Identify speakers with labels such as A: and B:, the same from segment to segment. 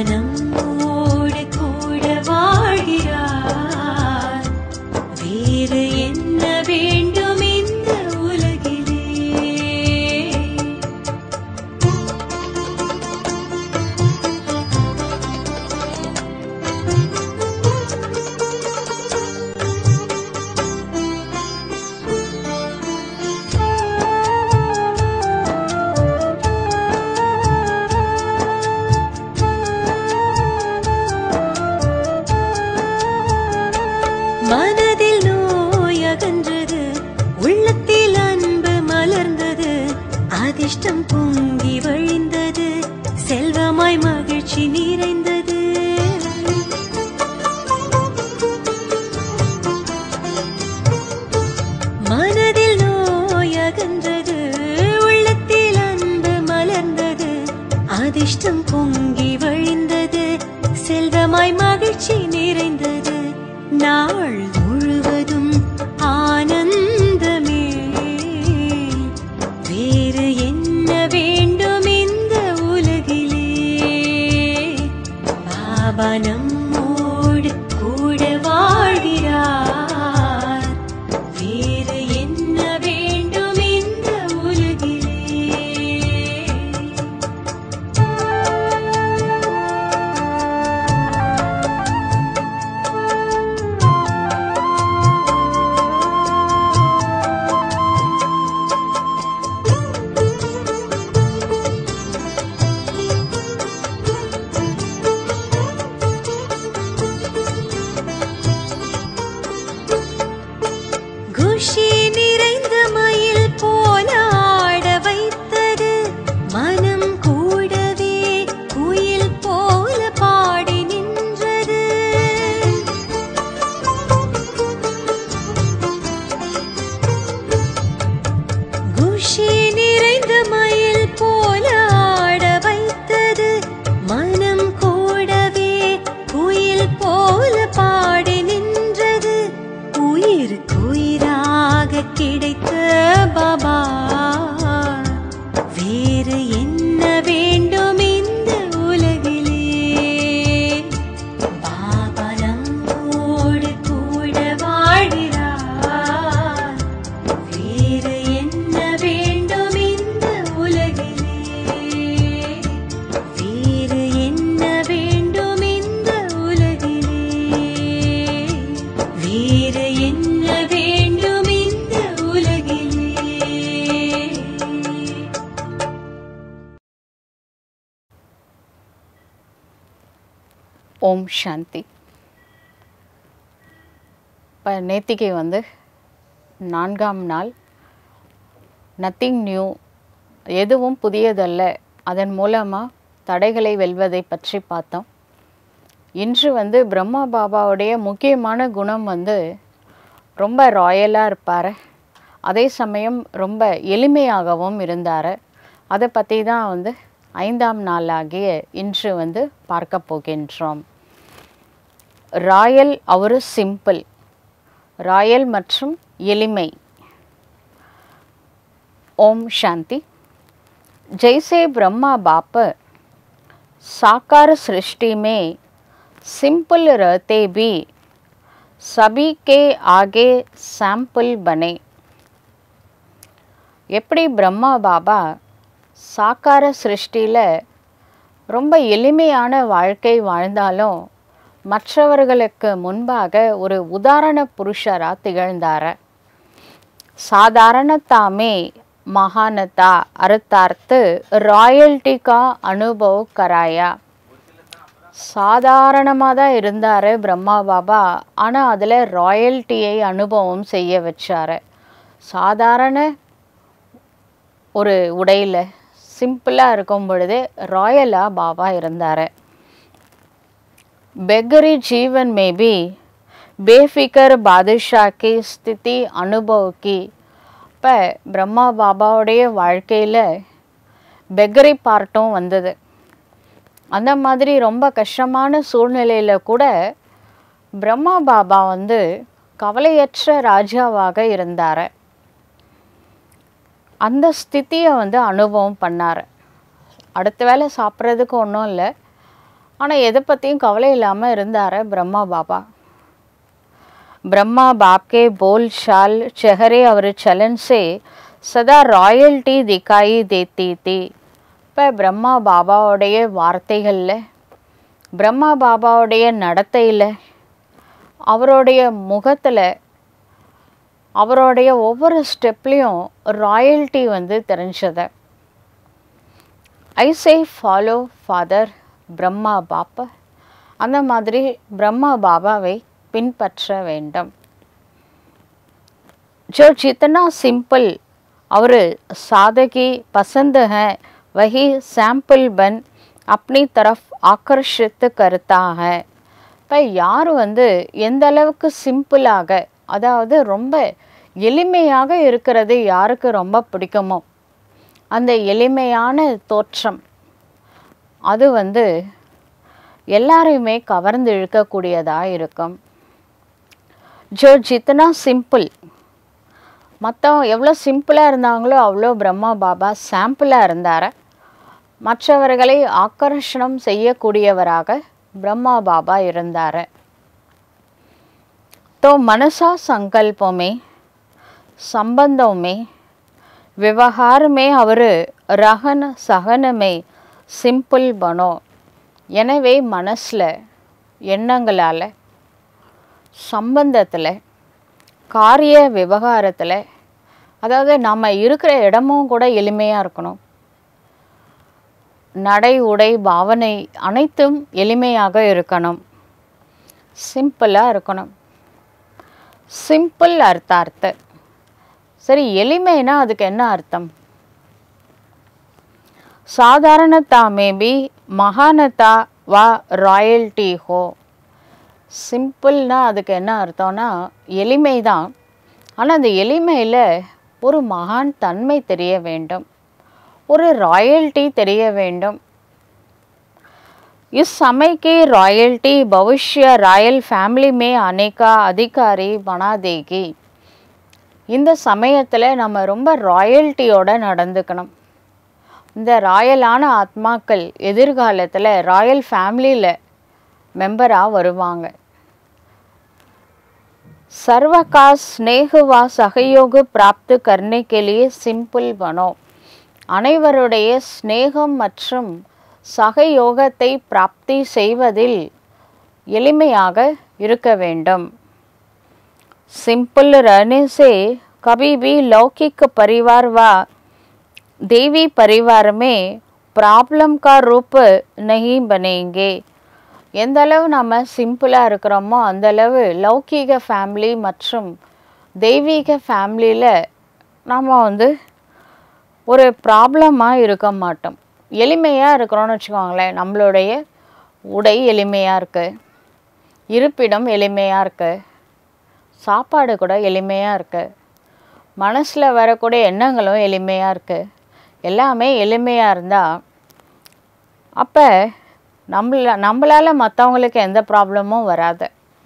A: நம்மோடு கூட வாழ்கிறார் வேறு என்ன வேண்டும் இந்த உலகிலே மனதில் நோய் அகன்றது உள்ளத்தில் அன்பு மலர்ந்தது அதிர்ஷ்டம் பொங்கி வழிந்தது செல்வமாய் மகிழ்ச்சி நிறைந்தது மனதில் நோய் அகன்றது உள்ளத்தில் அன்பு மலர்ந்தது அதிர்ஷ்டம் பொங்கி வழிந்தது செல்வமாய் மகிழ்ச்சி நிறைந்தது நாள் முழுவதும் ஆனந்தமே வேறு என்ன வேண்டும் இந்த உலகிலே பாபா நம்மோடு கூட வாழ்கிறார் வேறு என்ன வேண்டும் இந்த உலகிலே குஷி நிறைந்த மயில் போல ஆட வைத்தது மனம் கூடவே குயில் போல பாடி நின்றது குஷி நிறைந்த மயில் போல ஆட வைத்தது மனம் கூடவே குயில் போல பாடி நின்றது உயிருக்குயிராக கிடைத்த பாபா வேறு என்ன வேண்டும் இந்த உலகிலே பாபா நம்மோடு கூட வாழ்கிறார் வேறு என்ன வேண்டும் இந்த உலகிலே வேறு என்ன வேண்டும் இந்த உலகிலே வேறு என்ன வேண்டும் இந்த உலகிலே
B: ஓம் சாந்தி இப்போ நேத்திக்கு வந்து நான்காம் நாள் நத்திங் நியூ எதுவும் புதியதல்ல அதன் மூலமாக தடைகளை வெல்வதை பற்றி பார்த்தோம் இன்று வந்து பிரம்மா பாபாவுடைய முக்கியமான குணம் வந்து ரொம்ப ராயலாக இருப்பார் அதே சமயம் ரொம்ப எளிமையாகவும் இருந்தார் அதை பற்றி தான் வந்து ஐந்தாம் நாளாகிய இன்று வந்து பார்க்க போகின்றோம் ராயல் அவர் சிம்பிள் ராயல் மற்றும் எளிமை ஓம் சாந்தி जैसे ब्रह्मा बाप साकार सृष्टि में सिंपल रहते भी सभी के आगे सैंपल बने எப்படி பிரம்மா பாபா சாக்கார சிருஷ்டியில் ரொம்ப எளிமையான வாழ்க்கை வாழ்ந்தாலும் மற்றவர்களுக்கு முன்பாக ஒரு உதாரண புருஷராக திகழ்ந்தார் साधारणता में महानता अर्थार्थ रॉयल्टी का अनुभव कराया சாதாரணமாக தான் இருந்தார் பிரம்மா பாபா ஆனால் அதில் ராயல்ட்டியை அனுபவம் செய்ய வச்சார் சாதாரண ஒரு உடையில் சிம்பிளாக இருக்கும் பொழுதே ராயலாக பாபா இருந்தார் बेगरी जीवन में भी बेफिक्र बादशाह की स्थिति अनुभव की இப்போ பிரம்மா பாபாவுடைய வாழ்க்கையில் பெக்கரி பார்ட்டும் வந்தது அந்த மாதிரி ரொம்ப கஷ்டமான சூழ்நிலையில் கூட பிரம்மா பாபா வந்து கவலையற்ற ராஜாவாக இருந்தார் அந்த ஸ்திதியை வந்து அனுபவம் பண்ணார் அடுத்த வேளை சாப்பிட்றதுக்கு ஒன்றும் இல்லை ஆனால் எதை பற்றியும் கவலை இல்லாமல் இருந்தார் பிரம்மா பாபா ब्रह्मा बाप के बोल चाल चेहरे और चलन से सदा ராயல்டி दिखाई देती थी இப்போ பிரம்மா பாபாவுடைய வார்த்தைகளில் பிரம்மா பாபாவுடைய நடத்தையில் அவருடைய முகத்தில் அவருடைய ஒவ்வொரு ஸ்டெப்லேயும் ராயல்ட்டி வந்து தெரிஞ்சது I say follow father Brahma Baba அந்த மாதிரி பிரம்மா பாபாவை பின்பற்ற வேண்டும் जो जितना सिंपल और सादगी पसंद है वही सैम्पल बन अपनी तरफ ஆக்கர்ஷித்து करता है இப்போ யார் வந்து எந்த அளவுக்கு சிம்பிளாக அதாவது ரொம்ப எளிமையாக இருக்கிறது யாருக்கு ரொம்ப பிடிக்குமோ அந்த எளிமையான தோற்றம் அது வந்து எல்லாரையுமே கவர்ந்து இழுக்கக்கூடியதாக இருக்கும் ஜோ ஜித்தனா சிம்பிள் மற்றவங்க எவ்வளோ சிம்பிளாக இருந்தாங்களோ அவ்வளோ பிரம்மா பாபா சாம்பிளாக இருந்தார் மற்றவர்களை ஆக்கர்ஷணம் செய்யக்கூடியவராக பிரம்மா பாபா இருந்தார் तो मनसा संकल्पों में संबंधों में व्यवहार में और रहन सहन में சிம்பிள் பனோ எனவே மனசில் எண்ணங்களால் சம்பந்தத்தில் காரிய விவகாரத்தில் அதாவது நம்ம இருக்கிற இடமும் கூட எளிமையாக இருக்கணும் நடை உடை பாவனை அனைத்தும் எளிமையாக இருக்கணும் சிம்பிளாக இருக்கணும் சிம்பிள் அர்த்தார்த்த சரி எளிமைனா அதுக்கு என்ன அர்த்தம் சாதாரணத்தா மேபி மகானதா வா ராயல்டி ஹோ சிம்பிள்னா அதுக்கு என்ன அர்த்தம்னா எளிமை தான் ஆனால் அந்த எளிமையில் ஒரு மகான் தன்மை தெரிய வேண்டும் ஒரு ராயல்टी தெரிய வேண்டும் इस समय की रॉयल्टी भविष्य रॉयल फैमिली में आने का अधिकारी बना देगी இந்த சமயத்தில் நம்ம ரொம்ப ராயல்ட்டியோட நடந்துக்கணும் இந்த ராயலான ஆத்மாக்கள் எதிர்காலத்தில் ராயல் ஃபேமிலியில் மெம்பராக வருவாங்க सर्व का स्नेह व सहयोग प्राप्त करने के लिए சிம்பிள் பனோ அனைவருடைய சிநேகம் மற்றும் சகயோகத்தை பிராப்தி செய்வதில் எளிமையாக இருக்க வேண்டும் सिंपल रहने से कभी भी लौकिक परिवार व देवी परिवार में प्रॉब्लम का रूप नहीं बनेंगे எந்த அளவு நம்ம சிம்பிளாக இருக்கிறோமோ அந்த அளவு லௌகீக ஃபேமிலி மற்றும் தெய்வீக ஃபேமிலியில் நம்ம வந்து ஒரு ப்ராப்ளமாக இருக்க மாட்டோம் எளிமையாக இருக்கிறோன்னு வச்சுக்கோங்களேன் நம்மளுடைய உடை எளிமையாக இருக்குது இருப்பிடம் எளிமையாக இருக்குது சாப்பாடு கூட எளிமையாக இருக்குது மனசில் வரக்கூடிய எண்ணங்களும் எளிமையாக இருக்குது எல்லாமே எளிமையாக இருந்தால் அப்போ நம்மள நம்மளால் மற்றவங்களுக்கு எந்த ப்ராப்ளமும் வராது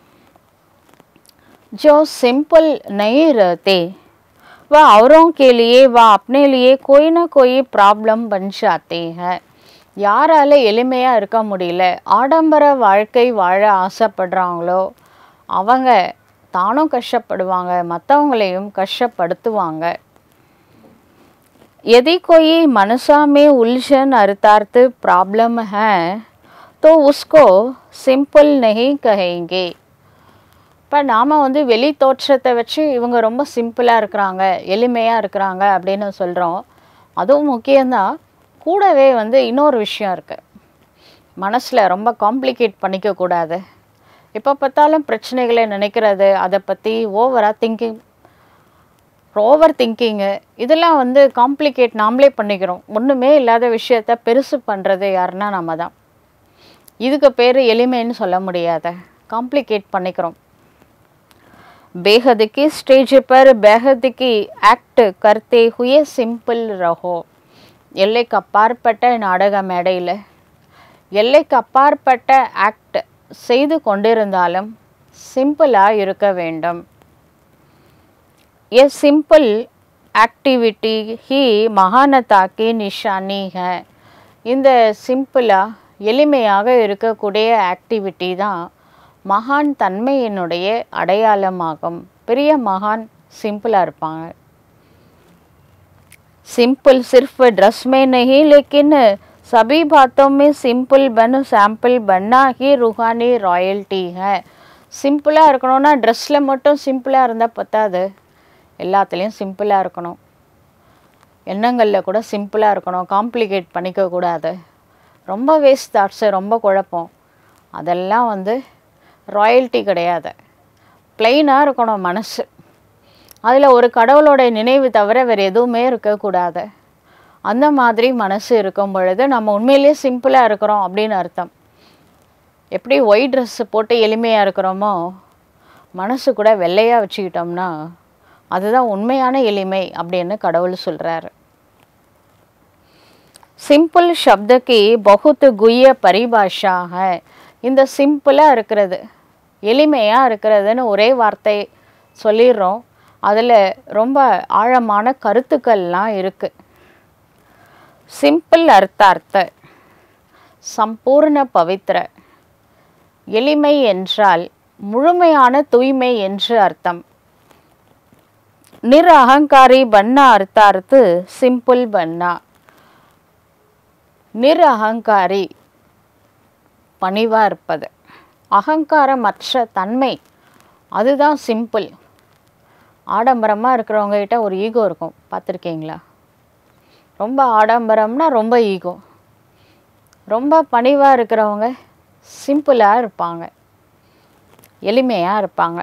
B: जो सिंपल नहीं रहते वह औरों के लिए व अपने लिए कोई ना कोई प्रॉब्लम बन जाते हैं யாரால எளிமையாக இருக்க முடியல ஆடம்பர வாழ்க்கை வாழ ஆசைப்படுறாங்களோ அவங்க தானும் கஷ்டப்படுவாங்க மற்றவங்களையும் கஷ்டப்படுத்துவாங்க यदि कोई मनसा में उलझन अर्थार्थ प्रॉब्लम है तो उसको सिंपल नहीं कहेंगे இப்போ நாம் வந்து வெளி தோற்றத்தை வச்சு இவங்க ரொம்ப சிம்பிளாக இருக்கிறாங்க எளிமையாக இருக்கிறாங்க அப்படின்னு சொல்கிறோம் அதுவும் முக்கியம்தான் கூடவே வந்து இன்னொரு விஷயம் இருக்குது மனசில் ரொம்ப காம்ப்ளிகேட் பண்ணிக்கக்கூடாது எப்போ பார்த்தாலும் பிரச்சனைகளை நினைக்கிறது அதை பற்றி ஓவராக திங்கிங் ஓவர் திங்கிங்கு இதெல்லாம் வந்து காம்ப்ளிகேட் நாமளே பண்ணிக்கிறோம் ஒன்றுமே இல்லாத விஷயத்த பெருசு பண்ணுறது யாருன்னா நம்ம தான் இதுக்கு பேர் எளிமைன்னு சொல்ல முடியாத காம்ப்ளிகேட் பண்ணிக்கிறோம் बेहद की स्टेज पर बेहद की एक्ट करते हुए सिंपल रहो எல்லைக்கு அப்பாற்பட்ட நாடக மேடையில் எல்லைக்கு அப்பாற்பட்ட ஆக்ட் செய்து கொண்டிருந்தாலும் சிம்பிளாக இருக்க வேண்டும் ये सिंपल एक्टिविटी ही महानता की निशानी है இந்த சிம்பிளாக எளிமையாக இருக்கக்கூடிய ஆக்டிவிட்டி தான் மகான் தன்மையினுடைய அடையாளமாகும் பெரிய மகான் சிம்பிளாக இருப்பாங்க सिंपल सिर्फ ड्रेस में नहीं लेकिन सभी बातों में सिंपल बन सैम्पल बनना ही रूहानी ராயல்ட்டி है சிம்பிளாக இருக்கணும்னா ட்ரெஸ்ஸில் மட்டும் சிம்பிளாக இருந்தால் பத்தாது எல்லாத்துலேயும் சிம்பிளாக இருக்கணும் எண்ணங்களில் கூட சிம்பிளாக இருக்கணும் காம்ப்ளிகேட் பண்ணிக்க கூடாது ரொம்ப வேஸ்ட் தாட்ஸு ரொம்ப குழப்பம் அதெல்லாம் வந்து ராயல்ட்டி கிடையாது ப்ளைனாக இருக்கணும் மனசு அதில் ஒரு கடவுளோட நினைவு தவிர வேறு எதுவுமே இருக்கக்கூடாது அந்த மாதிரி மனசு இருக்கும் பொழுது நம்ம உண்மையிலேயே சிம்பிளாக இருக்கிறோம் அப்படின்னு அர்த்தம் எப்படி ஒயிட் ட்ரெஸ் போட்டு எளிமையாக இருக்கிறோமோ மனசு கூட வெள்ளையாக வச்சுக்கிட்டோம்னா அதுதான் உண்மையான எளிமை அப்படின்னு கடவுள் சொல்கிறாரு சிம்பிள் शब्द की बहुत गुह्य परिभाषा है இந்த சிம்பிளாக இருக்கிறது எளிமையாக இருக்கிறதுன்னு ஒரே வார்த்தை சொல்லிடுறோம் அதில் ரொம்ப ஆழமான கருத்துக்கள்லாம் இருக்குது சிம்பிள் அர்த்தார்த்த சம்பூர்ண பவித்ர எளிமை என்றால் முழுமையான தூய்மை என்று அர்த்தம் நிர் அகங்காரி பன்னா அர்த்தார்த்து சிம்பிள் பன்னா நிர் அகங்காரி பணிவாக இருப்பது அகங்காரமற்ற தன்மை அதுதான் சிம்பிள் ஆடம்பரமாக இருக்கிறவங்க கிட்ட ஒரு ஈகோ இருக்கும் பார்த்துருக்கீங்களா ரொம்ப ஆடம்பரம்னா ரொம்ப ஈகோ ரொம்ப பணிவாக இருக்கிறவங்க சிம்பிளாக இருப்பாங்க எளிமையாக இருப்பாங்க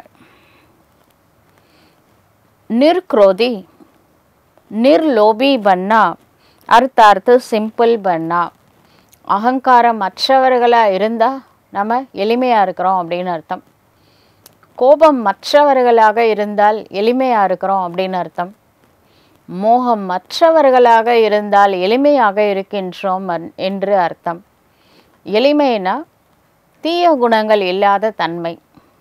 B: நிர்க்ரோதி நிர்லோபி பன்னா அர்த்தார்த்து சிம்பிள் பன்னா அகங்காரம் மற்றவர்களாக இருந்தால் நம்ம எளிமையாக இருக்கிறோம் அப்படின்னு அர்த்தம் கோபம் மற்றவர்களாக இருந்தால் எளிமையாக இருக்கிறோம் அப்படின்னு அர்த்தம் மோகம் மற்றவர்களாக இருந்தால் எளிமையாக இருக்கின்றோம் அன்- என்று அர்த்தம் எளிமைனா தீய குணங்கள் இல்லாத தன்மை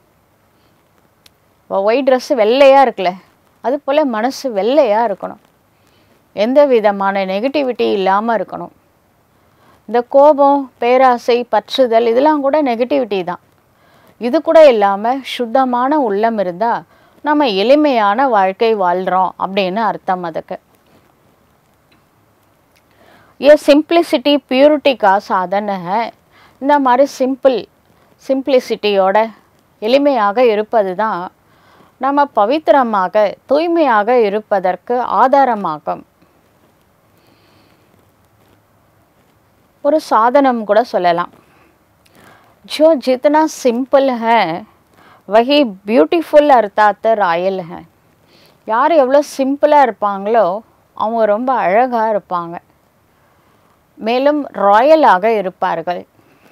B: ஒயிட் ட்ரெஸ்ஸு வெள்ளையாக இருக்குல்ல அது போல் மனசு வெள்ளையாக இருக்கணும் எந்த விதமான நெகட்டிவிட்டி இல்லாமல் இருக்கணும் இந்த கோபம் பேராசை பற்றுதல் இதெல்லாம் கூட நெகட்டிவிட்டி தான் இது கூட இல்லாமல் சுத்தமான உள்ளம் இருந்தால் நம்ம எளிமையான வாழ்க்கை வாழ்கிறோம் அப்படின்னு அர்த்தம் அதுக்கு ये சிம்பிளிசிட்டி பியூரிட்டி கா சாதன है இந்த மாதிரி சிம்பிள் சிம்பிளிசிட்டியோட எளிமையாக இருப்பது தான் நம்ம பவித்திரமாக தூய்மையாக இருப்பதற்கு ஆதாரமாகும் ஒரு சாதனம் கூட சொல்லலாம் जो जितना सिंपल है वही பியூட்டிஃபுல் அர்த்தாத்த ராயல் है யார் எவ்வளோ சிம்பிளாக இருப்பாங்களோ அவங்க ரொம்ப அழகாக இருப்பாங்க மேலும் ராயலாக இருப்பார்கள்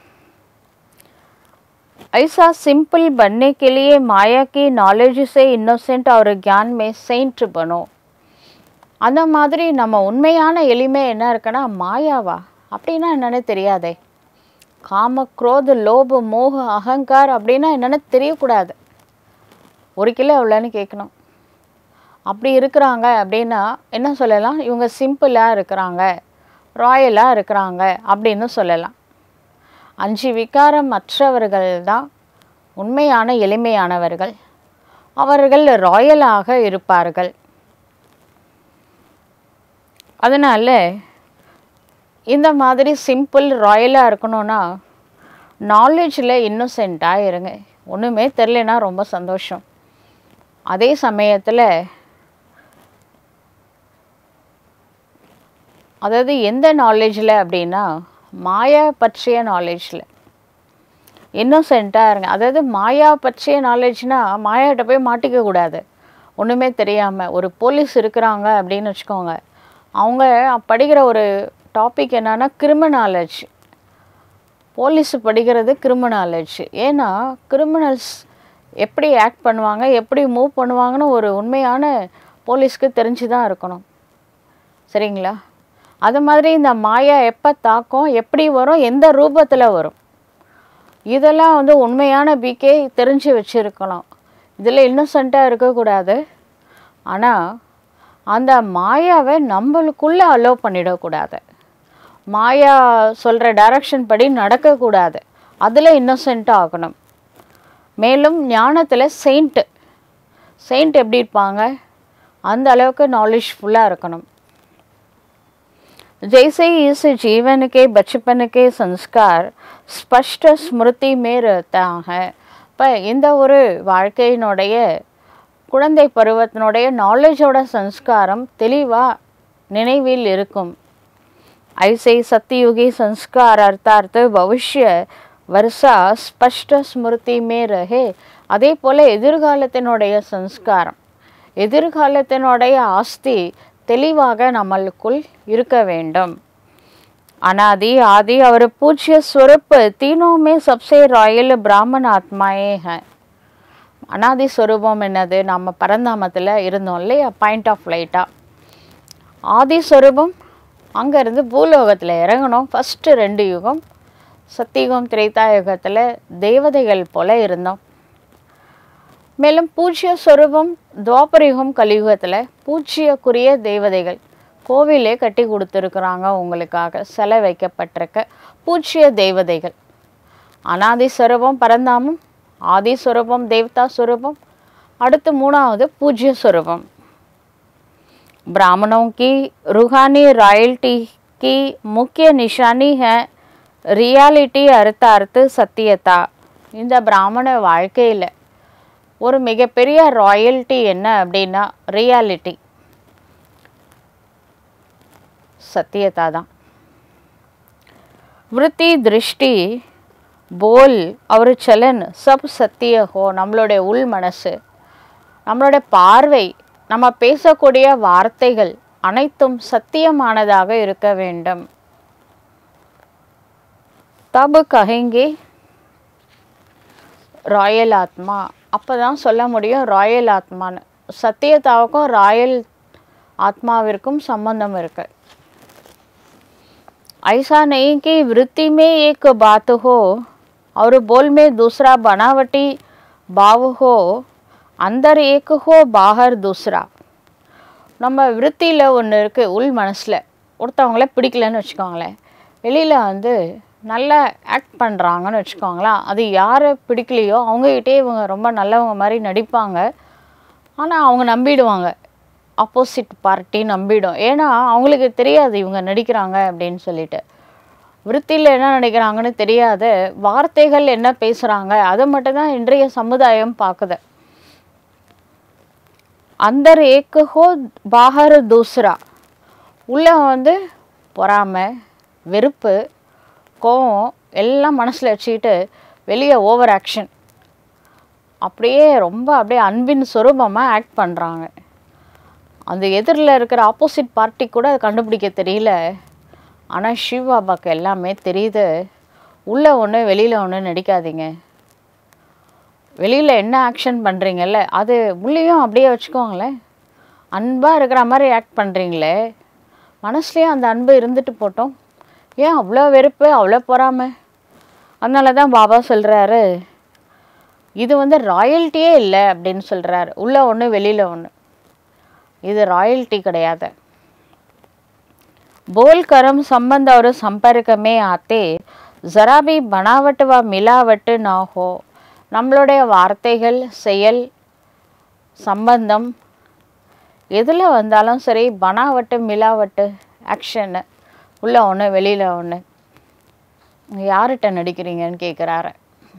B: ऐसा सिंपल बनने के लिए माया की नॉलेज से इनोसेंट और ज्ञान में सेंट बनो அந்த மாதிரி நம்ம உண்மையான எளிமை என்ன இருக்குன்னா மாயாவா அப்படின்னா என்னன்னு தெரியாதே காம குரோத லோப மோக அகங்கார் அப்படின்னா என்னன்னு தெரியக்கூடாது ஒரு கிலோ எவ்வளோன்னு கேட்கணும் அப்படி இருக்கிறாங்க அப்படின்னா என்ன சொல்லலாம் இவங்க சிம்பிளாக இருக்கிறாங்க ராயலாக இருக்கிறாங்க அப்படின்னு சொல்லலாம் அஞ்சு விகாரம் மற்றவர்கள் தான் உண்மையான எளிமையானவர்கள் அவர்கள் ராயலாக இருப்பார்கள் அதனால் இந்த மாதிரி சிம்பிள் ராயலாக இருக்கணும்னா நாலேஜில் இன்னோசென்ட்டாக இருங்க ஒன்றுமே தெரிலனா ரொம்ப சந்தோஷம் அதே சமயத்தில் அதாவது எந்த நாலேஜில் அப்படின்னா மாயா பற்றிய நாலேஜில் இன்னோசென்ட்டாக இருங்க அதாவது மாயா பற்றிய நாலேஜ்னா மாயாட்ட போய் மாட்டிக்க கூடாது ஒன்றுமே தெரியாமல் ஒரு போலீஸ் இருக்கிறாங்க அப்படின்னு வச்சுக்கோங்க அவங்க படிக்கிற ஒரு டாபிக் என்னன்னா கிரிமினாலஜி போலீஸ் படிக்கிறது கிரிமினாலஜி ஏன்னா கிரிமினல்ஸ் எப்படி ஆக்ட் பண்ணுவாங்க எப்படி மூவ் பண்ணுவாங்கன்னு ஒரு உண்மையான போலீஸ்க்கு தெரிஞ்சு தான் இருக்கணும் சரிங்களா அது மாதிரி இந்த மாயா எப்போ தாக்கம் எப்படி வரும் எந்த ரூபத்தில் வரும் இதெல்லாம் வந்து உண்மையான பிகே தெரிஞ்சு வச்சுருக்கலாம் இதில் இன்னசென்ட்டாக இருக்கக்கூடாது ஆனால் அந்த மாயாவை நம்மளுக்குள்ளே அலோவ் பண்ணிடக்கூடாது மாயா சொல்கிற டைரக்ஷன் படி நடக்கக்கூடாது அதில் இன்னசென்ட்டாக ஆகணும் மேலும் ஞானத்தில் செயிண்ட்டு செயிண்ட் எப்படி இருப்பாங்க அந்த அளவுக்கு நாலேஜ்ஃபுல்லாக இருக்கணும் जैसे इस जीवन के बचपन के संस्कार ஸ்பஷ்ட ஸ்மிருதி மே रहता है இப்போ இந்த ஒரு வாழ்க்கையினுடைய குழந்தை பருவத்தினுடைய நாலேஜோட சம்ஸ்காரம் தெளிவாக நினைவில் இருக்கும் ஐசை சத்தியுகி சம்ஸ்கார் அர்த்தார்த்த பவிஷ்ய வருஷா ஸ்பஷ்ட ஸ்மிருதி மே ரஹே அதே போல் எதிர்காலத்தினுடைய சம்ஸ்காரம் எதிர்காலத்தினுடைய ஆஸ்தி தெளிவாக நம்மளுக்குள் இருக்க வேண்டும் अनादि आदि और पूज्य स्वरूप तीनों में सबसे रॉयल ब्राह्मण आत्माएं हैं அனாதி ஸ்வரூபம் என்னது நம்ம பரந்தாமத்தில் இருந்தோம் இல்லையா பாயிண்ட் ஆஃப் லைட்டாக ஆதி ஸ்வரூபம் அங்கேருந்து பூலோகத்தில் இறங்கணும் ஃபஸ்ட்டு ரெண்டு யுகம் சத்தியுகம் திரேதா யுகத்தில் தேவதைகள் போல இருந்தோம் மேலும் பூஜ்ய ஸ்வரூபம் துவாபர யுகம் கலியுகத்தில் பூஜ்யக்குரிய தேவதைகள் கோவிலே கட்டி கொடுத்துருக்குறாங்க உங்களுக்காக சிலை வைக்கப்பட்டிருக்க பூஜ்ய தேவதைகள் அனாதி ஸ்வரூபம் பரந்தாமம் ஆதி ஸ்வரூபம் தேவதா ஸ்வரூபம் அடுத்து மூணாவது பூஜ்ய ஸ்வரூபம் ब्राह्मणों की रूहानी रॉयल्टी की मुख्य निशानी है ரியாலிட்டி அர்த்தார்த்து சத்தியதா இந்த பிராமண வாழ்க்கையில் ஒரு மிகப்பெரிய ராயல்ட்டி என்ன அப்படின்னா ரியாலிட்டி சத்தியதா தான் விருத்தி திருஷ்டி போல் அவர் சலன் சப் சத்திய ஹோ நம்மளுடைய உள் மனசு நம்மளுடைய பார்வை நம்ம பேசக்கூடிய வார்த்தைகள் அனைத்தும் சத்தியமானதாக இருக்க வேண்டும் தபு கஹெங்கே ராயல் ஆத்மா அப்போ தான் சொல்ல முடியும் ராயல் ஆத்மான்னு சத்தியதாவுக்கும் ராயல் ஆத்மாவிற்கும் சம்பந்தம் இருக்கு ऐसा नहीं कि वृत्ति में एक बात हो और बोल में दूसरा बनावटी भाव हो अंदर एक हो बाहर दूसरा நம்ம விருத்தியில் ஒன்று இருக்குது உள் மனசில் ஒருத்தவங்கள பிடிக்கலன்னு வச்சுக்கோங்களேன் வெளியில் வந்து நல்லா ஆக்ட் பண்ணுறாங்கன்னு வச்சுக்கோங்களேன் அது யாரை பிடிக்கலையோ அவங்ககிட்டே இவங்க ரொம்ப நல்லவங்க மாதிரி நடிப்பாங்க ஆனால் அவங்க நம்பிடுவாங்க ஆப்போசிட் பார்ட்டி நம்பிடும் ஏன்னா அவங்களுக்கு தெரியாது இவங்க நடிக்கிறாங்க அப்படின்னு சொல்லிட்டு விருத்தியில் என்ன நடிக்கிறாங்கன்னு தெரியாத வார்த்தைகள் என்ன பேசுகிறாங்க அதை மட்டும்தான் இன்றைய சமுதாயம் பார்க்குது அந்தர் ஏக்கு ஹோ பாகர் தூசரா உள்ள வந்து பொறாமை வெறுப்பு கோவம் எல்லாம் மனசில் வச்சுக்கிட்டு வெளியே ஓவர் ஆக்ஷன் அப்படியே ரொம்ப அப்படியே அன்பின் சுரூபமாக ஆக்ட் பண்ணுறாங்க அந்த எதிரில் இருக்கிற ஆப்போசிட் பார்ட்டி கூட அதை கண்டுபிடிக்க தெரியல ஆனால் சிவ் பாபாக்கு எல்லாமே தெரியுது உள்ளே ஒன்று வெளியில் ஒன்று நடிக்காதீங்க வெளியில் என்ன ஆக்ஷன் பண்ணுறீங்கல்ல அது உள்ளேயும் அப்படியே வச்சுக்கோங்களேன் அன்பாக இருக்கிற மாதிரி ஆக்ட் பண்ணுறீங்களே மனசுலேயும் அந்த அன்பு இருந்துட்டு போட்டோம் ஏன் அவ்வளோ வெறுப்பு அவ்வளோ பொறாமை அதனால தான் பாபா சொல்கிறாரு இது வந்து ராயல்ட்டியே இல்லை அப்படின்னு சொல்கிறாரு உள்ளே ஒன்று வெளியில் ஒன்று இது ராயல்ட்டி கிடையாது बोल कर्म संबंध और संपर्क में आते जरा भी बनावट व मिलावट ना हो நம்மளுடைய வார்த்தைகள் செயல் சம்பந்தம் எதில் வந்தாலும் சரி பனாவட்டு மிலாவட்டு ஆக்ஷனு உள்ள ஒன்று வெளியில் ஒன்று யார்கிட்ட நடிக்கிறீங்கன்னு கேட்குறாரு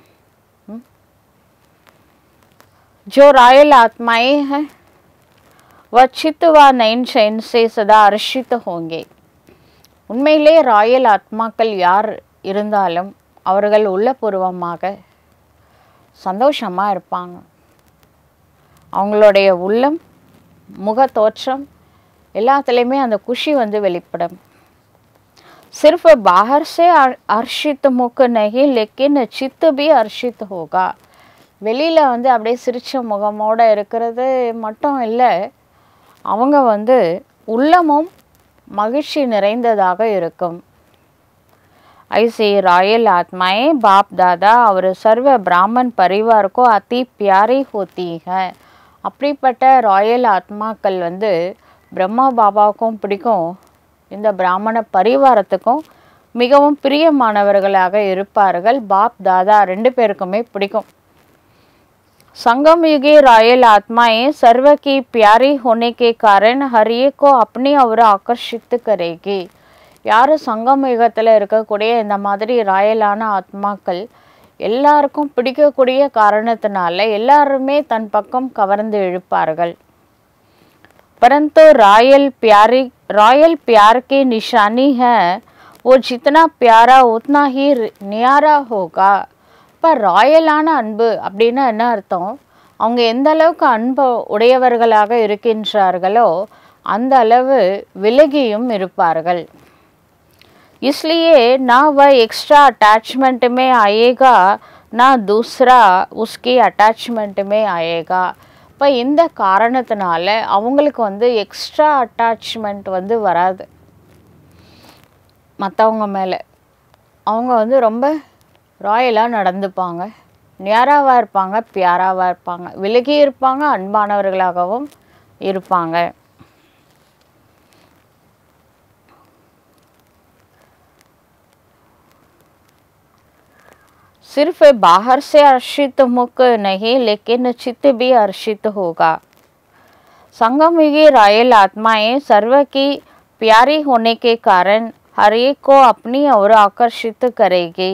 B: जो रॉयल आत्माएं हैं वह चित्त व नयन शयन से सदा हर्षित होंगे உண்மையிலே ராயல் ஆத்மாக்கள் யார் இருந்தாலும் அவர்கள் உள்ளபூர்வமாக சந்தோஷமாக இருப்பாங்க அவங்களுடைய உள்ளம் முக தோற்றம் எல்லாத்துலேயுமே அந்த குஷி வந்து வெளிப்படும் सिर्फ बाहर से हर- हर्षित मुख नहीं लेकिन चित्त भी हर्षित होगा வெளியில் வந்து அப்படியே சிரிச்ச முகமோட இருக்கிறது மட்டும் இல்லை அவங்க வந்து உள்ளமும் மகிழ்ச்சி நிறைந்ததாக இருக்கும் ऐसे रॉयल आत्माएं बाप दादा और सर्व ब्राह्मण परिवार को अति प्यारी होती है அப்படிப்பட்ட ராயல் ஆத்மாக்கள் வந்து பிரம்மா பாபாவுக்கும் பிடிக்கும் இந்த பிராமண பரிவாரத்துக்கும் மிகவும் பிரியமானவர்களாக இருப்பார்கள் பாப் தாதா ரெண்டு பேருக்குமே பிடிக்கும் संगम युगी रॉयल आत्माएं सर्व की प्यारी होने के कारण हर एक को अपनी ओर आकर्षित करेगी யார் சங்கம் யுகத்தில் இருக்கக்கூடிய இந்த மாதிரி ராயலான ஆத்மாக்கள் எல்லாருக்கும் பிடிக்கக்கூடிய காரணத்தினால எல்லாருமே தன் பக்கம் கவர்ந்து இழுப்பார்கள் परंतु रॉयल प्यारी रॉयल प्यार की निशानी है वो जितना प्यारा उतना ही नियारा होगा இப்போ ராயலான அன்பு அப்படின்னா என்ன அர்த்தம் அவங்க எந்த அளவுக்கு அன்பு உடையவர்களாக இருக்கின்றார்களோ அந்த அளவு விலகியும் இருப்பார்கள் इसलिए ना वह एक्स्ट्रा अटैचमेंट में आएगा ना दूसरा उसकी अटैचमेंट में आएगा இப்போ இந்த காரணத்தினால அவங்களுக்கு வந்து எக்ஸ்ட்ரா அட்டாச்மெண்ட் வந்து வராது மற்றவங்க மேலே அவங்க வந்து ரொம்ப ராயலாக நடந்துப்பாங்க நியாராவாக இருப்பாங்க பியாராவாக இருப்பாங்க விலகி இருப்பாங்க அன்பானவர்களாகவும் இருப்பாங்க सिर्फ बाहर से हर्षित मुख नहीं लेकिन चित्त भी हर्षित होगा संगम युगी रॉयल आत्माएं सर्व की प्यारी होने के कारण हर एक को अपनी ओर आकर्षित करेगी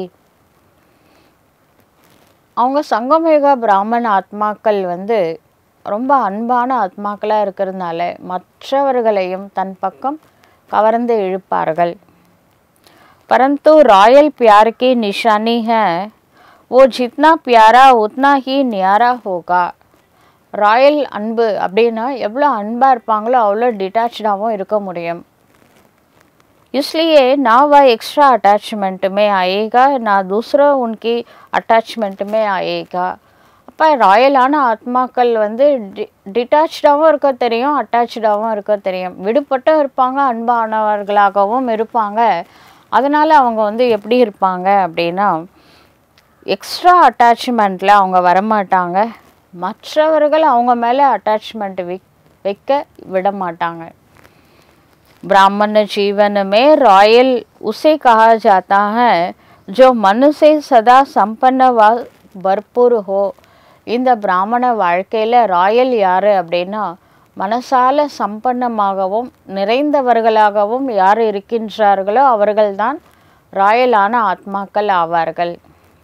B: அவங்க சங்கமயுக பிராமண ஆத்மாக்கள் வந்து ரொம்ப அன்பான ஆத்மாக்களாக இருக்கிறதுனால மற்றவர்களையும் தன் பக்கம் கவர்ந்து இழுப்பார்கள் परंतु रॉयल प्यार की निशानी है वो जितना प्यारा उतना ही न्यारा होगा ராயல் அன்பு அப்படின்னா எவ்வளோ அன்பாக இருப்பாங்களோ அவ்வளோ டிட்டாச்சாகவும் இருக்க முடியும் इसलिए ना वह एक्स्ट्रा अटैचमेंट में आएगा ना दूसरा उनकी अटैचमेंट में आएगा அப்போ ராயலான ஆத்மாக்கள் வந்து டி டிட்டாச்சாகவும் இருக்க தெரியும் அட்டாச்சாகவும் இருக்க தெரியும் விடுபட்டும் இருப்பாங்க அன்பானவர்களாகவும் இருப்பாங்க அதனால் அவங்க வந்து எப்படி இருப்பாங்க அப்படின்னா எக்ஸ்ட்ரா அட்டாச்மெண்ட்டில் அவங்க வரமாட்டாங்க மற்றவர்கள் அவங்க மேலே அட்டாச்மெண்ட் வைக்க விட மாட்டாங்க ब्राह्मण जीवन में रॉयल उसे कहा जाता है जो मन से सदा संपन्न व भरपूर हो இந்த பிராமண வாழ்க்கையில் ராயல் யார் அப்படின்னா மனசால சம்பன்னமாகவும் நிறைந்தவர்களாகவும் யார் இருக்கின்றார்களோ அவர்கள்தான் ராயலான ஆத்மாக்கள் ஆவார்கள்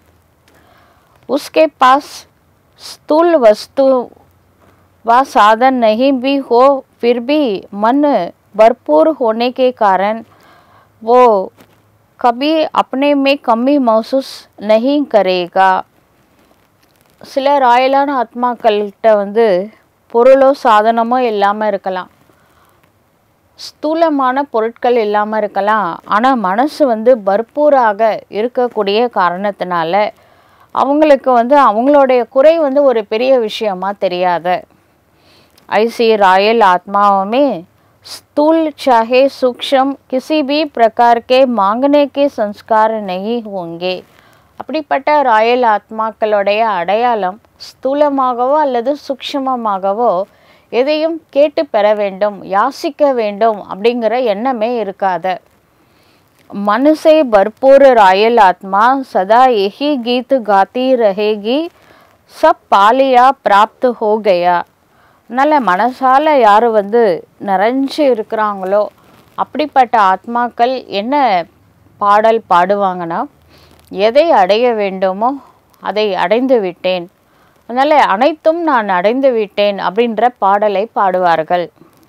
B: उसके पास स्थूल वस्तु व साधन नहीं भी हो फिर भी मन भरपूर होने के कारण वो कभी अपने में कमी महसूस नहीं करेगा சில ராயலான ஆத்மாக்கள்கிட்ட வந்து பொருளோ சாதனமோ இல்லாமல் இருக்கலாம் ஸ்தூலமான பொருட்கள் இல்லாமல் இருக்கலாம் ஆனால் மனசு வந்து பர்பூராக இருக்கக்கூடிய காரணத்தினால அவங்களுக்கு வந்து அவங்களுடைய குறை வந்து ஒரு பெரிய விஷயமா தெரியாது ऐसी रॉयल आत्माओं में स्थूल चाहे सूक्ष्म किसी भी प्रकार के मांगने के संस्कार नहीं होंगे அப்படிப்பட்ட ராயல் ஆத்மாக்களுடைய அடையாளம் ஸ்தூலமாகவோ அல்லது சூக்ஷ்மமாகவோ எதையும் கேட்டு பெற வேண்டும் யாசிக்க வேண்டும் அப்படிங்கிற எண்ணமே இருக்காது मन से भरपूर रायल आत्मा सदा यही गीत गाती रहेगी सब पालिया प्राप्त हो गया அதனால் மனசால் யார் வந்து நிறைஞ்சு இருக்கிறாங்களோ அப்படிப்பட்ட ஆத்மாக்கள் என்ன பாடல் பாடுவாங்கன்னா எதை அடைய வேண்டுமோ அதை அடைந்து விட்டேன் அதனால் அனைத்தும் நான் அடைந்து விட்டேன் அப்படின்ற பாடலை பாடுவார்கள்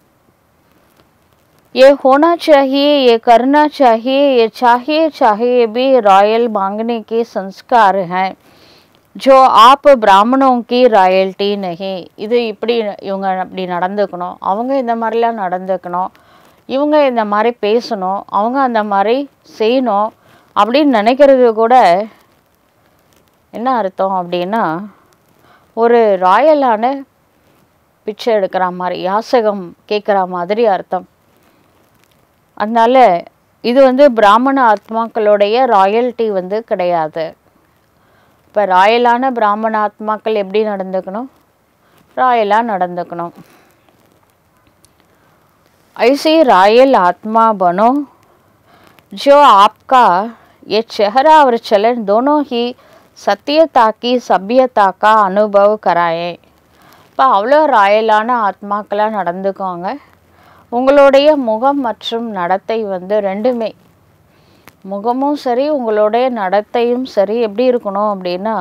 B: ये होना चाहिए ये करना चाहिए ये चाहिए चाहिए भी रॉयल मांगने के संस्कार हैं जो आप பிராமணோं की ராயல்ட்டி நஹி இது இப்படி இவங்க இப்படி நடந்துக்கணும் அவங்க இந்த மாதிரிலாம் நடந்துக்கணும் இவங்க இந்த மாதிரி பேசணும் அவங்க அந்த மாதிரி செய்யணும் அப்படின்னு நினைக்கிறது கூட என்ன அர்த்தம் அப்படின்னா ஒரு ராயலான பிச்சை எடுக்கிற மாதிரி யாசகம் கேட்குற மாதிரி அர்த்தம் அதனால இது வந்து பிராமண ஆத்மாக்களுடைய ராயல்ட்டி வந்து கிடையாது இப்போ ராயலான பிராமண ஆத்மாக்கள் எப்படி நடந்துக்கணும் ராயலாக நடந்துக்கணும் ஐசி ராயல் ஆத்மா பனோ जो आपका ये चेहरा और चलन दोनों ही सत्यता की सभ्यता का अनुभव कराए இப்போ அவ்வளோ ராயலான ஆத்மாக்களாக நடந்துக்கோங்க உங்களுடைய முகம் மற்றும் நடத்தை வந்து ரெண்டுமே முகமும் சரி உங்களுடைய நடத்தையும் சரி எப்படி இருக்கணும் அப்படின்னா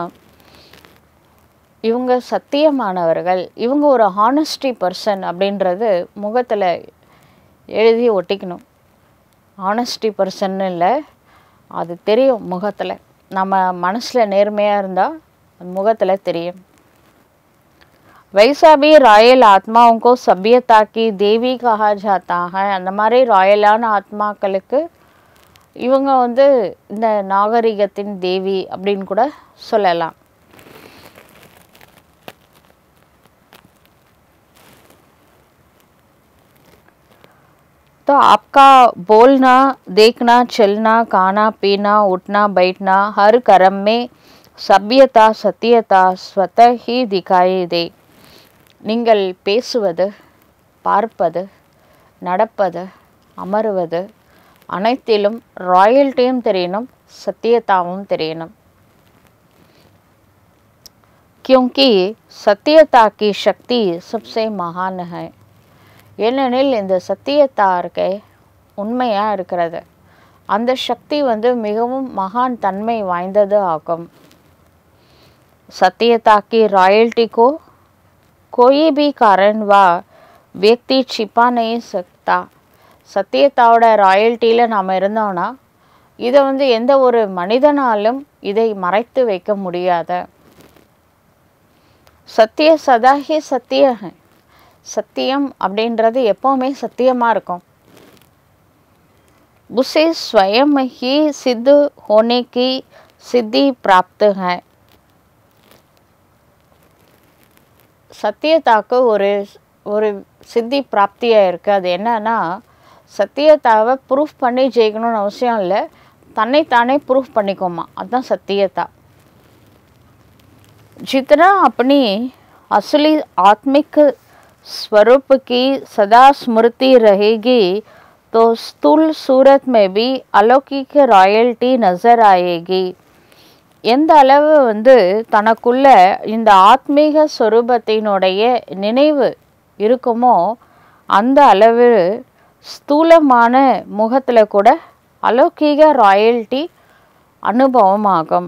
B: இவங்க சத்தியமானவர்கள் இவங்க ஒரு ஹானஸ்டி பர்சன் அப்படின்றது முகத்தில் எழுதி ஒட்டிக்கணும் ஹானஸ்டி பர்சன் இல்லை அது தெரியும் முகத்தில் நம்ம மனசில் நேர்மையாக இருந்தால் முகத்தில் தெரியும் वैसा भी ராயல் ஆத்மாவுக்கோ சபியதா கி தேவி கஹா ஜாத்தா है அந்த மாதிரி ராயலான ஆத்மாக்களுக்கு இவங்க வந்து இந்த நாகரிகத்தின் தேவி அப்படின்னு கூட சொல்லலாம் तो आपका बोलना देखना चलना खाना पीना उठना बैठना हर कर्म में सभ्यता सत्यता स्वतः ही दिखाई दे நீங்கள் பேசுவது பார்ப்பது நடப்பது அமருவது அனைத்திலும் ராயல்ட்டியும் தெரியணும் சத்தியதாவும் தெரியணும் क्योंकि सत्यता की शक्ति सबसे महान है ஏனெனில் இந்த சத்தியத்தா இருக்க உண்மையாக இருக்கிறது அந்த சக்தி வந்து மிகவும் மகான் தன்மை வாய்ந்தது ஆகும் सत्यता की रॉयल्टी को कोई भी कारण व व्यक्ति छिपा नहीं सकता சத்தியத்தாவோட ராயல்ட்டியில் நாம் இருந்தோம்னா இதை வந்து எந்த ஒரு மனிதனாலும் இதை மறைத்து வைக்க முடியாத சத்திய சதாஹி சத்திய சத்தியம் அப்படின்றது எப்போவுமே சத்தியமாக இருக்கும் उसे स्वयं ही सिद्ध होने की सिद्धि प्राप्त है சத்தியத்தாக்கு ஒரு ஒரு சித்தி பிராப்தியாக இருக்குது அது என்னன்னா சத்தியத்தாவை ப்ரூஃப் பண்ணி ஜெயிக்கணும்னு அவசியம் இல்லை தன்னைத்தானே ப்ரூஃப் பண்ணிக்கோமா அதுதான் சத்தியத்தா जितना अपनी असली आत्मिक स्वरूप की सदा स्मृति रहेगी तो स्थूल सूरत में भी अलौकिक रॉयल्टी नजर आएगी எந்த அளவு வந்து தனக்குள்ள இந்த ஆத்மீக சொரூபத்தினுடைய நினைவு இருக்குமோ அந்த அளவு ஸ்தூலமான முகத்தில் கூட அலௌகீக ராயல்ட்டி அனுபவமாகும்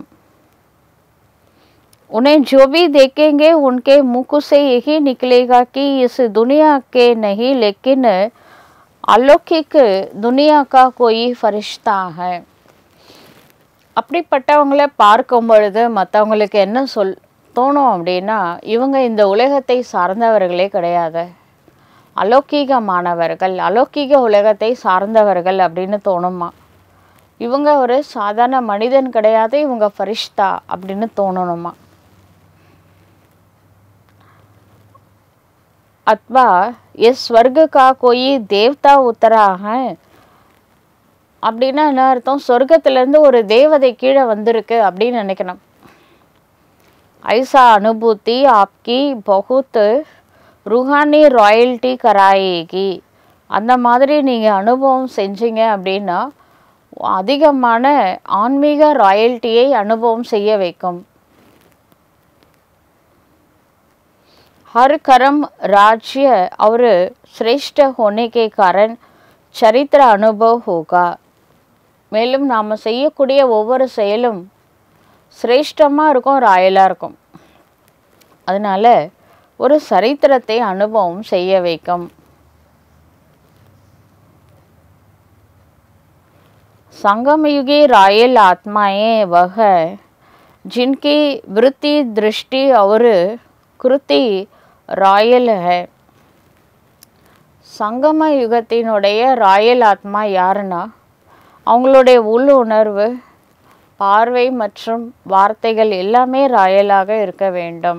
B: उन्हें जो भी देखेंगे उनके मुख से यही निकलेगा कि इस दुनिया के नहीं लेकिन अलौकिक दुनिया का कोई फरिश्ता है அப்படிப்பட்டவங்கள பார்க்கும் பொழுது மற்றவங்களுக்கு என்ன சொல் தோணும் அப்படின்னா இவங்க இந்த உலகத்தை சார்ந்தவர்களே கிடையாது அலௌகீகமானவர்கள் அலௌகீக உலகத்தை சார்ந்தவர்கள் அப்படின்னு தோணுமா இவங்க ஒரு சாதாரண மனிதன் கிடையாது இவங்க ஃபரிஷ்தா அப்படின்னு தோணணுமா अथवा ये स्वर्ग का कोई देवता उतरा है அப்படின்னா என்ன அர்த்தம் சொர்க்கத்திலேருந்து ஒரு தேவதை கீழே வந்திருக்கு அப்படின்னு நினைக்கணும் ஐசா அனுபூதி ஆப்கி பகுத் ருஹானி ராயல்ட்டி கராயேகி அந்த மாதிரி நீங்கள் அனுபவம் செஞ்சீங்க அப்படின்னா அதிகமான ஆன்மீக ராயல்ட்டியை அனுபவம் செய்ய வைக்கும் हर कर्म राज्य और श्रेष्ठ होने के कारण சரித்திர அனுபவ होगा மேலும் நாம் செய்யக்கூடிய ஒவ்வொரு செயலும் சிரேஷ்டமாக இருக்கும் ராயலாக இருக்கும் அதனால ஒரு சரித்திரத்தை அனுபவம் செய்ய வைக்கும் संगमयुगी रायल आत्माएं वह जिनकी वृत्ति दृष्टि और कृति ராயல் है சங்கம யுகத்தினுடைய ராயல் ஆத்மா யாருன்னா அவங்களுடைய உள் உணர்வு பார்வை மற்றும் வார்த்தைகள் எல்லாமே ராயலாக இருக்க வேண்டும்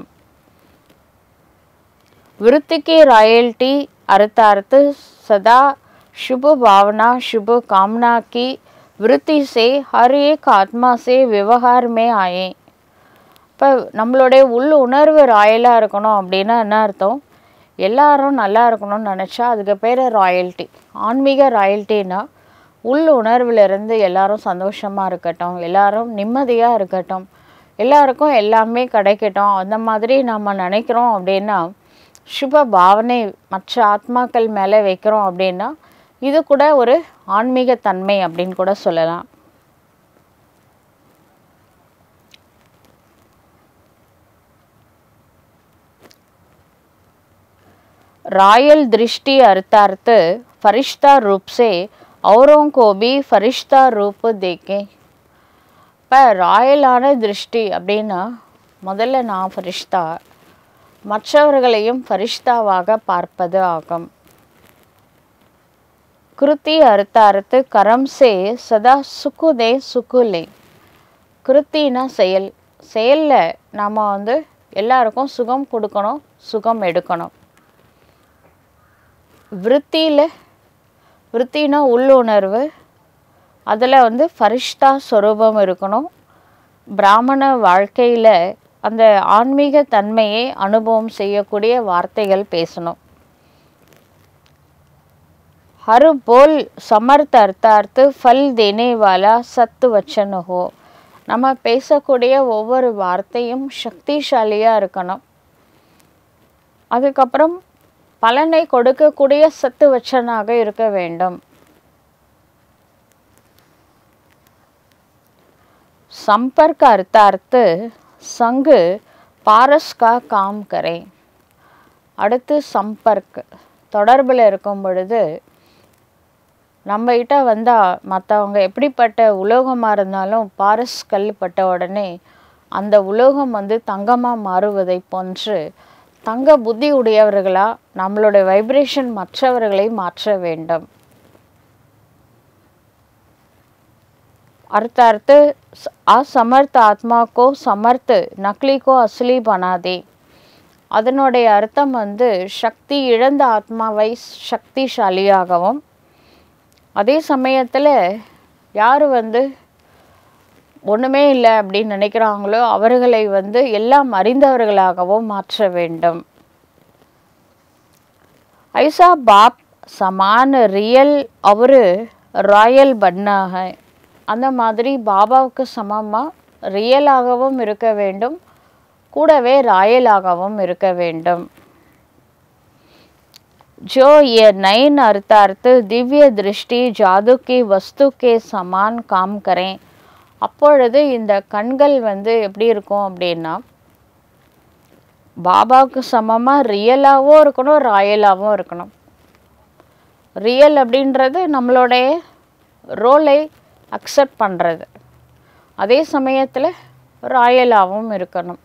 B: वृत्ति की रॉयल्टी अर्थात सदा शुभ भावना शुभ कामना की वृत्ति से हर एक आत्मा से व्यवहार में आए இப்போ நம்மளுடைய உள் உணர்வு ராயலாக இருக்கணும் அப்படின்னா என்ன அர்த்தம் எல்லாரும் நல்லா இருக்கணும்னு நினச்சா அதுக்கு பேர் ராயல்ட்டி ஆன்மீக ராயல்ட்டின்னா உள் உணர்விலிருந்து எல்லாரும் சந்தோஷமாக இருக்கட்டும் எல்லாரும் நிம்மதியாக இருக்கட்டும் எல்லாருக்கும் எல்லாமே கிடைக்கட்டும் அந்த மாதிரி நம்ம நினைக்கிறோம் அப்படின்னா சுப பாவனை மற்ற ஆத்மாக்கள் மேலே வைக்கிறோம் அப்படின்னா இது கூட ஒரு ஆன்மீக தன்மை அப்படின்னு கூட சொல்லலாம் रॉयल दृष्टि अर्थार्थ फरिश्ता रूप से औरों को भी फरिश्ता रूप देखें இப்போ ராயலான திருஷ்டி அப்படின்னா முதல்ல நான் ஃபரிஷ்தா மற்றவர்களையும் ஃபரிஷ்தாவாக பார்ப்பது ஆகும் கிருத்தி அர்த்தார்த்து கரம் சே சதா சுக்குதே சுக்குலே கிருத்தினா செயல் செயலில் நாம் வந்து எல்லாருக்கும் சுகம் கொடுக்கணும் சுகம் எடுக்கணும் விருத்தியில் விருத்தினா உள்ளுணர்வு அதில் வந்து ஃபரிஷ்தா ஸ்வரூபம் இருக்கணும் பிராமண வாழ்க்கையில் அந்த ஆன்மீக தன்மையை அனுபவம் செய்யக்கூடிய வார்த்தைகள் பேசணும் हर बोल समर्थ अर्थार्थ फल देने वाला सत्य वचन हो நம்ம பேசக்கூடிய ஒவ்வொரு வார்த்தையும் சக்திசாலியாக இருக்கணும் அதுக்கப்புறம் பலனை கொடுக்கக்கூடிய சத்து வச்சனாக இருக்க வேண்டும் संपर्क अर्थार्थ संग पारस का काम करें அடுத்து சம்பர்க் தொடர்பில் இருக்கும் பொழுது நம்மகிட்ட வந்தால் மற்றவங்க எப்படிப்பட்ட உலோகமாக இருந்தாலும் பாரஸ் கல் பட்ட உடனே அந்த உலோகம் வந்து தங்கமாக மாறுவதை போன்று தங்க புத்தி உடையவர்களாக நம்மளுடைய வைப்ரேஷன் மற்றவர்களை மாற்ற வேண்டும் अर्थार्थ असमर्थ आत्मा को समर्थ नकली को असली बना दे அதனுடைய அர்த்தம் வந்து சக்தி இழந்த ஆத்மாவை சக்திசாலியாகவும் அதே சமயத்தில் யார் வந்து ஒன்றுமே இல்லை அப்படின்னு நினைக்கிறாங்களோ அவர்களை வந்து எல்லாம் அறிந்தவர்களாகவும் மாற்ற வேண்டும் ஐசா பாப் சமான ரியல் அவர் ராயல் பன்னாக அந்த மாதிரி பாபாவுக்கு சமமாக ரியலாகவும் இருக்க வேண்டும் கூடவே ராயலாகவும் இருக்க வேண்டும் जो ये नयन अर्थार्थ दिव्य दृष्टि जादू की वस्तु के समान काम करें அப்பொழுது இந்த கண்கள் வந்து எப்படி இருக்கும் அப்படின்னா பாபாவுக்கு சமமாக ரியலாகவும் இருக்கணும் ராயலாகவும் இருக்கணும் ரியல் அப்படின்றது நம்மளுடைய ரோலை அக்செப்ட் பண்ணுறது அதே சமயத்தில் ராயலாகவும் இருக்கணும்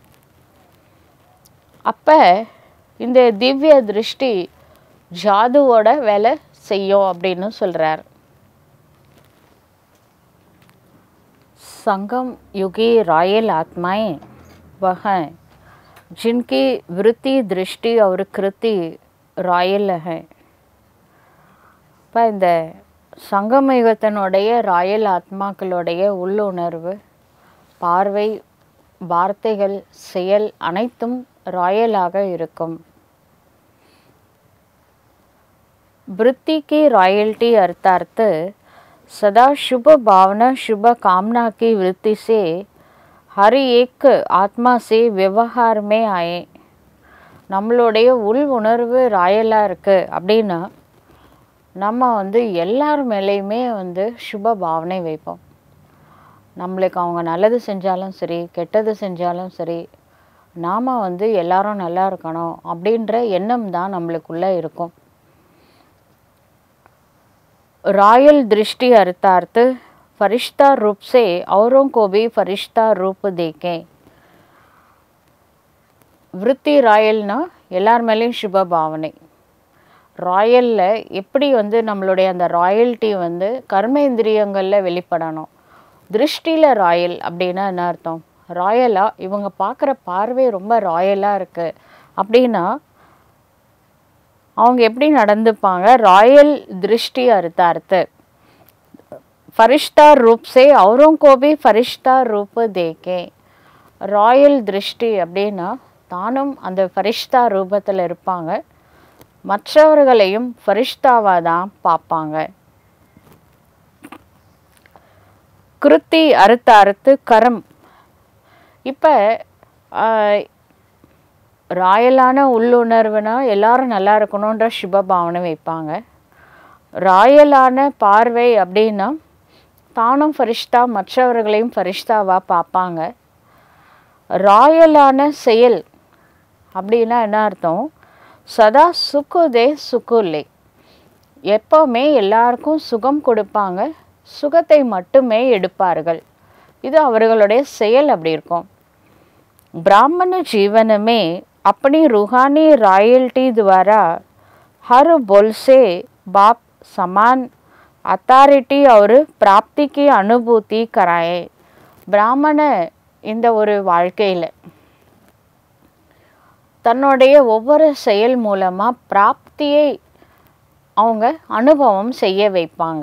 B: அப்போ இந்த திவ்ய திருஷ்டி ஜாதுவோட வேலை செய்யும் அப்படின்னு சொல்கிறார் संगम युगी रॉयल आत्माएं वह हैं जिनकी वृत्ति दृष्टि और कृति ராயல் है இப்போ இந்த சங்கம யுகத்தினுடைய ராயல் ஆத்மாக்களுடைய உள்ளுணர்வு பார்வை வார்த்தைகள் செயல் அனைத்தும் ராயலாக இருக்கும் वृत्ति की रॉयल्टी अर्थार्थ सदा शुभ भावना शुभ कामना की वृत्ति से हर एक आत्मा से व्यवहार में आए நம்மளுடைய உள் உணர்வு ராயலாக இருக்குது அப்படின்னா நம்ம வந்து எல்லார் மேலேயுமே வந்து சுப பாவனை வைப்போம் நம்மளுக்கு அவங்க நல்லது செஞ்சாலும் சரி கெட்டது செஞ்சாலும் சரி நாம் வந்து எல்லாரும் நல்லா இருக்கணும் அப்படின்ற எண்ணம் தான் நம்மளுக்குள்ளே இருக்கும் रॉयल दृष्टि अर्थार्थ फरिश्ता रूप से औरों को भी फरिश्ता रूप देखें விருத்தி ராயல்னா எல்லார் மேலேயும் சுப பாவனை ராயலில் எப்படி வந்து நம்மளுடைய அந்த ராயல்ட்டி வந்து கர்மேந்திரியங்களில் வெளிப்படணும் திருஷ்டியில் ராயல் அப்படின்னா என்ன அர்த்தம் ராயலாக இவங்க பார்க்குற பார்வை ரொம்ப ராயலாக இருக்குது அப்படின்னா அவங்க எப்படி நடந்துப்பாங்க ராயல் திருஷ்டி அர்த்தார்த்த फरिश्ता रूप से औरों को भी फरिश्ता रूप देखे ராயல் திருஷ்டி அப்படின்னா தானும் அந்த ஃபரிஷ்தா ரூபத்தில் இருப்பாங்க மற்றவர்களையும் ஃபரிஷ்தாவாக தான் பார்ப்பாங்க கிருத்தி அறுத்து அறுத்து கரம் இப்போ ராயலான உள்ளுணர்வுனா எல்லாரும் நல்லா இருக்கணுன்ற சுபபாவனை வைப்பாங்க ராயலான பார்வை அப்படின்னா தானும் ஃபரிஷ்தா மற்றவர்களையும் ஃபரிஷ்தாவாக பார்ப்பாங்க ராயலான செயல் அப்படின்னா என்ன அர்த்தம் சதா சுக்குதே சுக்குலே எப்போவுமே எல்லாருக்கும் சுகம் கொடுப்பாங்க சுகத்தை மட்டுமே எடுப்பார்கள் இது அவர்களுடைய செயல் அப்படி இருக்கும் ब्राह्मण जीवन में अपनी रूहानी रॉयल्टी द्वारा हर बोल से बाप समान अथॉरिटी और प्राप्ति की अनुभूति कराए பிராமண இந்த ஒரு வாழ்க்கையில் தன்னுடைய ஒவ்வொரு செயல் மூலமாக பிராப்தியை அவங்க அனுபவம் செய்ய வைப்பாங்க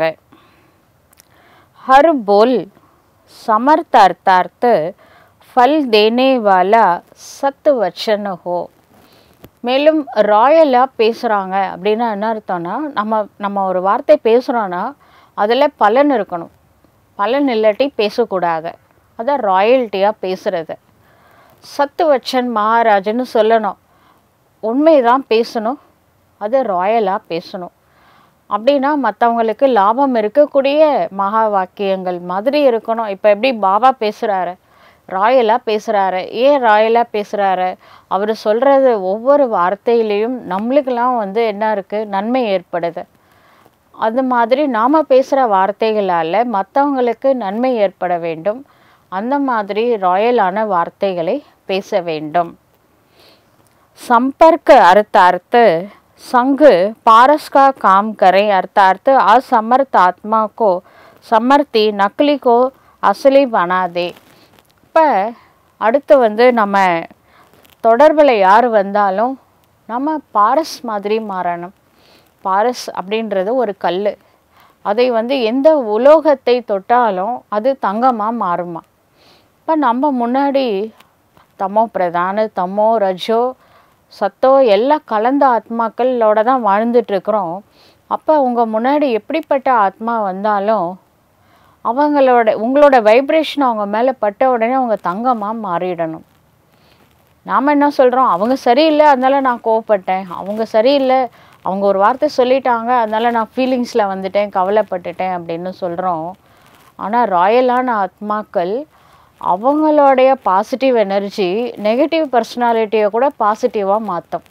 B: हर बोल समर्थ अर्थार्थ फल देने वाला सत वचन हो மேலும் ராயலாக பேசுகிறாங்க அப்படின்னா என்ன அர்த்தம்னா நம்ம நம்ம ஒரு வார்த்தை பேசுகிறோன்னா அதில் பலன் இருக்கணும் பலன் இல்லாட்டி பேசக்கூடாது அதான் ராயல்ட்டியாக பேசுகிறது சத்து வச்சன் மகாராஜன்னு சொல்லணும் உண்மைதான் பேசணும் அது ராயலாக பேசணும் அப்படின்னா மற்றவங்களுக்கு லாபம் இருக்கக்கூடிய மகா வாக்கியங்கள் மாதிரி இருக்கணும் இப்போ எப்படி பாபா பேசுகிறாரு ராயலாக பேசுகிறாரு ஏன் ராயலாக பேசுகிறாரு அவர் சொல்கிறது ஒவ்வொரு வார்த்தையிலையும் நம்மளுக்கெல்லாம் வந்து என்ன இருக்குது நன்மை ஏற்படுது அது மாதிரி நாம் பேசுகிற வார்த்தைகளால் மற்றவங்களுக்கு நன்மை ஏற்பட வேண்டும் அந்த மாதிரி ராயலான வார்த்தைகளை பேச வேண்டும் संपर्क अर्थार्थ संघ पारस का काम करें अर्थार्थ असमर्थ आत्मा को समर्थी नकली को असली बना दे இப்போ அடுத்து வந்து நம்ம தொடர்பில் யார் வந்தாலும் நம்ம பாரஸ் மாதிரி மாறணும் பாரஸ் அப்படின்றது ஒரு கல் அதை வந்து எந்த உலோகத்தை தொட்டாலும் அது தங்கமாக மாறுமா இப்போ நம்ம முன்னாடி தமோ பிரதான தமோ ரஜோ சத்தோ எல்லாம் கலந்த ஆத்மாக்களோட தான் வாழ்ந்துட்டுருக்குறோம் அப்போ உங்கள் முன்னாடி எப்படிப்பட்ட ஆத்மா வந்தாலும் அவங்களோட உங்களோட வைப்ரேஷன் அவங்க மேலே பட்ட உடனே அவங்க தங்கமாக மாறிடணும் நாம் என்ன சொல்கிறோம் அவங்க சரியில்லை அதனால நான் கோவப்பட்டேன் அவங்க சரியில்லை அவங்க ஒரு வார்த்தை சொல்லிட்டாங்க அதனால நான் ஃபீலிங்ஸில் வந்துட்டேன் கவலைப்பட்டுட்டேன் அப்படின்னு சொல்கிறோம் ஆனால் ராயலான ஆத்மாக்கள் அவங்களுடைய பாசிட்டிவ் எனர்ஜி நெகட்டிவ் பர்சனாலிட்டியை கூட பாசிட்டிவாக மாற்றும்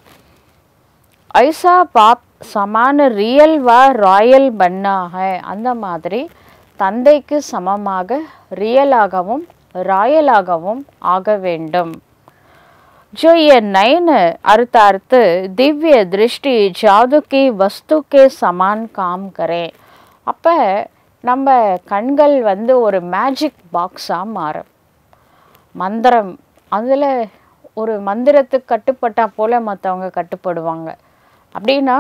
B: ஐசா பாப் சமான ரியல் வா ராயல் பண்ணாக அந்த மாதிரி தந்தைக்கு சமமாக ரியலாகவும் ராயலாகவும் ஆக வேண்டும் जो ये नयन अर्थार्थ दिव्य दृष्टि जादू की वस्तु के समान काम करे அப்போ நம்ம கண்கள் வந்து ஒரு மேஜிக் பாக்ஸாக மாறும் மந்திரம் அதில் ஒரு மந்திரத்துக்கு கட்டுப்பட்டா போல் மற்றவங்க கட்டுப்படுவாங்க அப்படின்னா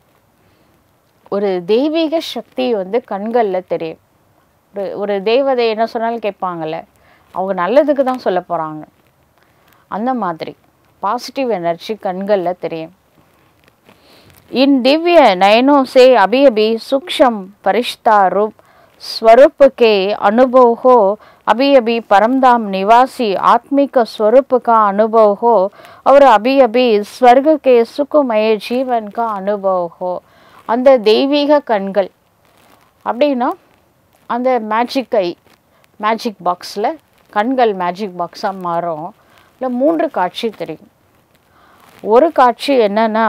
B: ஒரு தெய்வீக சக்தி வந்து கண்களில் தெரியும் ஒரு ஒரு தெய்வதை என்ன சொன்னாலும் கேட்பாங்கல்ல அவங்க நல்லதுக்கு தான் சொல்ல போகிறாங்க அந்த மாதிரி பாசிட்டிவ் எனர்ஜி கண்களில் தெரியும் इन दिव्य नयनों से अभी अभी सूक्ष्म परिश्ता रूप स्वरूप के अनुभव हो अभी अभी परमधाम निवासी आत्मिक स्वरूप का अनुभव हो और अभी अभी स्वर्ग के सुखमय जीवन का अनुभव हो அந்த தெய்வீக கண்கள் அப்படின்னா அந்த மேஜிக் ஐ மேஜிக் பாக்ஸில் கண்கள் மேஜிக் பாக்ஸாக மாறும் இல்லை மூன்று காட்சி தெரியும் ஒரு காட்சி என்னன்னா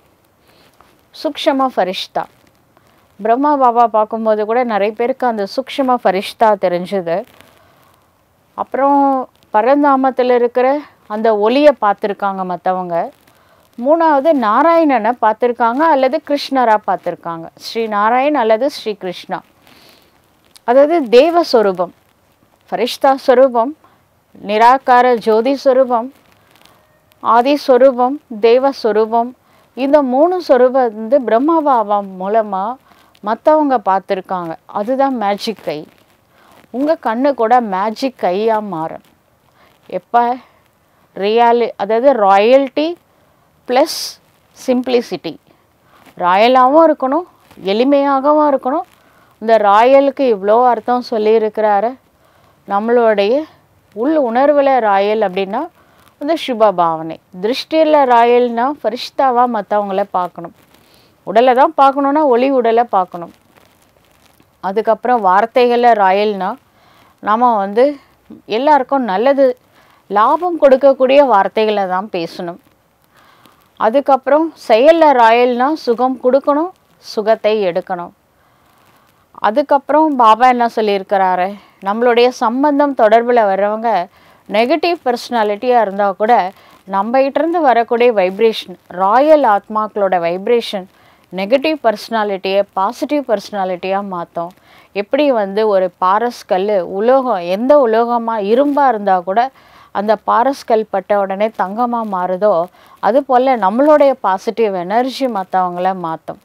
B: சூக்ஷம ஃபரிஷ்தா பிரம்மா பாபா பார்க்கும்போது கூட நிறைய பேருக்கு அந்த சூக்ஷம ஃபரிஷ்தா தெரிஞ்சுது அப்புறம் பரந்தாமத்தில் இருக்கிற அந்த ஒளியை பார்த்துருக்காங்க மற்றவங்க மூணாவது நாராயணனை பார்த்துருக்காங்க அல்லது கிருஷ்ணராக பார்த்துருக்காங்க ஸ்ரீ நாராயண் அல்லது ஸ்ரீ கிருஷ்ணா அதாவது தேவ ஸ்வரூபம் ஃபரிஷ்தா ஸ்வரூபம் நிராகார ஜோதி ஸ்வரூபம் ஆதி ஸ்வரூபம் தேவ ஸ்வரூபம் இந்த மூணு ஸ்வரூபம் வந்து பிரம்மா பாபா மூலமாக மற்றவங்க பார்த்துருக்காங்க அதுதான் மேஜிக் கை உங்கள் கண்ணு கூட மேஜிக் கையாக மாறும் எப்போ ரியாலி அதாவது ராயல்ட்டி ப்ளஸ் சிம்பிளிசிட்டி ராயலாகவும் இருக்கணும் எளிமையாகவும் இருக்கணும் இந்த ராயலுக்கு இவ்வளோ அர்த்தம் சொல்லியிருக்கிறாரு நம்மளுடைய உள் உணர்வில் ராயல் அப்படின்னா அந்த சுப பாவனை திருஷ்டியில் ராயல்னா ஃபரிஷ்தாவாக மற்றவங்கள பார்க்கணும் உடலை தான் பார்க்கணுன்னா ஒளி உடலை பார்க்கணும் அதுக்கப்புறம் வார்த்தைகளில் ராயல்னா நம்ம வந்து எல்லாருக்கும் நல்லது லாபம் கொடுக்கக்கூடிய வார்த்தைகளை தான் பேசணும் அதுக்கப்புறம் செயலில் ராயல்னா சுகம் கொடுக்கணும் சுகத்தை எடுக்கணும் அதுக்கப்புறம் பாபா என்ன சொல்லியிருக்கிறாரு நம்மளுடைய சம்பந்தம் தொடர்பில் வர்றவங்க நெகட்டிவ் பர்சனாலிட்டியாக இருந்தால் கூட நம்மகிட்டேருந்து வரக்கூடிய வைப்ரேஷன் ராயல் ஆத்மாக்களோட வைப்ரேஷன் நெகட்டிவ் பர்சனாலிட்டியை பாசிட்டிவ் பர்சனாலிட்டியாக மாற்றும் எப்படி வந்து ஒரு பாரஸ் கல் உலோகம் எந்த உலோகமாக இரும்பாக இருந்தால் கூட அந்த பாரஸ் கல் பட்ட உடனே தங்கமாக மாறுதோ அது போல் நம்மளுடைய பாசிட்டிவ் எனர்ஜி மற்றவங்கள மாற்றும்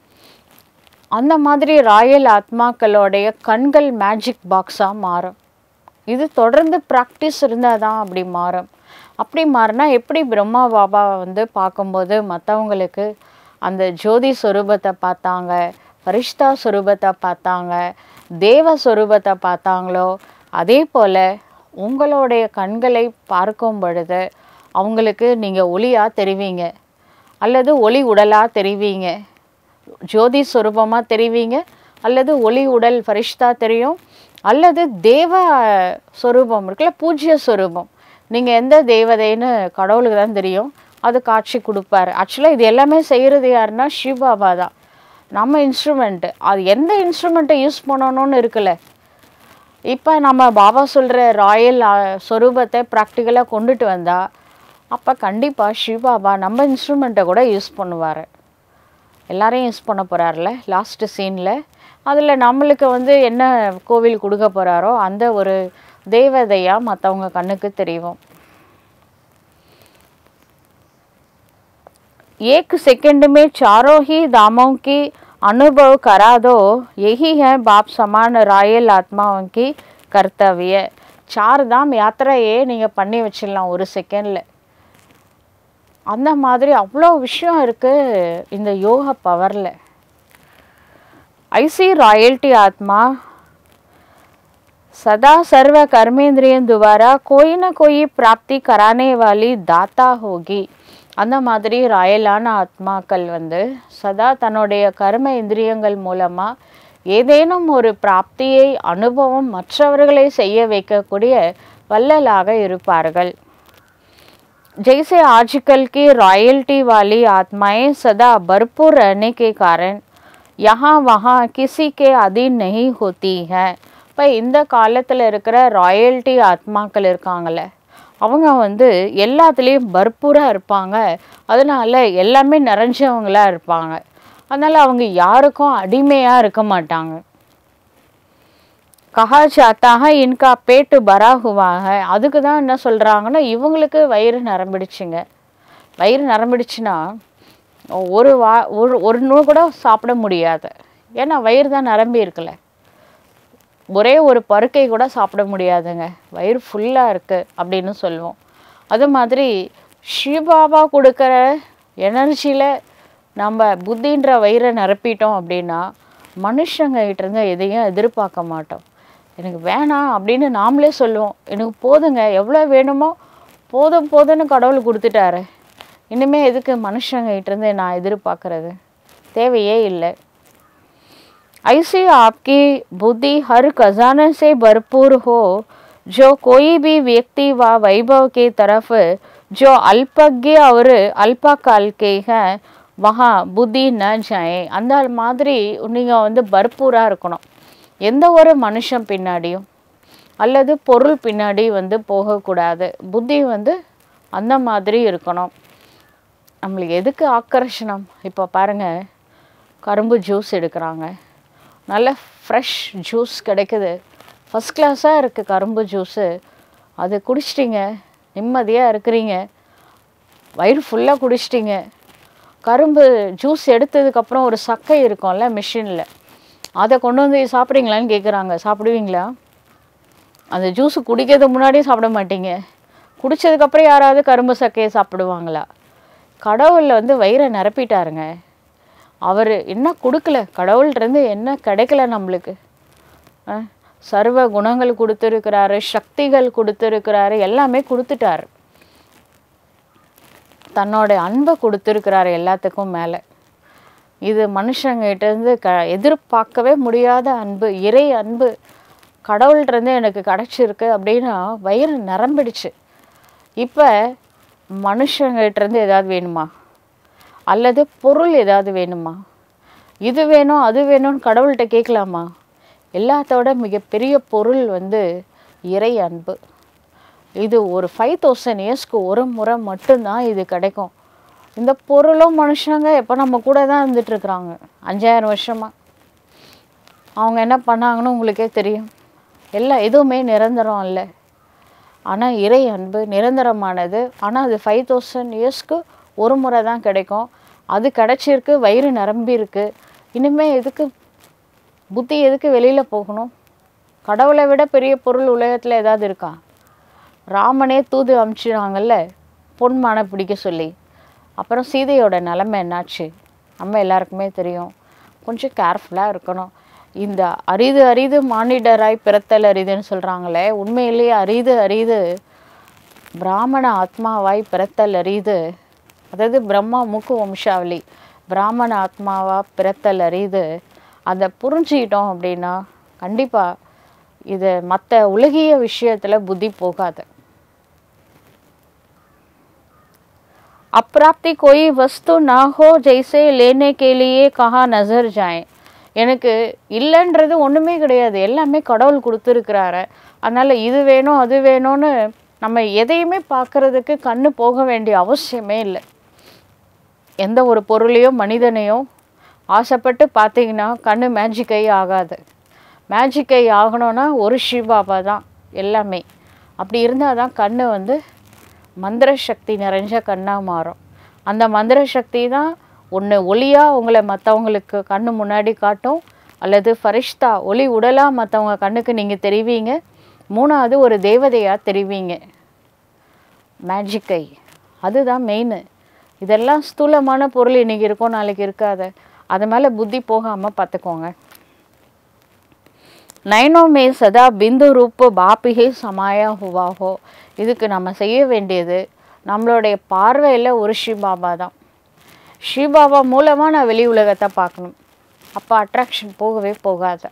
B: அந்த மாதிரி ராயல் ஆத்மாக்களுடைய கண்கள் மேஜிக் பாக்ஸாக மாறும் இது தொடர்ந்து ப்ராக்டிஸ் இருந்தால் தான் அப்படி மாறும் அப்படி மாறினா எப்படி பிரம்மா பாபா வந்து பார்க்கும்போது மற்றவங்களுக்கு அந்த ஜோதி சொரூபத்தை பார்த்தாங்க பரிஷ்தா சொரூபத்தை பார்த்தாங்க தேவ சொரூபத்தை பார்த்தாங்களோ அதே போல் உங்களுடைய கண்களை பார்க்கும் பொழுது அவங்களுக்கு நீங்கள் ஒளியாக தெரிவிங்க அல்லது ஒளி உடலாக தெரிவிங்க ஜோதி சொரூபமாக தெரிவிங்க அல்லது ஒளி உடல் ஃபரிஷ்தா தெரியும் அல்லது தேவ சொரூபம் இருக்குல்ல பூஜ்ய சொரூபம் நீங்கள் எந்த தேவதைன்னு கடவுளுக்கு தான் தெரியும் அது காட்சி கொடுப்பாரு ஆக்சுவலாக இது எல்லாமே செய்கிறது யாருன்னா சிவபாபா தான் நம்ம இன்ஸ்ட்ருமெண்ட்டு அது எந்த இன்ஸ்ட்ருமெண்ட்டை யூஸ் பண்ணணும்னு இருக்குல்ல இப்போ நம்ம பாபா சொல்கிற ராயல் சொரூபத்தை ப்ராக்டிக்கலாக கொண்டுட்டு வந்தால் அப்போ கண்டிப்பாக சிவபாபா நம்ம இன்ஸ்ட்ருமெண்ட்டை கூட யூஸ் பண்ணுவார் எல்லாரையும் யூஸ் பண்ண போகிறார்ல லாஸ்ட்டு சீனில் அதில் நம்மளுக்கு வந்து என்ன கோவில் கொடுக்க போகிறாரோ அந்த ஒரு தேவதையாக மற்றவங்க கண்ணுக்கு தெரியும் एक सेकंड में चारों ही दामों की अनुभव करा दो यही है बाप समान रायल आत्माओं की कर्तव्य சார் தாம் யாத்திரையே நீங்கள் பண்ணி வச்சிடலாம் ஒரு செகண்டில் அந்த மாதிரி அவ்வளோ விஷயம் இருக்குது இந்த யோக பவரில் ஐசி ராயல்टी आत्मा सदा सर्व कर्मेंद्रियों द्वारा कोई न कोई प्राप्ति कराने वाली दाता होगी அந்த மாதிரி ராயலான ஆத்மாக்கள் வந்து சதா தன்னுடைய கர்ம இந்திரியங்கள் மூலமாக ஏதேனும் ஒரு பிராப்தியை அனுபவம் மற்றவர்களை செய்ய வைக்கக்கூடிய வள்ளலாக இருப்பார்கள் जैसे आजकल की रॉयल्टी वाली आत्माएं सदा भरपूर रहने के कारण यहाँ वहाँ किसी के अधीन नहीं होती हैं இப்போ இந்த காலத்தில் இருக்கிற ராயல்ட்டி ஆத்மாக்கள் இருக்காங்கல்ல அவங்க வந்து எல்லாத்துலேயும் பர்பூராக இருப்பாங்க அதனால எல்லாமே நிறைஞ்சவங்களா இருப்பாங்க அதனால் அவங்க யாருக்கும் அடிமையாக இருக்க மாட்டாங்க கஹா சாத்தாக இன்கா பேட்டு பரா ஹுவாக அதுக்கு தான் என்ன சொல்கிறாங்கன்னா இவங்களுக்கு வயிறு நிரம்பிடுச்சுங்க வயிறு நிரம்பிடுச்சுன்னா ஒரு வா ஒரு ஒரு நூறு கூட சாப்பிட முடியாது ஏன்னா வயிறு தான் நிரம்பி இருக்குல்ல ஒரே ஒரு பருக்கை கூட சாப்பிட முடியாதுங்க வயிறு ஃபுல்லாக இருக்குது அப்படின்னு சொல்லுவோம் அது மாதிரி ஸ்ரீபாபா கொடுக்குற எனர்ஜியில் நம்ம புத்தின்ற வயிறை நிரப்பிட்டோம் அப்படின்னா மனுஷங்க கிட்டேருந்து எதையும் எதிர்பார்க்க மாட்டோம் எனக்கு வேணாம் அப்படின்னு நாமளே சொல்லுவோம் எனக்கு போதுங்க எவ்வளோ வேணுமோ போதும் போதும்னு கடவுள் கொடுத்துட்டாரு இனிமேல் எதுக்கு மனுஷங்க கிட்டேருந்து நான் எதிர்பார்க்கறது தேவையே இல்லை ऐसी आपकी बुद्धि हर खजाने से भरपूर हो जो कोई भी व्यक्ति व वैभव की तरफ जो अल्पज्ञ और अल्पकाल के हैं वहाँ புத்தி ந ஜாயே அந்த மாதிரி நீங்கள் வந்து பர்பூராக இருக்கணும் எந்த ஒரு மனுஷன் பின்னாடியும் அல்லது பொருள் பின்னாடி வந்து போகக்கூடாது புத்தி வந்து அந்த மாதிரி இருக்கணும் நம்மளுக்கு எதுக்கு ஆக்கர்ஷணம் இப்போ பாருங்கள் கரும்பு ஜூஸ் எடுக்கிறாங்க நல்ல ஃப்ரெஷ் ஜூஸ் கிடைக்குது ஃபஸ்ட் கிளாஸாக இருக்குது கரும்பு ஜூஸு அது குடிச்சிட்டிங்க நிம்மதியாக இருக்கிறீங்க வயிறு ஃபுல்லாக குடிச்சிட்டிங்க கரும்பு ஜூஸ் எடுத்ததுக்கப்புறம் ஒரு சக்கை இருக்கும்ல மிஷினில் அதை கொண்டு வந்து சாப்பிட்றீங்களான்னு கேட்குறாங்க சாப்பிடுவீங்களா அந்த ஜூஸ் குடிக்கிறதுக்கு முன்னாடியே சாப்பிட மாட்டீங்க குடித்ததுக்கப்புறம் யாராவது கரும்பு சக்கையை சாப்பிடுவாங்களா கடவுளில் வந்து வயிறை நிரப்பிட்டாருங்க அவர் என்ன கொடுக்கல கடவுள்கிட்டருந்து என்ன கிடைக்கல நம்மளுக்கு அஹ், சர்வ குணங்கள் கொடுத்துருக்கிறாரு சக்திகள் கொடுத்துருக்கிறாரு எல்லாமே கொடுத்துட்டாரு தன்னோட அன்பை கொடுத்துருக்கிறாரு எல்லாத்துக்கும் மேலே இது மனுஷங்கிட்ட இருந்து க எதிர்பார்க்கவே முடியாத அன்பு இறை அன்பு கடவுள்கிட்டருந்து எனக்கு கிடச்சிருக்கு அப்படின்னா வயிறு நிரம்பிடுச்சு இப்போ மனுஷங்கிட்டேருந்து ஏதாவது வேணுமா அல்லது பொருள் ஏதாவது வேணுமா இது வேணும் அது வேணும்னு கடவுள்கிட்ட கேட்கலாமா எல்லாத்தோட மிகப்பெரிய பொருள் வந்து இறை அன்பு இது ஒரு ஃபைவ் தௌசண்ட் இயர்ஸ்க்கு ஒரு முறை மட்டும்தான் இது கிடைக்கும் இந்த பொருளும் மனுஷங்க எப்போ நம்ம கூட தான் இருந்துட்டு இருக்கிறாங்க அஞ்சாயிரம் வருஷமா அவங்க என்ன பண்ணாங்கன்னு உங்களுக்கே தெரியும் எல்லாம் எதுவுமே நிரந்தரம் இல்லை ஆனால் இறை அன்பு நிரந்தரமானது ஆனால் அது ஃபைவ் தௌசண்ட் இயர்ஸ்க்கு ஒரு முறை தான் கிடைக்கும் அது கிடைச்சிருக்கு வயிறு நிரம்பி இருக்கு இனிமே எதுக்கு புத்தி எதுக்கு வெளியில் போகணும் கடவுளை விட பெரிய பொருள் உலகத்தில் ஏதாவது இருக்கா ராமனே தூது அனுப்பிச்சிடுறாங்கல்ல பொன்மானை பிடிக்க சொல்லி அப்புறம் சீதையோட நிலைமை என்னாச்சு நம்ம எல்லாருக்குமே தெரியும் கொஞ்சம் கேர்ஃபுல்லாக இருக்கணும் இந்த அரிது அரிது மானிடராய் பிறத்தல் அரிதுன்னு சொல்கிறாங்களே உண்மையிலேயே அரிது அரிது பிராமண ஆத்மாவாய் பிறத்தல் அரிது அதாவது பிரம்மா முக்கு வம்சாவளி பிராமண ஆத்மாவா பிறத்தல் அரிது அதை புரிஞ்சுக்கிட்டோம் அப்படின்னா கண்டிப்பாக இது மற்ற உலகிய விஷயத்தில் புத்தி போகாது अप्राप्ति कोई वस्तु ना हो जैसे लेने के लिए कहाँ नजर जाए எனக்கு இல்லைன்றது ஒன்றுமே கிடையாது எல்லாமே கடவுள் கொடுத்துருக்கிறாரு அதனால் இது வேணும் அது வேணும்னு நம்ம எதையுமே பார்க்கறதுக்கு கண்ணு போக வேண்டிய அவசியமே இல்லை எந்த ஒரு பொருளையோ மனிதனையோ ஆசைப்பட்டு பார்த்தீங்கன்னா கண்ணு மேஜிக்கை ஆகாது மேஜிக்கை ஆகணும்னா ஒரு சிவபாபா தான் எல்லாமே அப்படி இருந்தால் தான் கண்ணு வந்து மந்திர சக்தி நிறைஞ்ச கண்ணாக மாறும் அந்த மந்திர சக்தி தான் ஒன்று ஒளியாக உங்களை மற்றவங்களுக்கு கண்ணு முன்னாடி காட்டும் அல்லது ஃபரிஷ்தா ஒளி உடலாக மற்றவங்க கண்ணுக்கு நீங்கள் தெரிவிங்க மூணாவது ஒரு தேவதையாக தெரிவிங்க மேஜிக்கை அதுதான் மெயின் இதெல்லாம் ஸ்தூலமான பொருள் இன்றைக்கி இருக்கும் நாளைக்கு இருக்காது அது மேலே புத்தி போகாமல் பார்த்துக்கோங்க நயனோ மே சதா பிந்து ரூப் பாப்பிகே சமாயா ஹுவா ஹோ இதுக்கு நம்ம செய்ய வேண்டியது நம்மளுடைய பார்வையில் ஒரு ஸ்ரீபாபா தான் ஸ்ரீபாபா மூலமாக நான் வெளி உலகத்தை பார்க்கணும் அப்போ அட்ராக்ஷன் போகவே போகாது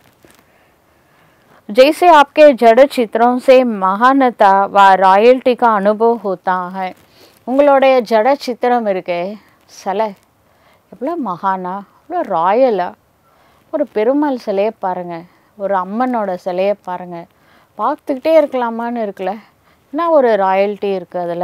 B: जैसे आपके जड़ चित्रों से महानता व रॉयल्टी का अनुभव होता है உங்களுடைய ஜட சித்திரம் இருக்கே சிலை எவ்வளோ மகானா எவ்வளோ ராயலா ஒரு பெருமாள் சிலையை பாருங்கள் ஒரு அம்மனோட சிலையை பாருங்கள் பார்த்துக்கிட்டே இருக்கலாமான்னு இருக்குல்ல என்ன ஒரு ராயல்ட்டி இருக்குது அதில்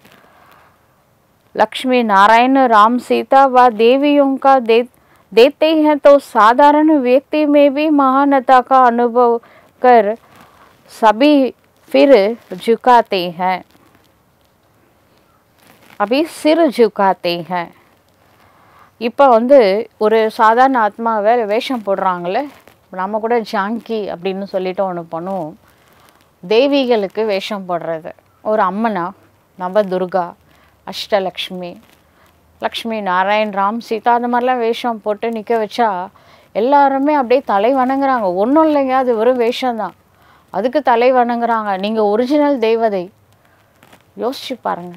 B: लक्ष्मी नारायण राम सीता व देवियों का दे देते हैं तो साधारण व्यक्ति में भी महानता का अनुभव कर सभी फिर झुकाते हैं अभी सिर झुकाते हैं இப்போ வந்து ஒரு சாதாரண ஆத்மாவை வேஷம் போடுறாங்களே நம்ம கூட ஜாங்கி அப்படின்னு சொல்லிட்டு ஒன்று பண்ணுவோம் தேவிகளுக்கு வேஷம் போடுறது ஒரு அம்மனா நவ துர்கா அஷ்டலக்ஷ்மி லக்ஷ்மி நாராயண் ராம் சீதா அந்த மாதிரிலாம் வேஷம் போட்டு நிற்க வச்சா எல்லாருமே அப்படியே தலை வணங்குறாங்க ஒன்றும் இல்லைங்க அது வெறும் வேஷம்தான் அதுக்கு தலை வணங்குறாங்க நீங்கள் ஒரிஜினல் தெய்வதை யோசிச்சு பாருங்க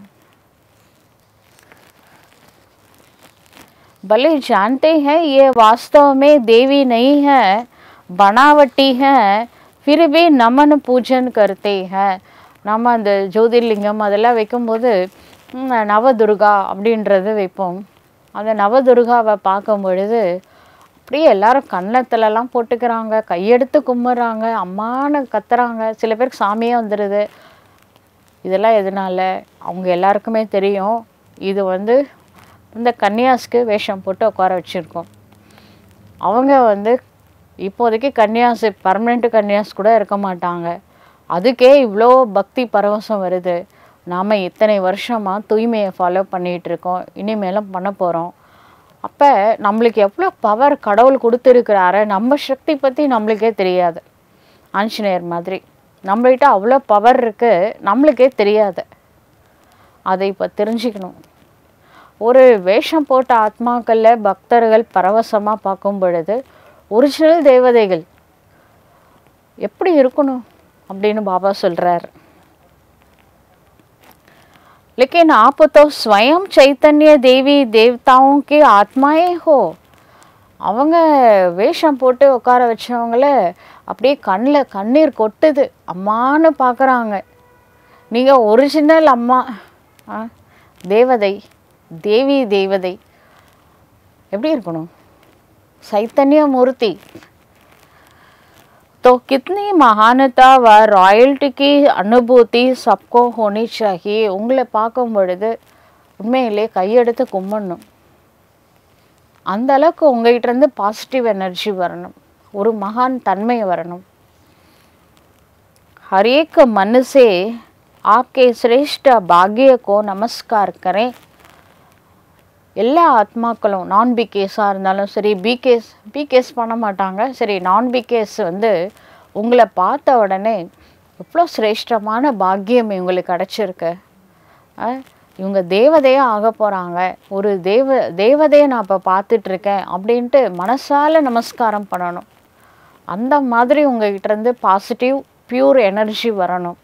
B: भले जानते हैं ये वास्तव में देवी नहीं है बनावटी है फिर भी नमन पूजन करते हैं நம்ம அந்த ஜோதிர்லிங்கம் அதெல்லாம் வைக்கும்போது ம், நவதுர்கா அப்படின்றது வைப்போம் அந்த நவதுர்காவை பார்க்கும் பொழுது அப்படியே எல்லாரும் கன்னத்துலலாம் போட்டுக்கிறாங்க கையெடுத்து கும்பிட்றாங்க அம்மான்னு கத்துறாங்க சில பேருக்கு சாமியே வந்துடுது இதெல்லாம் எதனால அவங்க எல்லாருக்குமே தெரியும் இது வந்து இந்த கன்னியாஸ்க்கு வேஷம் போட்டு உட்கார வச்சுருக்கோம் அவங்க வந்து இப்போதைக்கு கன்னியாஸ் பர்மனெண்ட் கன்னியாஸ் கூட இருக்க மாட்டாங்க அதுக்கே இவ்வளோ பக்தி பரவசம் வருது நாம் இத்தனை வருஷமாக தூய்மையை ஃபாலோ பண்ணிகிட்டு இருக்கோம் இனிமேலும் பண்ண போகிறோம் அப்போ நம்மளுக்கு எவ்வளோ பவர் கடவுள் கொடுத்துருக்கிறாரு நம்ம சக்தி பற்றி நம்மளுக்கே தெரியாது ஆஞ்சநேயர் மாதிரி நம்மள்கிட்ட அவ்வளோ பவர் இருக்குது நம்மளுக்கே தெரியாது அதை இப்போ தெரிஞ்சுக்கணும் ஒரு வேஷம் போட்ட ஆத்மாக்களில் பக்தர்கள் பரவசமாக பார்க்கும் பொழுது ஒரிஜினல் தேவதைகள் எப்படி இருக்கணும் அப்படின்னு பாபா சொல்கிறார் लेकिन आप तो स्वयं चैतन्य देवी देवताओं के आत्माएं हो அவங்க வேஷம் போட்டு உட்கார வச்சவங்கள அப்படியே கண்ணில் கண்ணீர் கொட்டுது அம்மான்னு பார்க்குறாங்க நீங்கள் ஒரிஜினல் அம்மா ஆ தேவதை தேவி தேவதை எப்படி இருக்கணும் சைத்தன்ய மூர்த்தி तो कितनी महानता व रॉयल्टी की अनुभूति सबको होनी चाहिए உங்களை பார்க்கும் பொழுது உண்மையிலே கையெடுத்து கும்பிடணும் அந்த அளவுக்கு உங்ககிட்ட இருந்து பாசிட்டிவ் எனர்ஜி வரணும் ஒரு மகான் தன்மை வரணும் हर एक मन से आपके श्रेष्ठ भाग्य को नमस्कार करें எல்லா ஆத்மாக்களும் நான் பிகேஸாக இருந்தாலும் சரி பிகேஸ் பிகேஸ் பண்ண மாட்டாங்க சரி நான் பிகேஸ் வந்து உங்களை பார்த்த உடனே எவ்வளோ சிரேஷ்டமான பாக்கியம் இவங்களுக்கு கிடச்சிருக்கு இவங்க தேவதையாக ஆக போகிறாங்க ஒரு தேவ தேவதையை நான் இப்போ பார்த்துட்ருக்கேன் அப்படின்ட்டு மனசால நமஸ்காரம் பண்ணணும் அந்த மாதிரி உங்ககிட்ட இருந்து பாசிட்டிவ் பியூர் எனர்ஜி வரணும்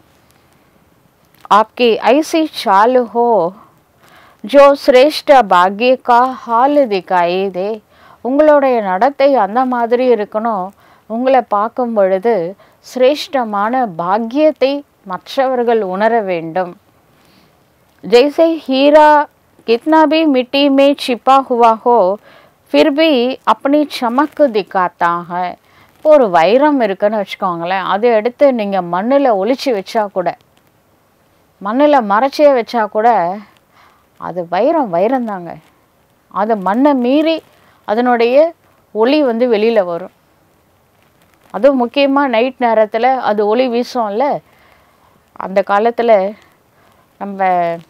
B: आपकी ऐसी चाल हो जो श्रेष्ठ भाग्य का हाल दिखाई दे உங்களுடைய நடத்தை அந்த மாதிரி இருக்கணும் உங்களை பார்க்கும் பொழுது சிரேஷ்டமான பாக்கியத்தை மற்றவர்கள் உணர வேண்டும் जैसे हीरा कितना भी मिट्टी में छिपा हुआ हो फिर भी अपनी चमक दिखाता है இப்போ ஒரு வைரம் இருக்குன்னு வச்சுக்கோங்களேன் அதை எடுத்து நீங்கள் மண்ணில் ஒளிச்சு வச்சா கூட மண்ணில் மறைச்சே வச்சா கூட அது வைரம் வைரம் தாங்க அது மண்ணை மீறி அதனுடைய ஒளி வந்து வெளியில் வரும் அதுவும் முக்கியமாக நைட் நேரத்தில் அது ஒளி வீசும்ல அந்த காலத்தில் நம்ம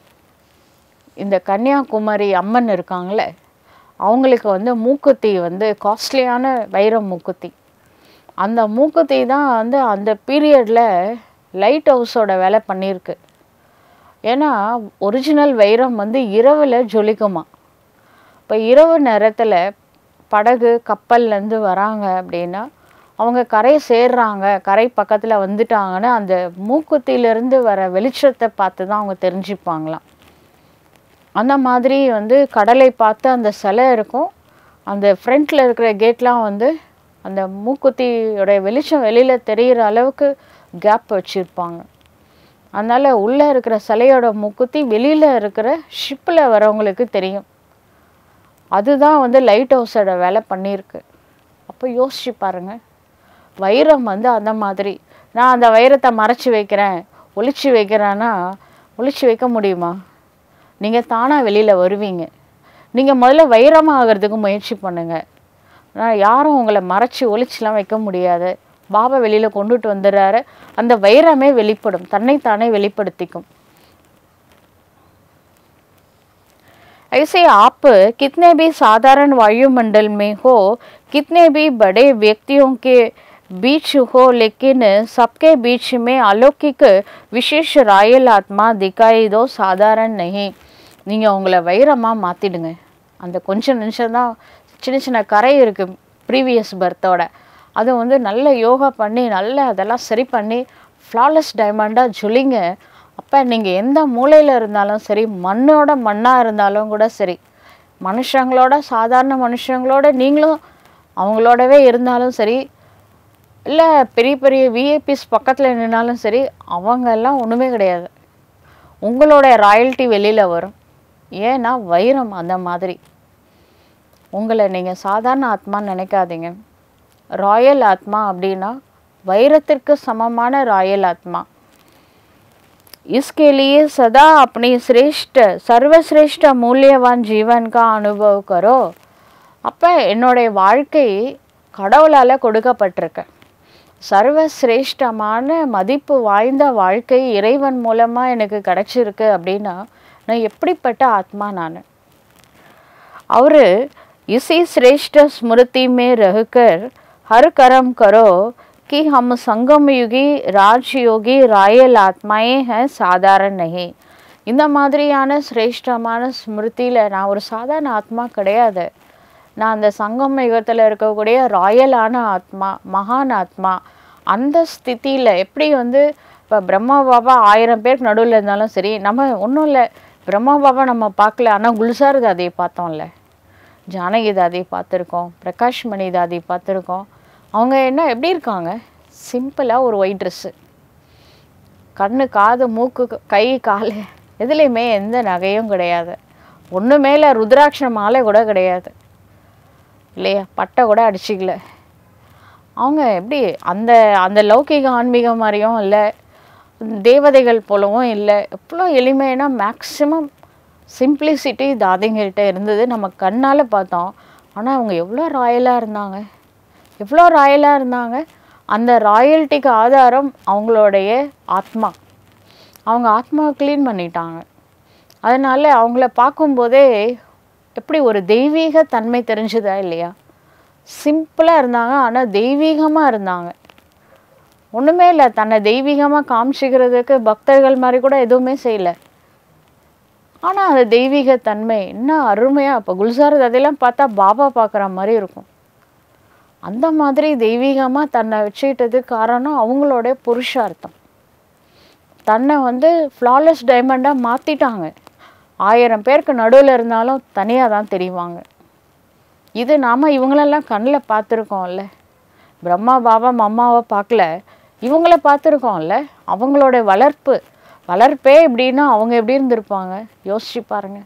B: இந்த கன்னியாகுமரி அம்மன் இருக்காங்களே அவங்களுக்கு வந்து மூக்குத்தி வந்து காஸ்ட்லியான வைரம் மூக்குத்தி அந்த மூக்குத்தி தான் வந்து அந்த பீரியடில் லைட் ஹவுஸோட வேலை பண்ணியிருக்கு ஏன்னா ஒரிஜினல் வைரம் வந்து இரவில் ஜொலிக்குமா இப்போ இரவு நேரத்தில் படகு கப்பல்லேருந்து வராங்க அப்படின்னா அவங்க கரை சேர்றாங்க கரை பக்கத்தில் வந்துட்டாங்கன்னா அந்த மூக்குத்தியிலேருந்து வர வெளிச்சத்தை பார்த்து தான் அவங்க தெரிஞ்சுப்பாங்களாம் அந்த மாதிரி வந்து கடலை பார்த்து அந்த சிலை இருக்கும் அந்த ஃப்ரண்ட்டில் இருக்கிற கேட்லாம் வந்து அந்த மூக்குத்தியோட வெளிச்சம் வெளியில் தெரிகிற அளவுக்கு கேப் வச்சுருப்பாங்க அதனால் உள்ளே இருக்கிற சிலையோட மூக்குத்தி வெளியில் இருக்கிற ஷிப்பில் வரவங்களுக்கு தெரியும் அதுதான் வந்து லைட் ஹவுஸோட வேலை பண்ணியிருக்கு அப்போ யோசிச்சு பாருங்க வைரம் வந்து அந்த மாதிரி நான் அந்த வைரத்தை மறைச்சி வைக்கிறேன் ஒளிச்சு வைக்கிறேன்னா ஒளிச்சு வைக்க முடியுமா நீங்கள் தானாக வெளியில் வருவீங்க நீங்கள் முதல்ல வைரமாகிறதுக்கு முயற்சி பண்ணுங்கள் நான் யாரும் உங்களை மறைச்சி ஒளிச்சுலாம் வைக்க முடியாது பாபா வெளியில் கொண்டுட்டு வந்துடுறாரு அந்த வைரமே வெளிப்படும் தன்னைத்தானே வெளிப்படுத்திக்கும் ऐसे आप कितने भी साधारण वायुमंडल में हो कितने भी बड़े व्यक्तियों के बीच हो लेकिन सबके बीच में अलौकिक विशेष रायल आत्मा दिखाई दो साधारण नहीं நீங்கள் உங்களை வைரமாக மாற்றிடுங்க அந்த கொஞ்சம் நிமிஷம் தான் சின்ன சின்ன கரை இருக்குது ப்ரீவியஸ் பர்த்தோட அதை வந்து நல்ல யோகா பண்ணி நல்ல அதெல்லாம் சரி பண்ணி ஃப்ளாலெஸ் டைமண்டாக ஜொலிங்க அப்போ நீங்கள் எந்த மூலையில் இருந்தாலும் சரி மண்ணோட மண்ணாக இருந்தாலும் கூட சரி மனுஷங்களோட சாதாரண மனுஷங்களோட நீங்களும் அவங்களோடவே இருந்தாலும் சரி இல்லை பெரிய பெரிய விஐபிஸ் பக்கத்தில் நின்னாலும் சரி அவங்கெல்லாம் ஒன்றுமே கிடையாது உங்களோட ராயல்ட்டி வெளியில் வரும் ஏன்னா வைரம் அந்த மாதிரி உங்களை நீங்கள் சாதாரண ஆத்மான்னு நினைக்காதீங்க ராயல் ஆத்மா அப்படின்னா வைரத்திற்கு சமமான ராயல் ஆத்மா इसके लिए सदा अपनी श्रेष्ठ सर्वश्रेष्ठ मूल्यवान जीवन का अनुभव करो அப்போ என்னுடைய வாழ்க்கை கடவுளால் கொடுக்கப்பட்டிருக்கு சர்வசிரேஷ்டமான மதிப்பு வாய்ந்த வாழ்க்கை இறைவன் மூலமாக எனக்கு கிடைச்சிருக்கு அப்படின்னா நான் எப்படிப்பட்ட ஆத்மா நான் அவர் इसी श्रेष्ठ स्मृति में रहकर हर कर्म करो कि हम संगम युगी राजयोगी रायल आत्माएं हैं साधारण नहीं இந்த மாதிரியான சிரேஷ்டமான ஸ்மிருதியில் நான் ஒரு சாதாரண ஆத்மா கிடையாது நான் அந்த சங்கம் யுகத்தில் இருக்கக்கூடிய ராயலான ஆத்மா மகான் ஆத்மா அந்த ஸ்திதியில் எப்படி வந்து இப்போ பிரம்மா பாபா ஆயிரம் பேருக்கு நடுவில் இருந்தாலும் சரி நம்ம ஒன்றும் இல்லை பிரம்மா பாபா நம்ம பார்க்கல ஆனால் குல்சார் தாதியை பார்த்தோம்ல ஜானகி தாதி பார்த்துருக்கோம் பிரகாஷ் மணி தாதி பார்த்துருக்கோம் அவங்க என்ன எப்படி இருக்காங்க சிம்பிளாக ஒரு ஒயிட் ட்ரெஸ்ஸு கண்ணு காது மூக்கு கை கால் எதுலேயுமே எந்த நகையும் கிடையாது ஒன்று மேலே ருத்ராட்ச மாலை கூட கிடையாது இல்லையா பட்டை கூட அடிச்சிக்கல அவங்க எப்படி அந்த அந்த லௌகிக ஆன்மீகம் மாதிரியும் இல்லை தேவதைகள் போலவும் இல்லை எவ்வளோ எளிமைனா மேக்ஸிமம் சிம்பிளிசிட்டி தாதிங்கள்கிட்ட இருந்தது நம்ம கண்ணால் பார்த்தோம் ஆனால் அவங்க எவ்வளோ ராயலாக இருந்தாங்க எவ்வளோ ராயலாக இருந்தாங்க அந்த ராயல்ட்டிக்கு ஆதாரம் அவங்களுடைய ஆத்மா அவங்க ஆத்மாவை க்ளீன் பண்ணிட்டாங்க அதனால் அவங்கள பார்க்கும்போதே எப்படி ஒரு தெய்வீக தன்மை தெரிஞ்சுதா இல்லையா சிம்பிளாக இருந்தாங்க ஆனால் தெய்வீகமாக இருந்தாங்க ஒன்றுமே இல்லை தன்னை தெய்வீகமாக காமிச்சிக்கிறதுக்கு பக்தர்கள் மாதிரி கூட எதுவுமே செய்யலை ஆனால் அந்த தெய்வீக தன்மை என்ன அருமையாக இப்போ குல்சார் அதெல்லாம் பார்த்தா பாபா பார்க்குற மாதிரி இருக்கும் அந்த மாதிரி தெய்வீகமாக தன்னை வச்சுக்கிட்டதுக்கு காரணம் அவங்களோட புருஷார்த்தம் தன்னை வந்து ஃப்ளாலெஸ் டைமண்டாக மாற்றிட்டாங்க ஆயிரம் பேருக்கு நடுவில் இருந்தாலும் தனியாக தான் தெரிவாங்க இது நாம் இவங்களெல்லாம் கண்ணில் பார்த்துருக்கோம்ல பிரம்மா பாபா மம்மாவை பார்க்கல இவங்கள பார்த்துருக்கோம்ல அவங்களோட வளர்ப்பு வளர்ப்பே எப்படின்னா அவங்க எப்படி இருந்திருப்பாங்க யோசிச்சு பாருங்க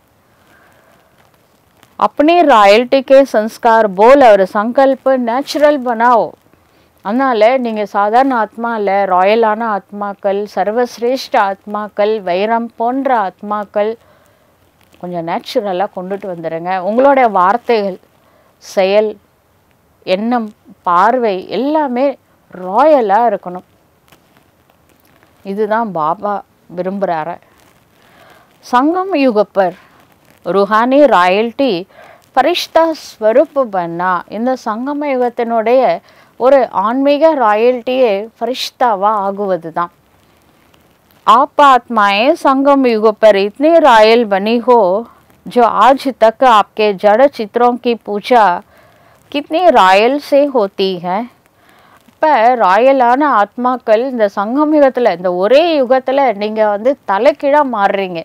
B: अपनी रॉयल्टी के संस्कार बोल और संकल्प நேச்சுரல் बनाओ அதனால் நீங்கள் சாதாரண ஆத்மா இல்லை ராயலான ஆத்மாக்கள் சர்வசிரேஷ்ட ஆத்மாக்கள் வைரம் போன்ற ஆத்மாக்கள் கொஞ்சம் நேச்சுரலாக கொண்டுட்டு வந்துடுங்க உங்களுடைய வார்த்தைகள் செயல் எண்ணம் பார்வை எல்லாமே ராயலாக இருக்கணும் இதுதான் பாபா விரும்புகிறாரு சங்கம் யுகப்பர் ருஹானி ராயல்ட்டி பரிஷ்தா ஸ்வரூப் பண்ணா இந்த சங்கம யுகத்தினுடைய ஒரு ஆன்மீக ராயல்ட்டியே ஃபரிஷ்தாவாக ஆகுவது தான் आप आत्माएं संगम युग पर इतनी रायल बनी हो जो आज तक आपके जड़ चित्रों की पूजा कितनी रायल से होती है இப்போ ராயலான ஆத்மாக்கள் இந்த சங்கம் யுகத்தில் இந்த ஒரே யுகத்தில் நீங்கள் வந்து தலைக்கீழாக மாறுறீங்க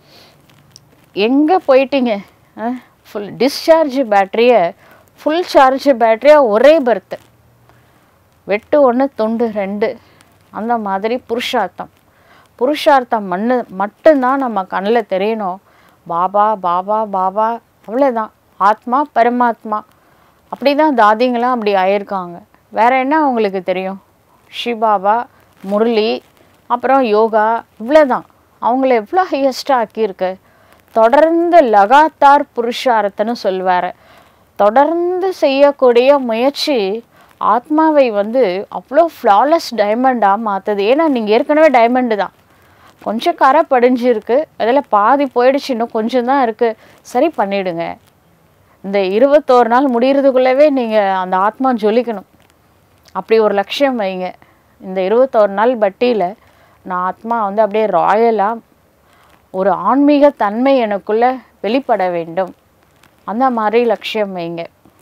B: எங்கே போயிட்டீங்க ஃபுல் டிஸ்சார்ஜ் பேட்டரியை ஃபுல் சார்ஜ் பேட்டரியாக ஒரே பர்த்து வெட்டு ஒன்று துண்டு ரெண்டு அந்த மாதிரி புருஷார்த்தம் புருஷார்த்தம் மண்ணு மட்டும்தான் நம்ம கண்ணில் தெரியணும் பாபா பாபா பாபா அவ்வளோதான் ஆத்மா பரமாத்மா அப்படி தான் தாதிங்களாம் அப்படி ஆயிருக்காங்க வேற என்ன அவங்களுக்கு தெரியும் ஷிபாபா முரளி அப்புறம் யோகா இவ்வளோதான் அவங்கள எவ்வளோ ஹையஸ்டாக ஆக்கியிருக்கு தொடர்ந்து லகாத்தார் புருஷார்த்தன்னு சொல்வார் தொடர்ந்து செய்யக்கூடிய முயற்சி ஆத்மாவை வந்து அவ்வளோ ஃப்ளாலெஸ் டைமண்டாக மாற்றுது ஏன்னா நீங்கள் ஏற்கனவே டைமண்டு தான் கொஞ்சம் கரை படிஞ்சிருக்கு அதில் பாதி போயிடுச்சு இன்னும் கொஞ்சம் தான் இருக்குது சரி பண்ணிடுங்க இந்த இருபத்தோரு நாள் முடிகிறதுக்குள்ளவே நீங்கள் அந்த ஆத்மா ஜொலிக்கணும் அப்படி ஒரு லட்சியம் வைங்க இந்த இருபத்தோரு நாள் பட்டியில் நான் ஆத்மா வந்து அப்படியே ராயலாக ஒரு ஆன்மீக தன்மை எனக்குள்ளே வெளிப்பட வேண்டும் அந்த மாதிரி லட்சியம் வைங்க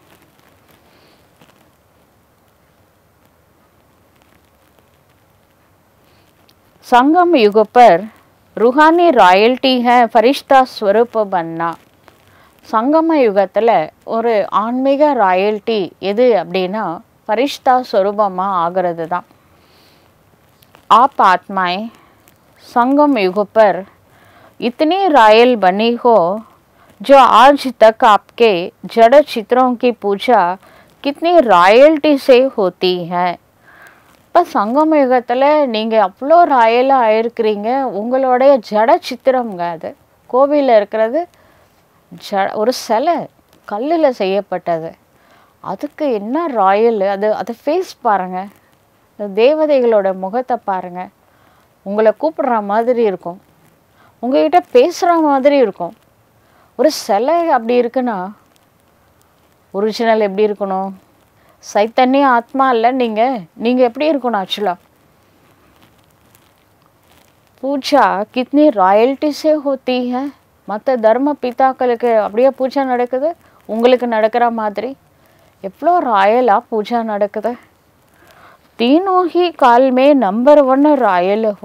B: संगम युग पर रूहानी रॉयल्टी है फरिश्ता स्वरूप बनना சங்கம யுகத்தில் ஒரு ஆன்மீக ராயல்ட்டி எது அப்படின்னா ஃபரிஷ்தா ஸ்வரூபமாக ஆகிறது தான் आप आत्माएं संगम युग पर इतनी रायल बनी हो जो आज तक आपके जड़ चित्रों की पूजा कितनी रायल्टी से होती है இப்போ சங்கம யுகத்தில் நீங்கள் அவ்வளோ ராயலாக ஆயிருக்கிறீங்க உங்களுடைய ஜட சித்திரம்ங்க அது கோவிலில் இருக்கிறது ஜ ஒரு சிலை கல்லில் செய்யப்பட்டது அதுக்கு என்ன ராயல் அது அதை ஃபேஸ் பாருங்கள் இந்த தேவதைகளோட முகத்தை பாருங்கள் உங்களை கூப்பிடுற மாதிரி இருக்கும் உங்ககிட்ட பேசுகிற மாதிரி இருக்கும் ஒரு சிலை அப்படி இருக்குன்னா ஒரிஜினல் எப்படி இருக்கணும் சைத்தன்ய ஆத்மா இல்லை நீங்கள் நீங்கள் எப்படி இருக்கணும் ஆக்சுவலாக பூஜா கிட்னி ராயல்ட்டி சே ஹோத்தி है மற்ற தர்ம பிதாக்களுக்கு அப்படியே பூஜை நடக்குது உங்களுக்கு நடக்கிற மாதிரி எவ்வளோ ராயலாக பூஜா நடக்குது तीनों ही काल में नंबर ஒன் ராயல் ஹோ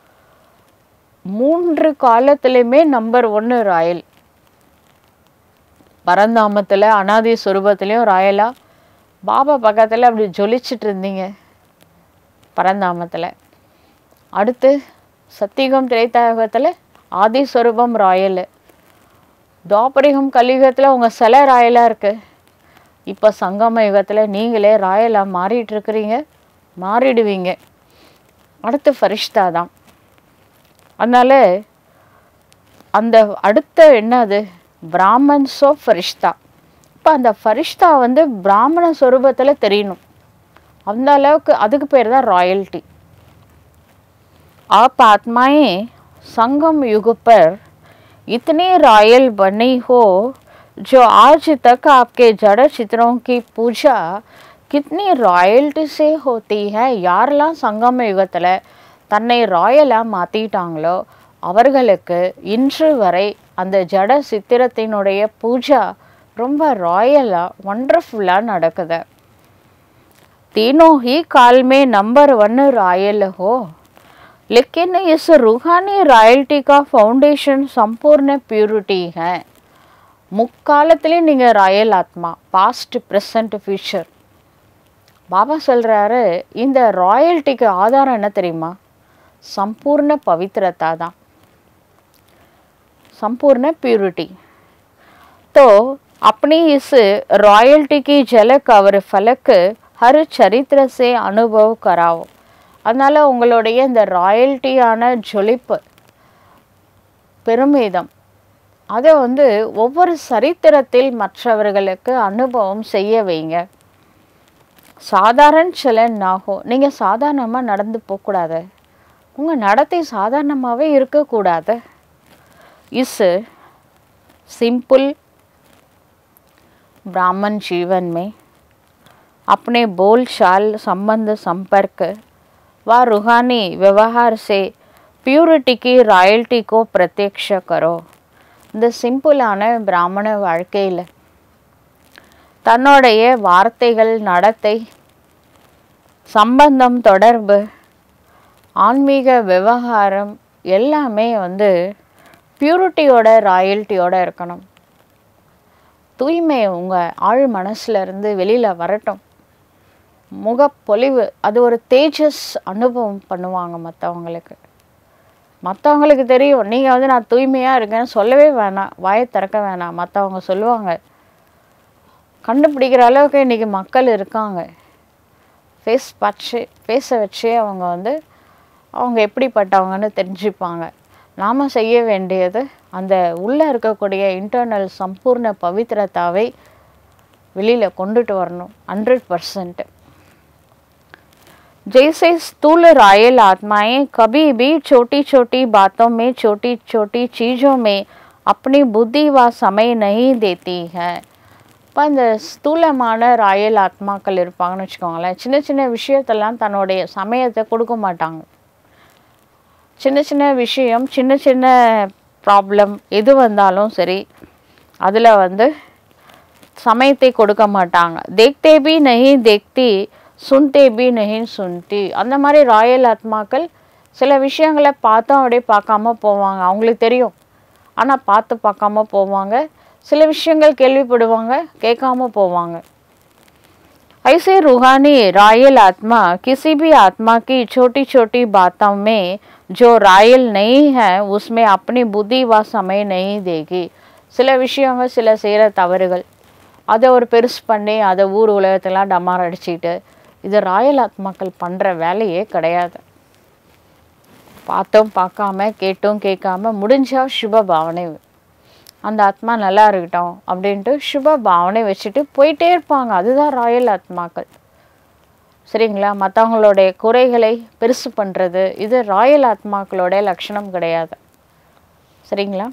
B: மூன்று காலத்திலையுமே நம்பர் ஒன்று ராயல் பரந்தாமத்தில் அனாதி சுரூபத்துலேயும் ராயலா பாபா பக்கத்தில் அப்படி ஜொலிச்சிட்டு இருந்தீங்க பரந்தாமத்தில் அடுத்து சத்தியுகம் திரைத்தாயகத்தில் ஆதி ஸ்வரூபம் ராயல் துவாபரிகம் கலியுகத்தில் உங்கள் சிலை ராயலாக இருக்கு இப்போ சங்கம யுகத்தில் நீங்களே ராயலாக மாறிட்டு இருக்கிறீங்க மாறிடுவீங்க அடுத்து ஃபரிஷ்தா தான் அதனால அந்த அடுத்த என்னது பிராமன்ஸோ ஃபரிஷ்தா இப்போ அந்த ஃபரிஷ்தா வந்து பிராமண ஸ்வரூபத்தில் தெரியணும் அந்த அளவுக்கு அதுக்கு பேர் தான் ராயல்ட்டி आप आत्माएं संगम युग पर इतने रॉयल बनी हो जो आज तक आपके जड़ चित्रों की पूजा कितनी ராயல்ட்டி से होती है யாரெல்லாம் சங்கம யுகத்தில் தன்னை ராயலாக மாற்றிட்டாங்களோ அவர்களுக்கு இன்று வரை அந்த ஜட சித்திரத்தினுடைய பூஜா ரொம்ப ராயலாக ஒண்டர்ஃபுல்லாக நடக்குது तीनों ही काल में नंबर वन रॉयल हो लेकिन इस रूहानी रॉयल्टी का फाउंडेशन संपूर्ण प्यूरिटी है முக்காலத்துலேயும் நீங்கள் ராயல் ஆத்மா பாஸ்ட் ப்ரெசன்ட் ஃபியூச்சர் பாபா சொல்கிறாரு இந்த ராயல்ட்டிக்கு ஆதாரம் என்ன தெரியுமா சம்பூர்ண பவித்திரதா தான் संपूर्ण प्यूरिटी तो अपनी इस रॉयल्टी की झलक और फलक हर चरित्र से अनुभव कराओ அதனால் உங்களுடைய இந்த ராயல்ட்டியான ஜொலிப்பு பெருமிதம் அதை வந்து ஒவ்வொரு சரித்திரத்தில் மற்றவர்களுக்கு அனுபவம் செய்ய வைங்க சாதாரண சலன் ஆகும் நீங்கள் சாதாரணமாக நடந்து போகக்கூடாது உங்கள் நடத்தை சாதாரணமாகவே இருக்கக்கூடாது इस सिंपल ब्राह्मण जीवन में अपने बोल चाल संबंध संपर्क व रूहानी व्यवहार से प्यूरिटी की रॉयल्टी को प्रत्यक्ष करो இந்த சிம்பிளான பிராமண வாழ்க்கையில் தன்னுடைய வார்த்தைகள் நடத்தை சம்பந்தம் தொடர்பு ஆன்மீக விவகாரம் எல்லாமே வந்து பியூரிட்டியோட ராயல்ட்டியோட இருக்கணும் தூய்மை உங்கள் ஆழ் மனசுல இருந்து வெளியில் வரட்டும் முகப்பொலிவு அது ஒரு தேஜஸ் அனுபவம் பண்ணுவாங்க மற்றவங்களுக்கு மற்றவங்களுக்கு தெரியும் நீங்கள் வந்து நான் தூய்மையாக இருக்கேன்னு சொல்லவே வேணாம் வாயை திறக்க வேணாம் மற்றவங்க சொல்லுவாங்க கண்டுபிடிக்கிற அளவுக்கு இன்றைக்கி மக்கள் இருக்காங்க ஃபேஸ் வச்சு ஃபேஸை வச்சே அவங்க வந்து அவங்க எப்படிப்பட்டவங்கன்னு தெரிஞ்சுப்பாங்க நாம் செய்ய வேண்டியது அந்த உள்ளே இருக்கக்கூடிய இன்டர்னல் சம்பூர்ண பவித்திரத்தாவை வெளியில் கொண்டுட்டு வரணும் ஹண்ட்ரட் பர்சன்ட் जैसे स्थूल रायल आत्माएं कभी भी छोटी छोटी बातों में छोटी छोटी चीज़ों में अपनी बुद्धि व समय नहीं देती है இப்போ இந்த ஸ்தூலமான ராயல் ஆத்மாக்கள் இருப்பாங்கன்னு வச்சுக்கோங்களேன் சின்ன சின்ன விஷயத்தெல்லாம் தன்னுடைய சமயத்தை கொடுக்க மாட்டாங்க சின்ன சின்ன விஷயம் சின்ன சின்ன ப்ராப்ளம் எது வந்தாலும் சரி அதில் வந்து சமயத்தை கொடுக்க மாட்டாங்க தேக்தே பி நஹி தேக்தி சுன்தே பி நஹி சுன்தி அந்த மாதிரி ராயல் ஆத்மாக்கள் சில விஷயங்களை பார்த்தோம் அப்படியே பார்க்காம போவாங்க அவங்களுக்கு தெரியும் ஆனால் பார்த்து பார்க்காம போவாங்க சில விஷயங்கள் கேள்விப்படுவாங்க கேட்காம போவாங்க ऐसे रूहानी रायल आत्मा किसी भी आत्मा की छोटी छोटी बातों में जो रायल नहीं है उसमें अपनी बुद्धि व समय नहीं देगी சில விஷயங்கள் சில செய்கிற தவறுகள் அதை ஒரு பெருசு பண்ணி அதை ஊர் உலகத்தெல்லாம் டமார் அடிச்சுக்கிட்டு இது ராயல் ஆத்மாக்கள் பண்ணுற வேலையே கிடையாது பார்த்தோம் பார்க்காம கேட்டும் கேட்காம முடிஞ்சா சுப பாவனை அந்த ஆத்மா நல்லா இருக்கட்டும் அப்படின்ட்டு சுப பாவனை வச்சுட்டு போயிட்டே இருப்பாங்க அதுதான் ராயல் ஆத்மாக்கள் சரிங்களா மற்றவங்களுடைய குறைகளை பெருசு பண்ணுறது இது ராயல் ஆத்மாக்களோட லட்சணம் கிடையாது சரிங்களா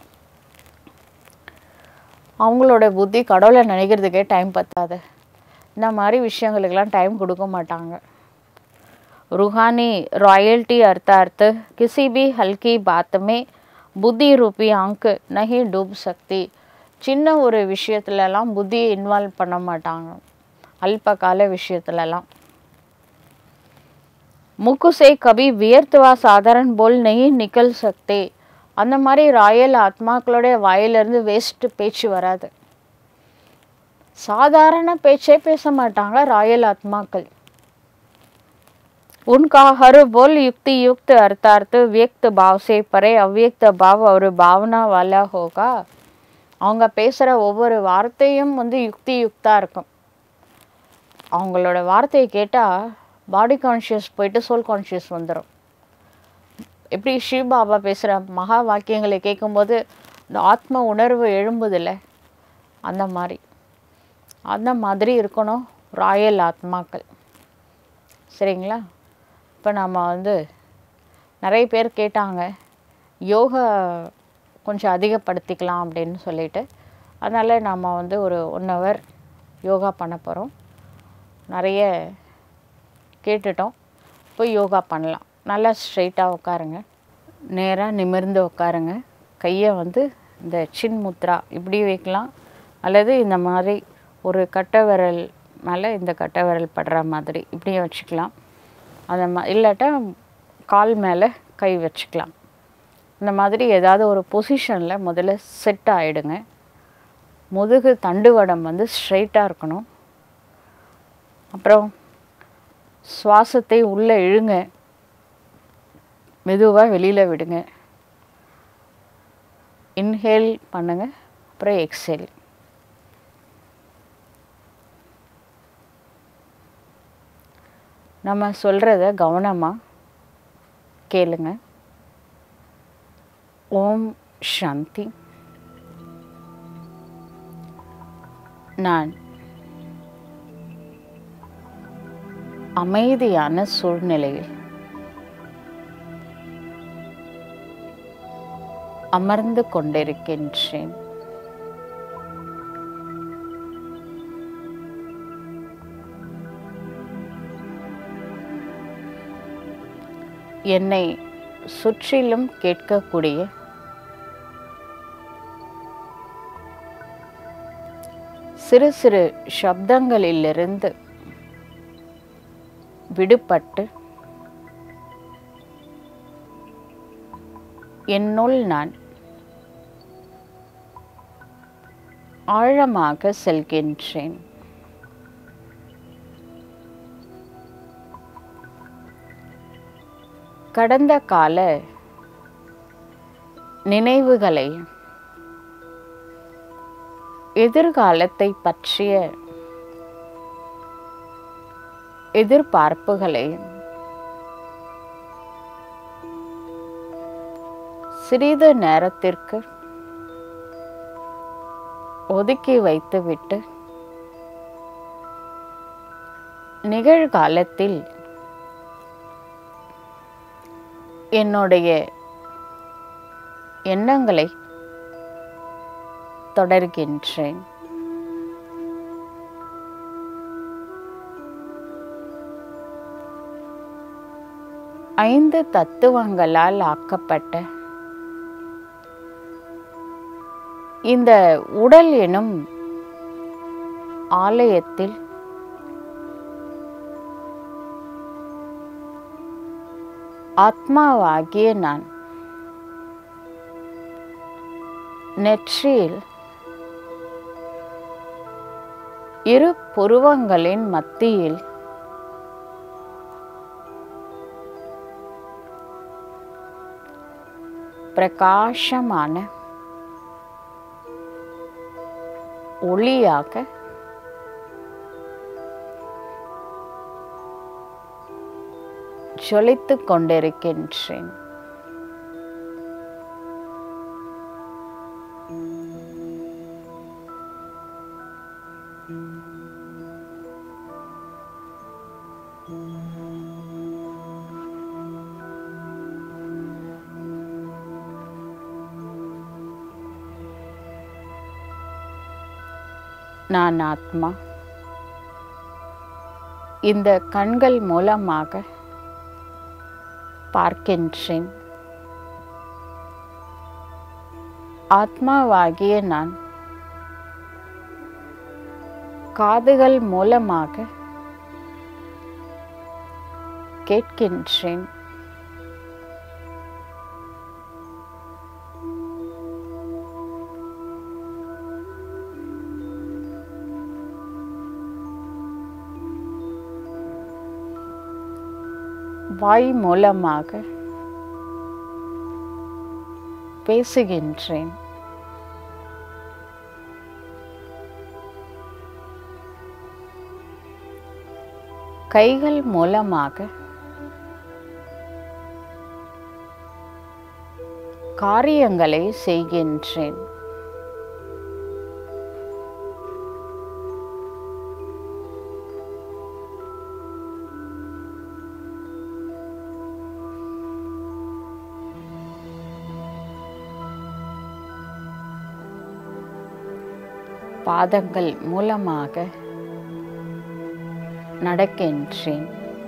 B: அவங்களோட புத்தி கடவுளை நினைக்கிறதுக்கே டைம் பத்தாது இந்த மாதிரி விஷயங்களுக்கெல்லாம் டைம் கொடுக்க மாட்டாங்க रूहानी रॉयल्टी अर्थात किसी भी हल्की बात में புத்தி ரூபி ஆங்க் நகி டூப் சக்தி சின்ன ஒரு விஷயத்துலலாம் புத்தியை இன்வால்வ் பண்ண மாட்டாங்க அல்ப கால விஷயத்துலலாம் मुख से कभी व्यर्थ व साधारण बोल नहीं निकल सकते அந்த மாதிரி ராயல் ஆத்மாக்களுடைய வாயிலிருந்து வேஸ்ட் பேச்சு வராது சாதாரண பேச்சே பேச மாட்டாங்க ராயல் ஆத்மாக்கள் उनका हर बोल युक्ति युक्त अर्थार्थ व्यक्त भाव से परे अव्यक्त भाव और भावना वाला होगा அவங்க பேசுகிற ஒவ்வொரு வார்த்தையும் வந்து யுக்தி யுக்தாக இருக்கும் அவங்களோட வார்த்தையை கேட்டால் பாடி கான்ஷியஸ் போயிட்டு சோல் கான்ஷியஸ் வந்துடும் எப்படி சிவ பாபா பேசுகிற மகா வாக்கியங்களை கேட்கும்போது இந்த ஆத்ம உணர்வு எழும்புதில்ல அந்த மாதிரி அந்த மாதிரி இருக்கணும் ராயல் ஆத்மாக்கள் சரிங்களா இப்போ நம்ம வந்து நிறைய பேர் கேட்டாங்க யோகா கொஞ்சம் அதிகப்படுத்திக்கலாம் அப்படின்னு சொல்லிட்டு அதனால் நம்ம வந்து ஒரு ஒன் ஹவர் யோகா பண்ண போகிறோம் நிறைய கேட்டுட்டோம் போய் யோகா பண்ணலாம் நல்லா ஸ்ட்ரைட்டாக உட்காருங்க நேராக நிமிர்ந்து உட்காருங்க கையை வந்து இந்த சின் முத்ரா இப்படி வைக்கலாம் அல்லது இந்த மாதிரி ஒரு கட்டை விரல் மேலே இந்த கட்டை விரல் படுற மாதிரி இப்படியும் வச்சுக்கலாம் அந்த மா இல்லாட்டா கால் மேலே கை வச்சுக்கலாம் இந்த மாதிரி ஏதாவது ஒரு பொசிஷனில் முதல்ல செட் ஆகிடுங்க முதுகு தண்டுவடம் வந்து ஸ்ட்ரைட்டாக இருக்கணும் அப்புறம் சுவாசத்தை உள்ளே இழுங்க மெதுவாக வெளியில் விடுங்க இன்ஹேல் பண்ணுங்க அப்புறம் எக்ஸேல் நம்ம சொல்கிறத கவனமாக கேளுங்க ஓம் சாந்தி நான் அமைதியான சூழ்நிலையில் அமர்ந்து கொண்டிருக்கின்றேன் என்னை சுற்றிலும் கேட்கக்கூடிய சிறு சிறு சப்தங்களிலிருந்து விடுபட்டு என்னுள் நான் ஆழமாக செல்கின்றேன் கடந்த கால நினைவுகளை எதிர்காலத்தை பற்றிய எதிர்பார்ப்புகளை சிறிது நேரத்திற்கு ஒதுக்கி வைத்துவிட்டு நிகழ்காலத்தில் என்னுடைய எண்ணங்களை தொடர்கின்றேன் ஐந்து தத்துவங்களால் ஆக்கப்பட்ட இந்த உடல் எனும் ஆலயத்தில் ஆத்மாவாகிய நான் நெற்றியில் இரு புருவங்களின் மத்தியில் பிரகாசமான ஒளியாக ஜொலித்துக் கொண்டிருக்கின்றேன் நான் ஆத்மா இந்த கண்கள் மூலமாக பார்க்கின்றேன் ஆத்மாவாகிய நான் காதுகள் மூலமாக கேட்கின்றேன் வாய் மூலமாக பேசுகின்றேன் கைகள் மூலமாக காரியங்களை செய்கின்றேன் பாதங்கள் மூலமாக நடக்கின்றேன்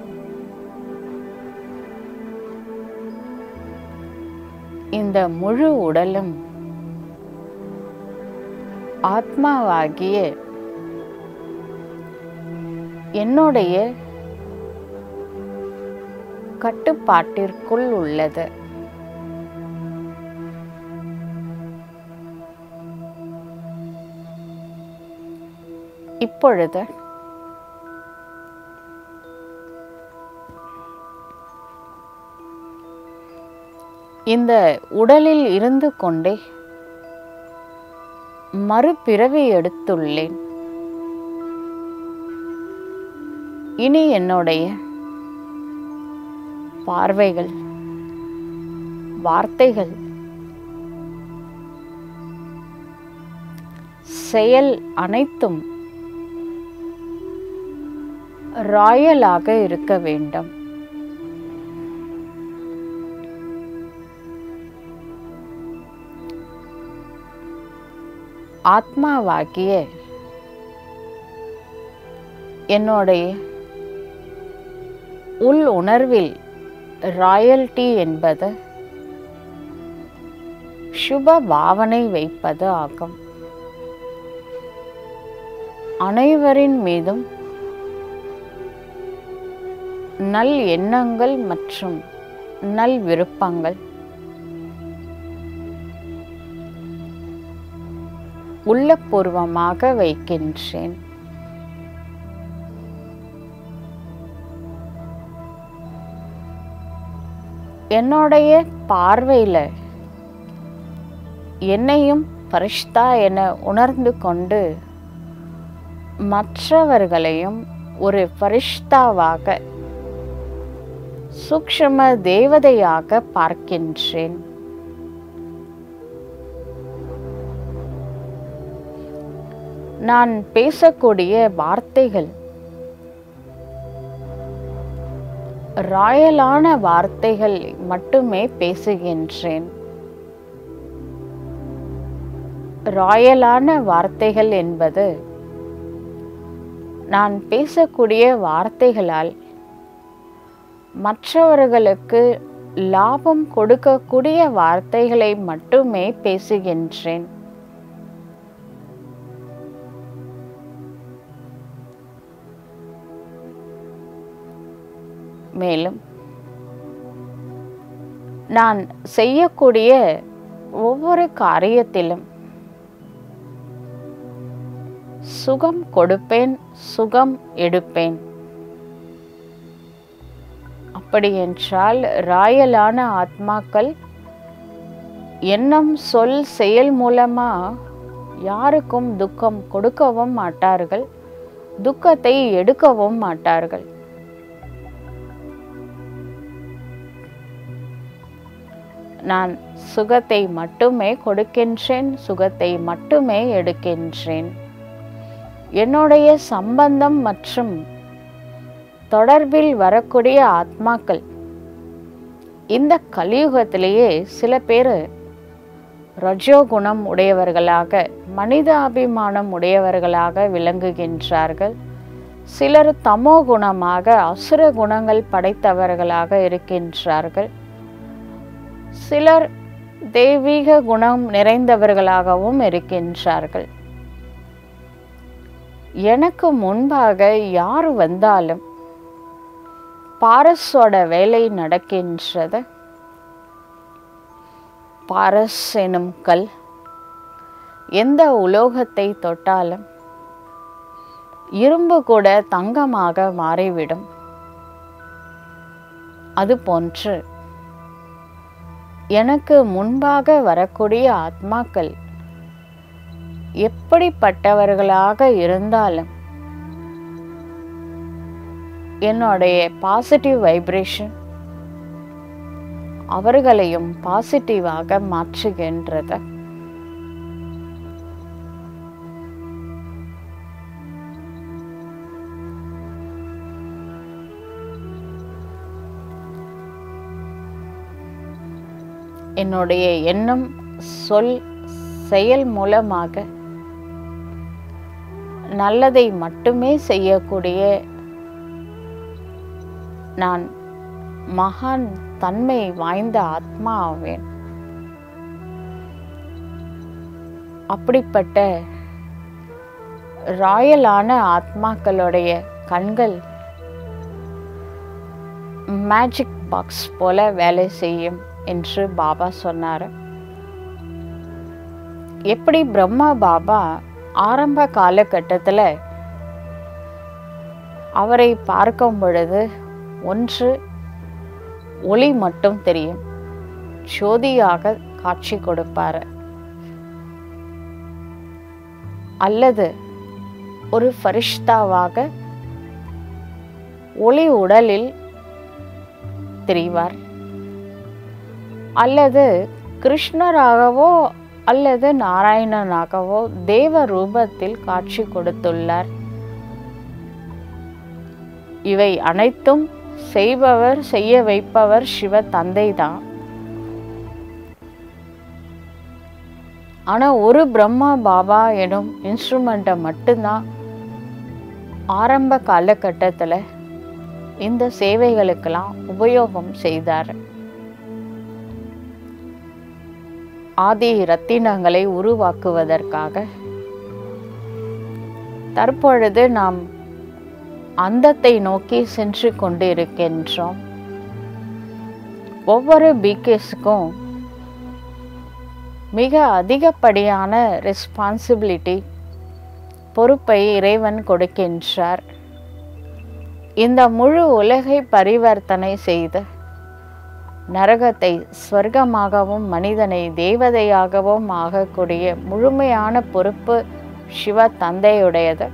B: இந்த முழு உடலும் ஆத்மாவாகிய என்னுடைய கட்டுப்பாட்டிற்குள் உள்ளது இப்பொழுது இந்த உடலில் இருந்து கொண்டே மறுபிறவி எடுத்துள்ளேன் இனி என்னுடைய பார்வைகள் வார்த்தைகள் செயல் அனைத்தும் ராயலாக இருக்க வேண்டும் ஆத்மாவாகிய என்னுடைய உள் உணர்வில் ராயல்டி என்பது சுப பாவனை வைப்பது ஆகும் அனைவரின் மீதும் நல் எண்ணங்கள் மற்றும் நல் விருப்பங்கள் உள்ளபூர்வமாக வைக்கின்றேன் என்னுடைய பார்வையில் என்னையும் பரிஷ்தா என உணர்ந்து கொண்டு மற்றவர்களையும் ஒரு பரிஷ்தாவாக சூக்ஷ்ம தேவதையாக பார்க்கின்றேன் நான் பேசக்கூடிய வார்த்தைகள் ராயலான வார்த்தைகள் மட்டுமே பேசுகின்றேன் ராயலான வார்த்தைகள் என்பது நான் பேசக்கூடிய வார்த்தைகளால் மற்றவர்களுக்கு லாபம் கொடுக்கக்கூடிய வார்த்தைகளை மட்டுமே பேசுகின்றேன் மேலும் நான் செய்யக்கூடிய ஒவ்வொரு காரியத்திலும் சுகம் கொடுப்பேன் சுகம் எடுப்பேன் அப்படி என்றால் ராயலான ஆத்மாக்கள் எண்ணம் சொல் செயல் மூலமா யாருக்கும் துக்கம் கொடுக்கவும் மாட்டார்கள் துக்கத்தை எடுக்கவும் மாட்டார்கள் நான் சுகத்தை மட்டுமே கொடுக்கின்றேன் சுகத்தை மட்டுமே எடுக்கின்றேன் என்னுடைய சம்பந்தம் மற்றும் தொடர்பில் வரக்கூடிய ஆத்மாக்கள் இந்த கலியுகத்திலேயே சில பேர் ரஜோகுணம் உடையவர்களாக மனித அபிமானம் உடையவர்களாக விளங்குகின்றார்கள் சிலர் தமோ குணமாக அசுர குணங்கள் படைத்தவர்களாக இருக்கின்றார்கள் சிலர் தெய்வீக குணம் நிறைந்தவர்களாகவும் இருக்கின்றார்கள் எனக்கு முன்பாக யார் வந்தாலும் பாரஸோட வேலை நடக்கின்றது பாரஸ் எனும் கல் எந்த உலோகத்தை தொட்டாலும் இரும்பு கூட தங்கமாக மாறிவிடும் அதுபோன்று எனக்கு முன்பாக வரக்கூடிய ஆத்மாக்கள் எப்படிப்பட்டவர்களாக இருந்தாலும் என்னுடைய பாசிட்டிவ் வைப்ரேஷன் அவர்களையும் பாசிட்டிவாக மாற்றுகின்றது என்னுடைய எண்ணம் சொல் செயல் மூலமாக நல்லதை மட்டுமே செய்யக்கூடிய நான் மகான் தன்மை வாய்ந்த ஆத்மா ஆவேன் அப்படிப்பட்ட ராயலான ஆத்மாக்களுடைய கண்கள் மேஜிக் பாக்ஸ் போல வேலை செய்யும் என்று பாபா சொன்னார் எப்படி பிரம்மா பாபா ஆரம்ப காலகட்டத்தில் அவரை பார்க்கும் பொழுது ஒன்று ஒளி மட்டும் தெரியும் ஜோதியாக காட்சி கொடுப்பார் அல்லது ஒரு ஃபரிஷ்தாவாக ஒளி உடலில் தெரிவார் அல்லது கிருஷ்ணராகவோ அல்லது நாராயணனாகவோ தேவ ரூபத்தில் காட்சி கொடுத்துள்ளார் இவை அனைத்தும் செய்பவர் செய்ய வைப்பவர் சிவ தந்தை தான் ஆனால் ஒரு பிரம்மா பாபா எனும் இன்ஸ்ட்ருமெண்ட்டை மட்டும்தான் ஆரம்ப காலகட்டத்தில் இந்த சேவைகளுக்கெல்லாம் உபயோகம் செய்தார் ஆதி ரத்தினங்களை உருவாக்குவதற்காக தற்பொழுது நாம் அந்தத்தை நோக்கி சென்று கொண்டு இருக்கின்றோம் ஒவ்வொரு பிகேஸுக்கும் மிக அதிகப்படியான ரெஸ்பான்சிபிலிட்டி பொறுப்பை இறைவன் கொடுக்கின்றார் இந்த முழு உலகை பரிவர்த்தனை செய்து நரகத்தை ஸ்வர்க்கமாகவும் மனிதனை தேவதையாகவும் ஆகக்கூடிய முழுமையான பொறுப்பு சிவ தந்தையுடையது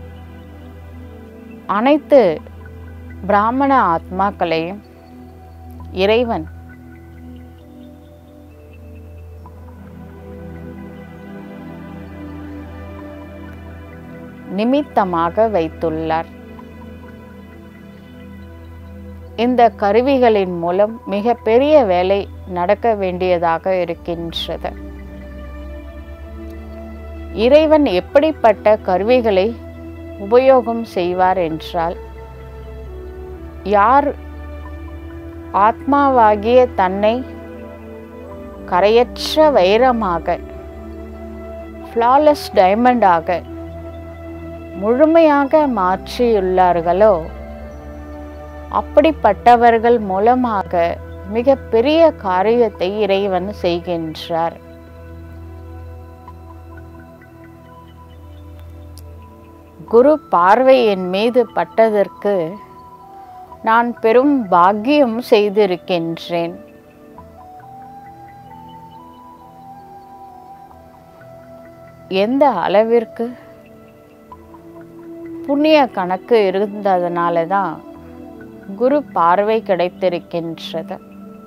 B: அனைத்து பிராமண ஆத்மாக்களையும் இறைவன் நிமித்தமாக வைத்துள்ளார் இந்த கருவிகளின் மூலம் மிக பெரிய வேலை நடக்க வேண்டியதாக இருக்கின்றது இறைவன் எப்படிப்பட்ட கருவிகளை உபயோகம் செய்வார் என்றால் யார் ஆத்மாவாகிய தன்னை கரையற்ற வைரமாக ஃப்ளாலஸ் டைமண்டாக முழுமையாக மாற்றியுள்ளார்களோ அப்படிப்பட்டவர்கள் மூலமாக மிக பெரிய காரியத்தை இறைவன் செய்கின்றார் குரு பார்வை என் மீது பட்டதற்கு நான் பெரும் பாக்கியம் செய்திருக்கின்றேன் எந்த அளவிற்கு புண்ணிய கணக்கு இருந்ததுனால தான் குரு பார்வை கிடைத்திருக்கின்றது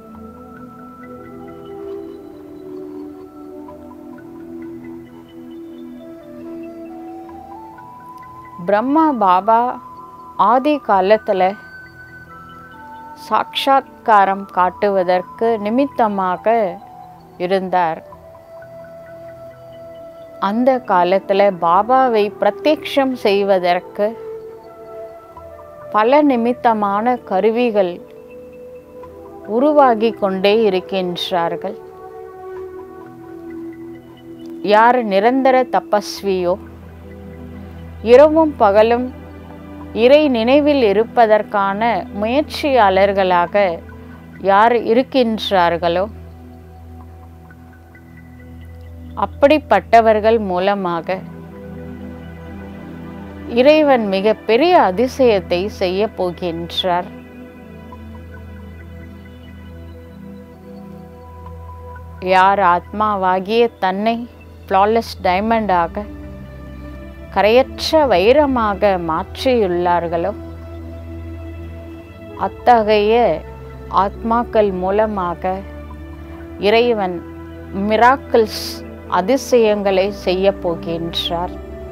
B: பிரம்மா பாபா ஆதி காலத்தில் சாட்சாத்காரம் காட்டுவதற்கு நிமித்தமாக இருந்தார் அந்த காலத்தில் பாபாவை பிரத்யக்ஷம் செய்வதற்கு பல நிமித்தமான கருவிகள் உருவாகி கொண்டே இருக்கின்றார்கள் யார் நிரந்தர தபஸ்வியோ இரவும் பகலும் இறை நினைவில் இருப்பதற்கான முயற்சியாளர்களாக யார் இருக்கின்றார்களோ அப்படிப்பட்டவர்கள் மூலமாக இறைவன் மிக பெரிய அதிசயத்தை செய்ய போகின்றார் யார் ஆத்மாவாகிய தன்னை ஃப்ளாலெஸ் டைமண்டாக கரையற்ற வைரமாக மாற்றியுள்ளார்களோ அத்தகைய ஆத்மாக்கள் மூலமாக இறைவன் மிராக்கிள்ஸ் அதிசயங்களை செய்ய போகின்றார்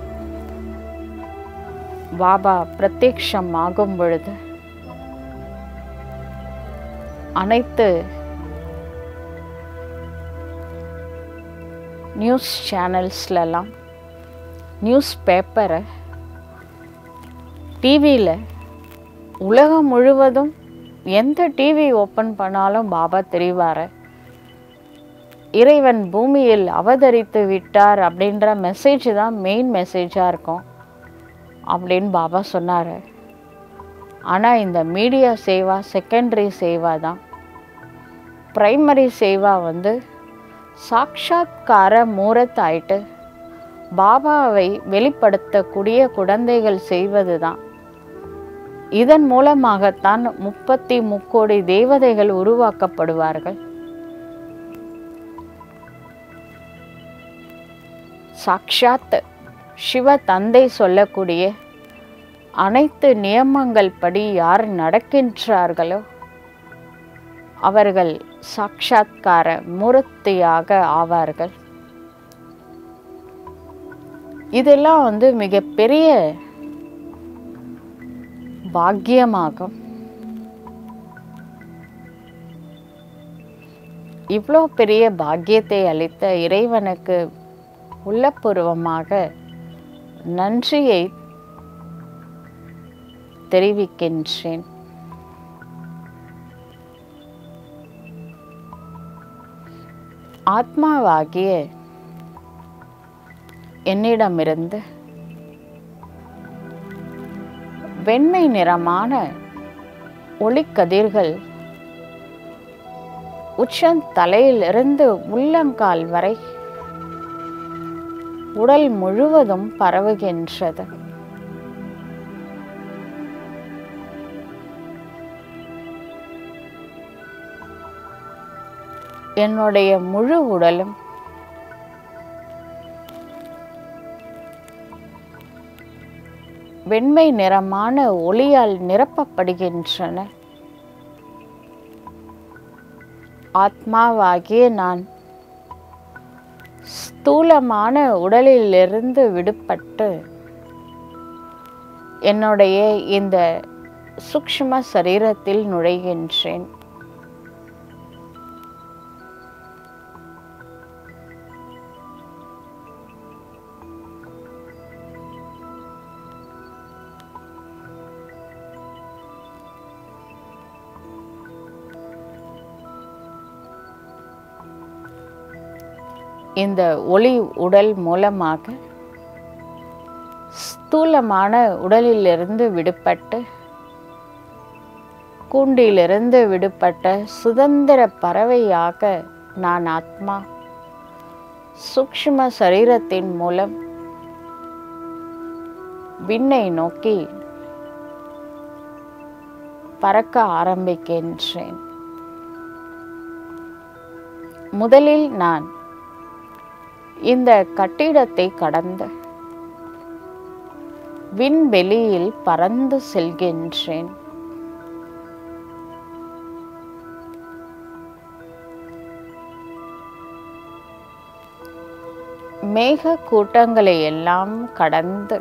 B: பாபா பிரத்யக்ஷம் ஆகும் பொழுது அனைத்து நியூஸ் சேனல்ஸ்லலாம் நியூஸ் பேப்பரை டிவியில் உலகம் முழுவதும் எந்த டிவி ஓப்பன் பண்ணாலும் பாபா தெரிவார் இறைவன் பூமியில் அவதரித்து விட்டார் அப்படின்ற மெசேஜ் தான் மெயின் மெசேஜாக இருக்கும் அப்படின்னு பாபா சொன்னார் ஆனால் இந்த மீடியா சேவா செகண்டரி சேவா தான் ப்ரைமரி சேவா வந்து சாக்ஷாத்கார மூரத் ஆயிட்டு பாபாவை வெளிப்படுத்தக்கூடிய குழந்தைகள் செய்வது தான் இதன் மூலமாகத்தான் முப்பத்தி முக்கோடி தேவதைகள் உருவாக்கப்படுவார்கள் சாக்ஷாத் சிவ தந்தை சொல்லக்கூடிய அனைத்து நியமங்கள் படி யார் நடக்கின்றார்களோ அவர்கள் சாக்ஷாத்கார மூர்த்தியாக ஆவார்கள் இதெல்லாம் வந்து மிகப்பெரிய பாக்கியமாகும் இவ்வளோ பெரிய பாக்கியத்தை அளித்த இறைவனுக்கு உள்ளபூர்வமாக நன்றியை தெரிவிக்கின்றேன் ஆத்மாவாகிய என்னிடமிருந்து வெண்மை நிறமான ஒளிக்கதிர்கள் உச்சந்தலையிலிருந்து உள்ளங்கால் வரை உடல் முழுவதும் பரவுகின்றது என்னுடைய முழு உடலும் வெண்மை நிறமான ஒளியால் நிரப்பப்படுகின்றன ஆத்மாவாகிய நான் ஸ்தூலமான உடலிலிருந்து விடுபட்டு என்னுடைய இந்த சூக்ஷ்ம சரீரத்தில் நுழைகின்றேன் இந்த ஒளி உடல் மூலமாக ஸ்தூலமான உடலிலிருந்து விடுபட்டு கூண்டிலிருந்து விடுபட்ட சுதந்திர பறவையாக நான் ஆத்மா சூக்ஷ்ம சரீரத்தின் மூலம் விண்ணை நோக்கி பறக்க ஆரம்பிக்கின்றேன் முதலில் நான் இந்த கட்டிடத்தை கடந்து விண்வெளியில் பறந்து செல்கின்றேன் மேக கூட்டங்களை எல்லாம் கடந்து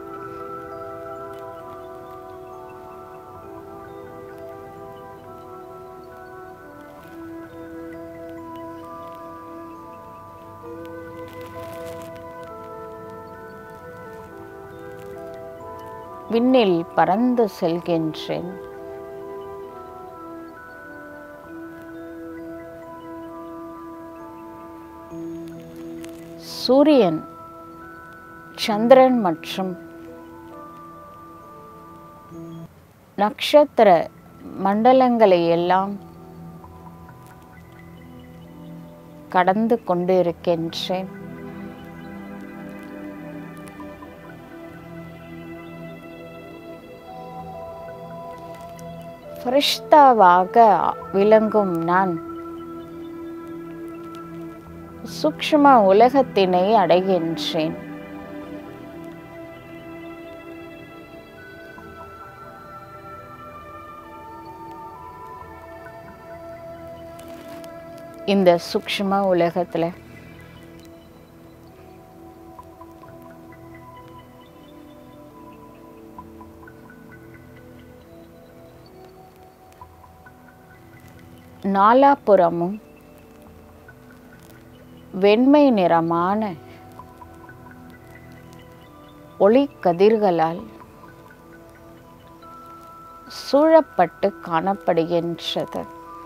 B: விண்ணில் பறந்து செல்கின்றேன் சூரியன் சந்திரன் மற்றும் நட்சத்திர மண்டலங்களை எல்லாம் கடந்து கொண்டு இருக்கின்றேன் ஃபரிஷ்தாவாக விளங்கும் நான் சூக்ஷ்ம உலகத்தினை அடைகின்றேன் இந்த சூக்ஷ்ம உலகத்தில் நாலாபுறமும் வெண்மை நிறமான ஒளிக்கதிர்களால் சூழப்பட்டு காணப்படுகின்றது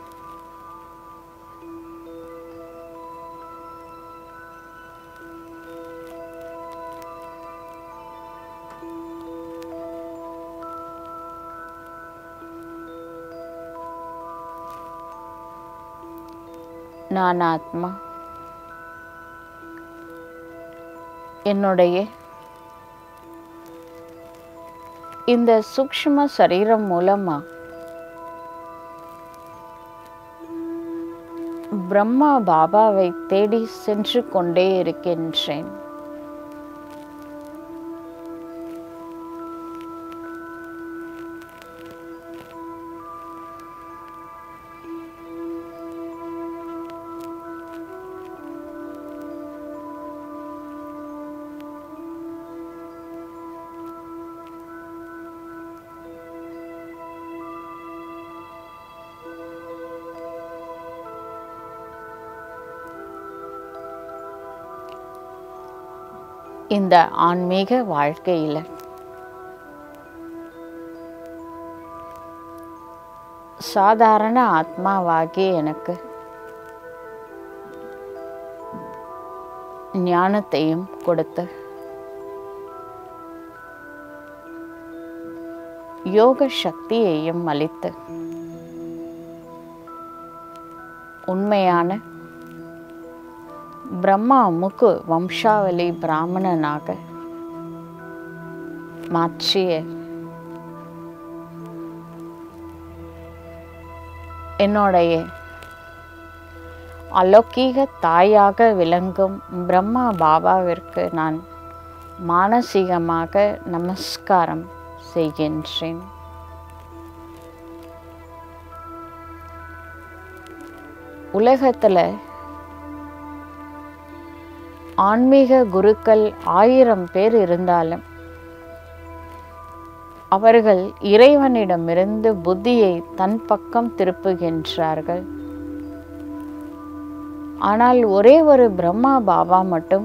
B: நான் ஆத்மா என்னுடைய இந்த சூக்ஷ்ம சரீரம் மூலமா பிரம்மா பாபாவை தேடி சென்று கொண்டே இருக்கின்றேன் இந்த ஆன்மீக வாழ்க்கையில் சாதாரண ஆத்மாவாகி எனக்கு ஞானத்தையும் கொடுத்து யோக சக்தியையும் அளித்து உண்மையான பிரம்மா முக்கு வம்சாவளி பிராமணனாக மாற்றிய என்னுடைய அலௌகீக தாயாக விளங்கும் பிரம்மா பாபாவிற்கு நான் மானசீகமாக நமஸ்காரம் செய்கின்றேன் உலகத்தில் ஆன்மீக குருக்கள் ஆயிரம் பேர் இருந்தாலும் அவர்கள் இறைவனிடமிருந்து புத்தியை தன் பக்கம் திருப்புகின்றார்கள் ஆனால் ஒரே ஒரு பிரம்மா பாபா மட்டும்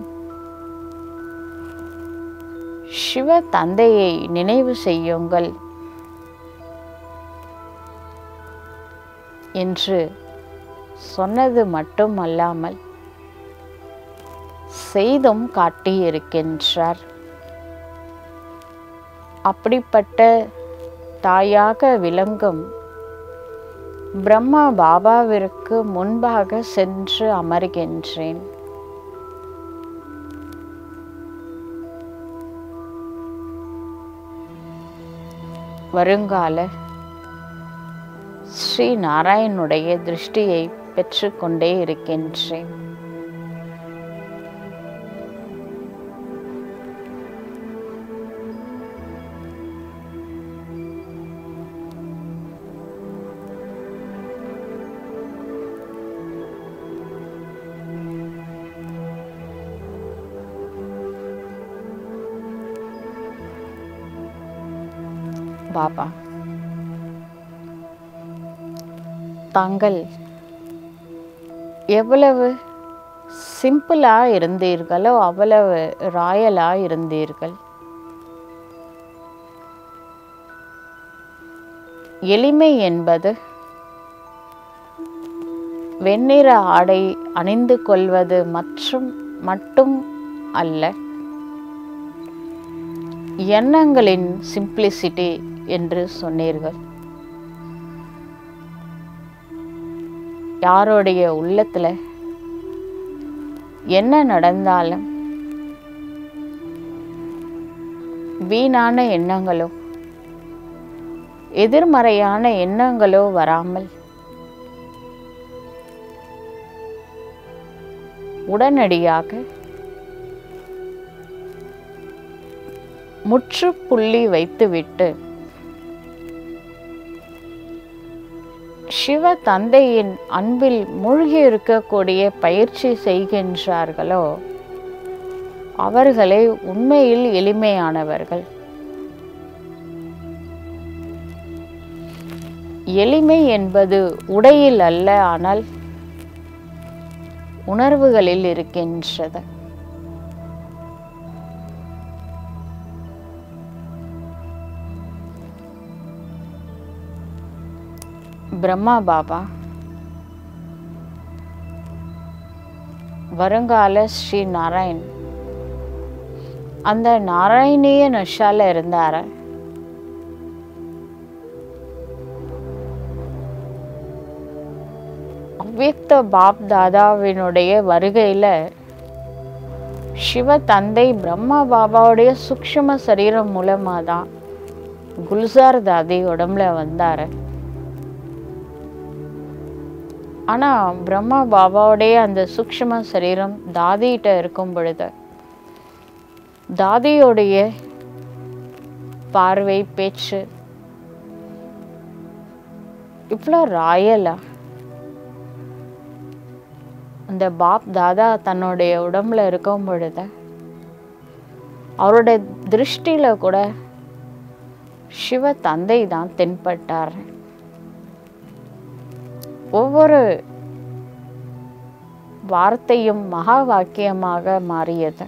B: சிவ தந்தையை நினைவு செய்யுங்கள் என்று சொன்னது மட்டுமல்லாமல் செய்தும் காட்டியிருக்கின்றார் அப்படிப்பட்ட தாயாக விளங்கும் பிரம்மா பாபாவிற்கு முன்பாக சென்று அமர்கின்றேன் வருங்கால ஸ்ரீ நாராயணுடைய திருஷ்டியை பெற்றுக்கொண்டே இருக்கின்றேன் பாபா தாங்கள் எவ்வளவு சிம்பிளா இருந்தீர்களோ அவ்வளவு ராயலா இருந்தீர்கள் எளிமை என்பது வெண்ணிற ஆடை அணிந்து கொள்வது மற்றும் மட்டும் அல்ல எண்ணங்களின் சிம்பிளிசிட்டி என்று சொன்னீர்கள் யாருடைய உள்ளத்துல என்ன நடந்தாலும் வீணான எண்ணங்களோ எதிர்மறையான எண்ணங்களோ வராமல் உடனடியாக முற்றுப்புள்ளி வைத்துவிட்டு சிவ தந்தையின் அன்பில் மூழ்கி இருக்கக்கூடிய பயிற்சி செய்கின்றார்களோ அவர்களே உண்மையில் எளிமையானவர்கள் எளிமை என்பது உடையில் அல்ல ஆனால் உணர்வுகளில் இருக்கின்றது பிரம்மா பாபா வருங்கால ஸ்ரீ நாராயண் அந்த நாராயணிய நஷால இருந்தார அவ்வியக்த பாப் தாதாவினுடைய வருகையில சிவ தந்தை பிரம்மா பாபாவுடைய சூக்ஷ்ம சரீரம் மூலமா தான் குல்சார் தாதி உடம்புல வந்தாரு ஆனா பிரம்மா பாபாவுடைய அந்த சூக்ஷ்ம சரீரம் தாதிகிட்ட இருக்கும் பொழுது தாதியோடைய பார்வை பேச்சு இவ்வளோ ராயலா அந்த பாப் தாதா தன்னுடைய உடம்புல இருக்கும் பொழுது அவருடைய திருஷ்டியில கூட சிவ தந்தை தான் தென்பட்டார் ஒவ்வொரு வார்த்தையும் மகா வாக்கியமாக மாறியது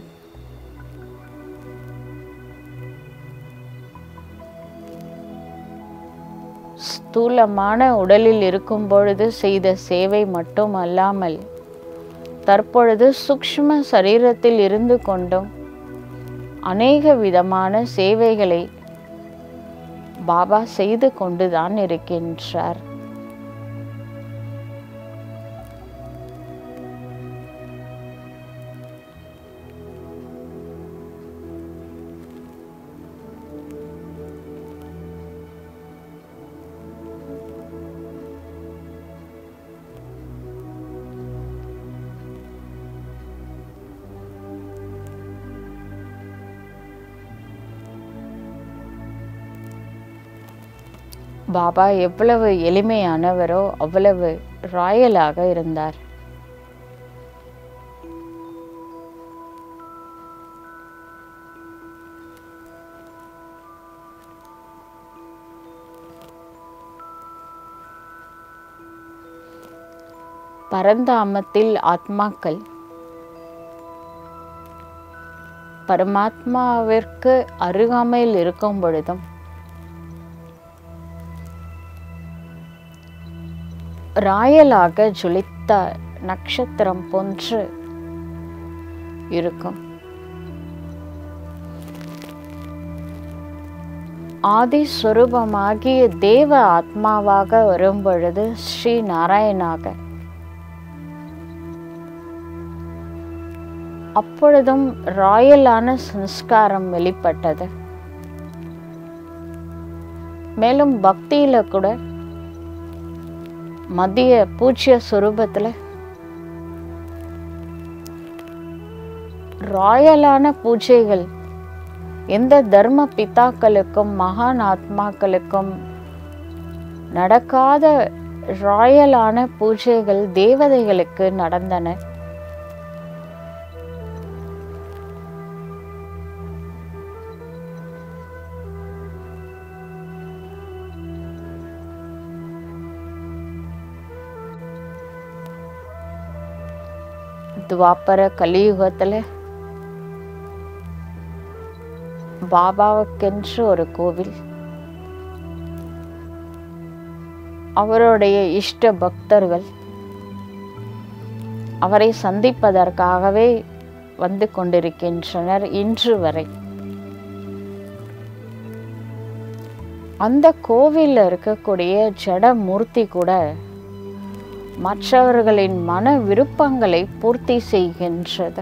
B: ஸ்தூலமான உடலில் இருக்கும் பொழுது செய்த சேவை மட்டும் அல்லாமல் தற்பொழுது சூக்ஷ்ம சரீரத்தில் இருந்து கொண்டும் அநேக விதமான சேவைகளை பாபா செய்து கொண்டுதான் இருக்கின்றார் பாபா எவ்வளவு எளிமையானவரோ அவ்வளவு ராயலாக இருந்தார் பரந்தாமத்தில் ஆத்மாக்கள் பரமாத்மாவிற்கு அருகாமையில் இருக்கும் பொழுதும் ராயலாக ஜொலித்த நட்சத்திரம் போன்று இருக்கும் ஆதி ஸ்வரூபமாகிய தேவ ஆத்மாவாக வரும் பொழுது ஸ்ரீ நாராயணாக அப்பொழுதும் ராயலான சம்ஸ்காரம் வெளிப்பட்டது மேலும் பக்தியில கூட மத்திய பூஜ்ய சுரூபத்துல ராயலான பூஜைகள் எந்த தர்ம பிதாக்களுக்கும் மகான் ஆத்மாக்களுக்கும் நடக்காத ராயலான பூஜைகள் தேவதைகளுக்கு நடந்தன துவாபர கலியுகத்துல பாபாவுக்கென்று ஒரு கோவில் அவருடைய இஷ்ட பக்தர்கள் அவரை சந்திப்பதற்காகவே வந்து கொண்டிருக்கின்றனர் இன்று வரை அந்த கோவிலில் இருக்கக்கூடிய ஜடமூர்த்தி கூட மற்றவர்களின் மன விருப்பங்களை பூர்த்தி செய்கின்றது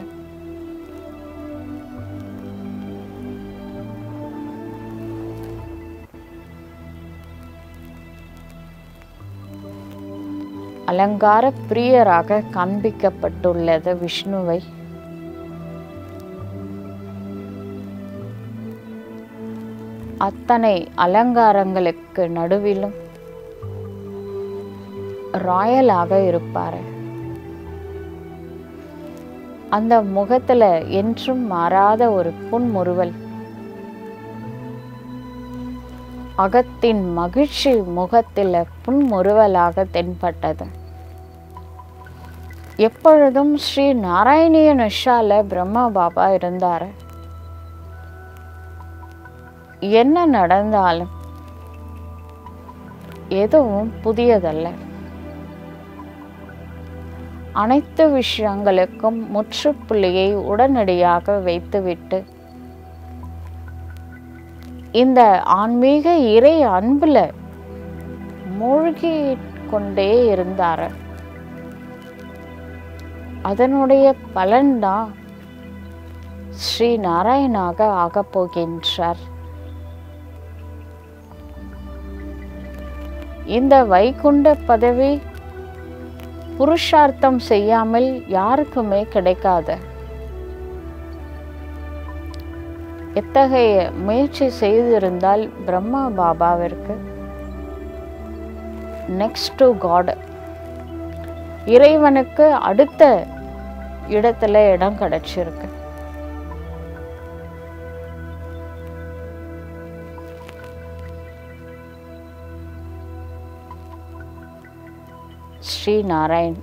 B: அலங்கார பிரியராக காண்பிக்கப்பட்டுள்ளது விஷ்ணுவை அத்தனை அலங்காரங்களுக்கு நடுவிலும் ராயலாக இருப்பார் அந்த முகத்துல என்றும் மாறாத ஒரு புன்முறுவல் அகத்தின் மகிழ்ச்சி முகத்தில் புன்முறுவலாக தென்பட்டது எப்பொழுதும் ஸ்ரீ நாராயணிய நிஷால பிரம்மா பாபா இருந்தார் என்ன நடந்தாலும் எதுவும் புதியதல்ல அனைத்து விஷயங்களுக்கும் முற்றுப்புள்ளியை உடனடியாக வைத்துவிட்டு இந்த ஆன்மீக இறை அன்புல மூழ்கி கொண்டே இருந்தார் அதனுடைய பலன்தான் ஸ்ரீ நாராயணாக ஆகப் போகின்றார் இந்த வைகுண்ட பதவி புருஷார்த்தம் செய்யாமல் யாருக்குமே கிடைக்காது எத்தகைய முயற்சி செய்திருந்தால் பிரம்மா பாபாவிற்கு நெக்ஸ்ட் டு காட் இறைவனுக்கு அடுத்த இடத்துல இடம் கிடைச்சிருக்கு ஸ்ரீ நாராயண்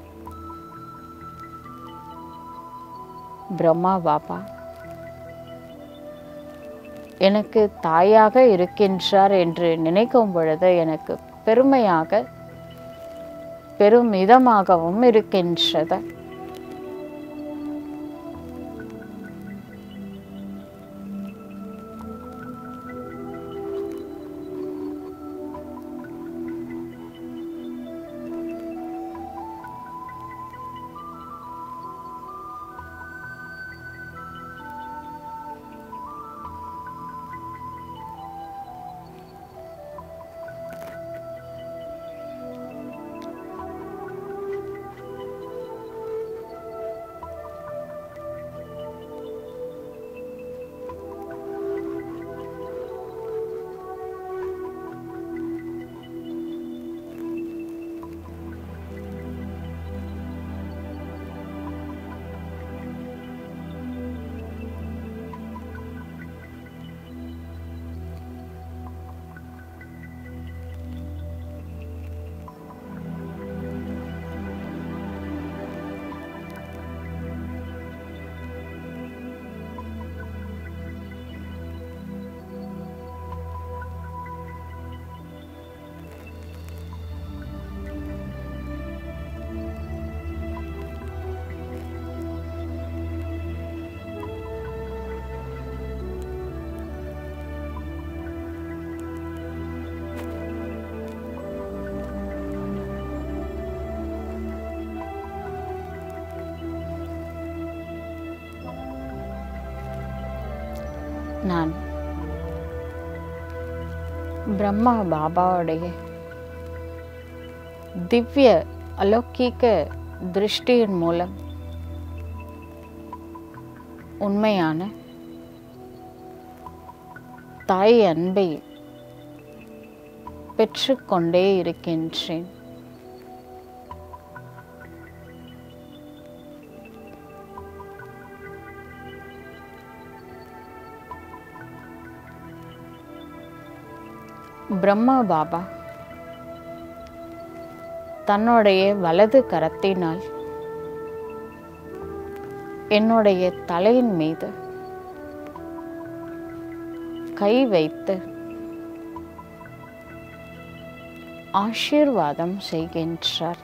B: பிரம்மா பாபா எனக்கு தாயாக இருக்கின்றார் என்று நினைக்கும் பொழுது எனக்கு பெருமையாக பெருமிதமாகவும் இருக்கின்றது நான் பிரம்மா பாபாவுடைய திவ்ய அலௌகிக திருஷ்டியின் மூலம் உண்மையான தாய் அன்பை பெற்றுக்கொண்டே இருக்கின்றேன் பிரம்மா பாபா தன்னுடைய வலது கரத்தினால் என்னுடைய தலையின் மீது கை வைத்து ஆசீர்வாதம் செய்கின்றார்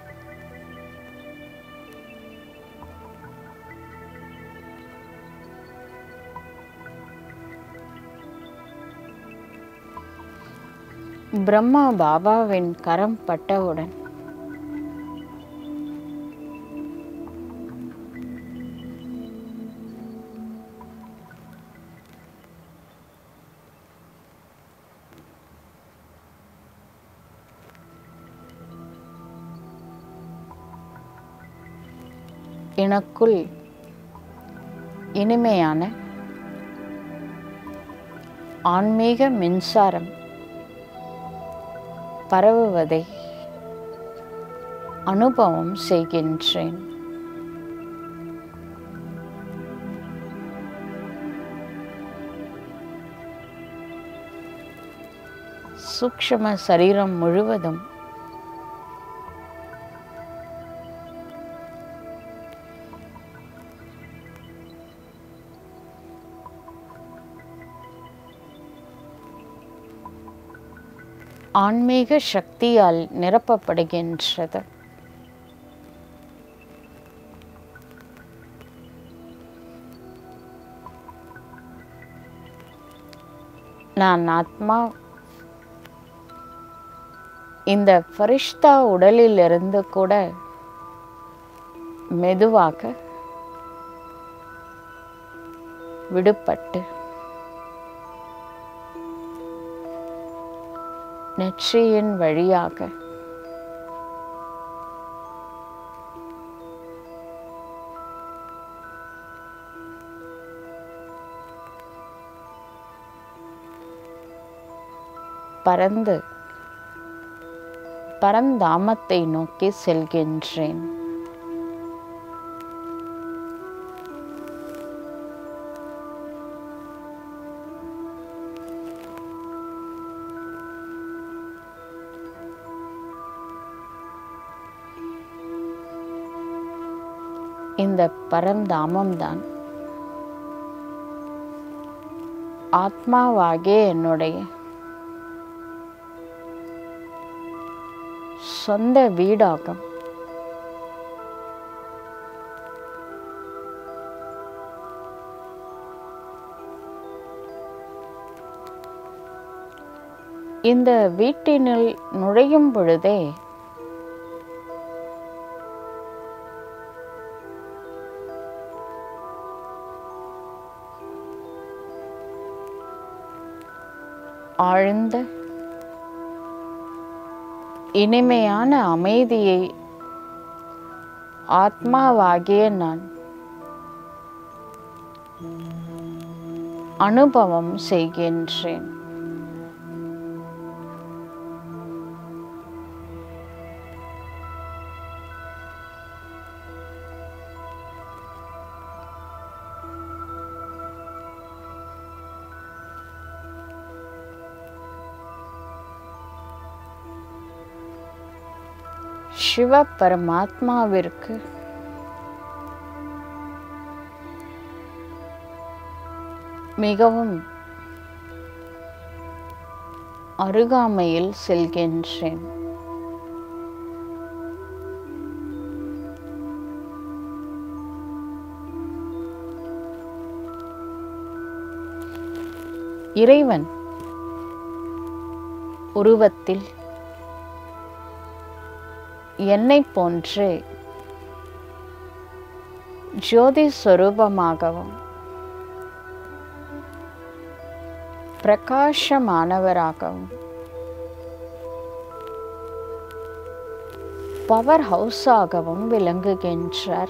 B: பிரம்மா பாபாவின் கரம் பட்டவுடன் எனக்குள் இனிமையான ஆன்மீக மின்சாரம் பரவுவதை அனுபவம் செய்கின்றேன் சூக்ஷ்ம சரீரம் முழுவதும் ஆன்மீக சக்தியால் நிரப்பப்படுகின்றது நான் ஆத்மா இந்த ஃபரிஷ்தா உடலிலிருந்து கூட மெதுவாக விடுபட்டு நெற்றியின் வழியாக பறந்து பரந்தாமத்தை நோக்கி செல்கின்றேன் இந்த பரந்தாமம்தான் ஆத்மாவாகிய என்னுடைய சொந்த வீடாகும் இந்த வீட்டினுள் நுழையும் பொழுதே ஆழ்ந்த இனிமையான அமைதியை ஆத்மாவாகிய நான் அனுபவம் செய்கின்றேன் சிவ பரமாத்மாவிற்கு மிகவும் அருகாமையில் செல்கின்றேன் இறைவன் உருவத்தில் என்னை போன்று ஜோதி ஸ்வரூபமாகவும் பிரகாசமானவராகவும் பவர் ஹவுஸாகவும் விளங்குகின்றார்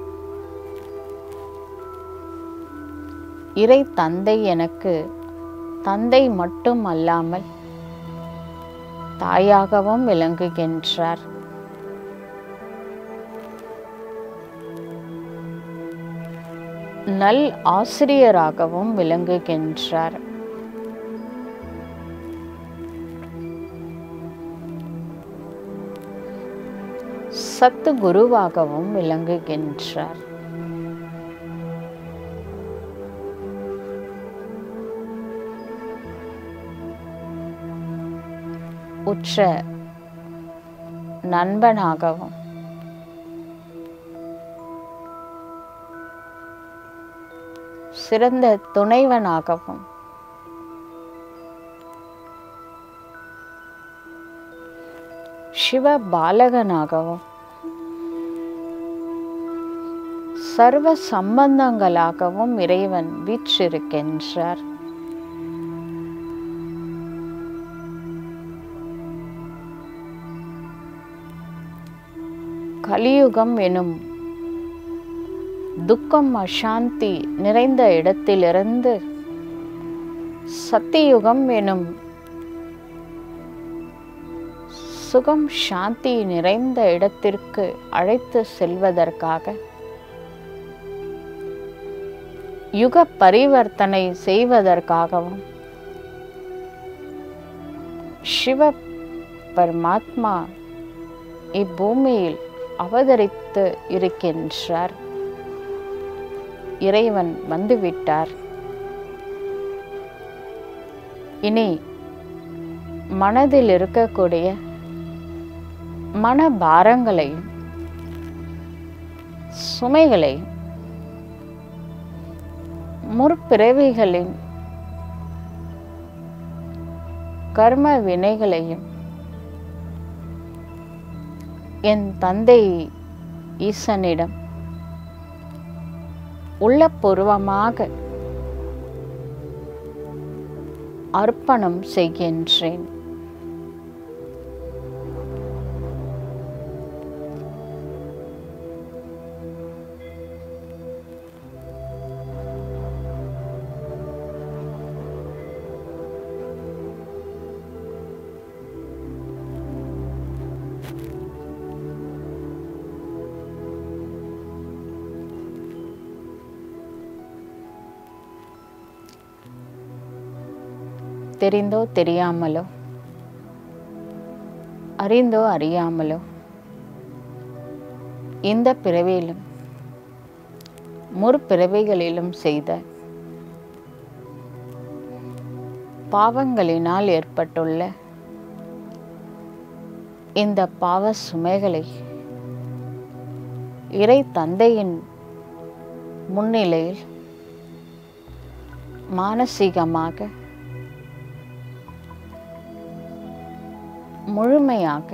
B: இறை தந்தை எனக்கு தந்தை மட்டும் அல்லாமல் தாயாகவும் விளங்குகின்றார் நல் ஆசிரியராகவும் விளங்குகின்றார் சத்து குருவாகவும் விளங்குகின்றார் உற்ற நண்பனாகவும் சிறந்த துணைவனாகவும் சிவ பாலகனாகவும் சர்வ சம்பந்தங்களாகவும் இறைவன் வீற்றிருக்கின்றார் கலியுகம் எனும் துக்கம் அசாந்தி நிறைந்த இடத்திலிருந்து சத்தியுகம் எனும் சுகம் சாந்தி நிறைந்த இடத்திற்கு அழைத்து செல்வதற்காக யுக பரிவர்த்தனை செய்வதற்காகவும் சிவ பரமாத்மா இப்பூமியில் அவதரித்து இருக்கின்றார் இறைவன் வந்துவிட்டார் இனி மனதில் இருக்கக்கூடிய மனபாரங்களையும் சுமைகளையும் முற்பிறவிகளின் கர்ம வினைகளையும் என் தந்தை ஈசனிடம் உள்ளபூர்வமாக அர்ப்பணம் செய்கின்றேன் தெரிந்தோ தெரியாமலோ அறிந்தோ அறியாமலோ இந்த பிறவியிலும் முற்பிறவிகளிலும் செய்த பாவங்களினால் ஏற்பட்டுள்ள இந்த பாவ சுமைகளை இறை தந்தையின் முன்னிலையில் மானசீகமாக முழுமையாக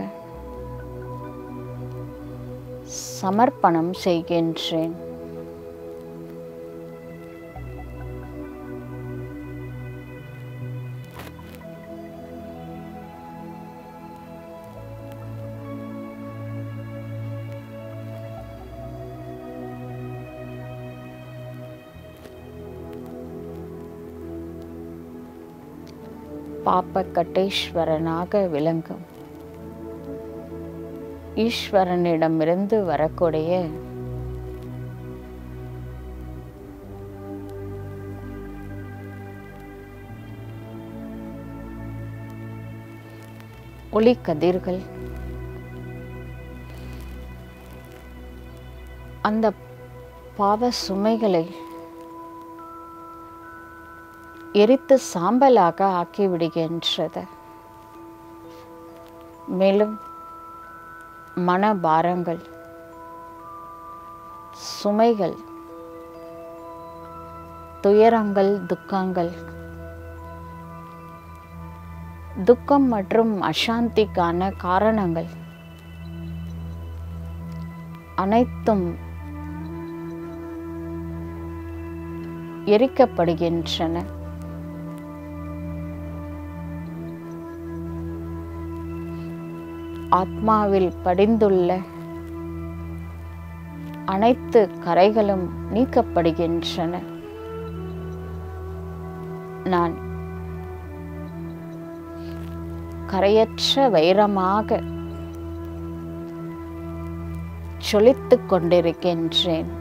B: சமர்ப்பணம் செய்கின்றேன் பாப்ப கட்டேஸ்வரனாக விளங்கும் ஈஸ்வரனிடமிருந்து வரக்கூடிய ஒளி கதிர்கள் அந்த பாவ சுமைகளை எரித்து சாம்பலாக ஆக்கிவிடுகின்றது மேலும் மனபாரங்கள் சுமைகள் துயரங்கள் துக்கங்கள் துக்கம் மற்றும் அசாந்திக்கான காரணங்கள் அனைத்தும் எரிக்கப்படுகின்றன ஆத்மாவில் படிந்துள்ள அனைத்து கரைகளும் நீக்கப்படுகின்றன நான் கரையற்ற வைரமாக சொலித்துக் கொண்டிருக்கின்றேன்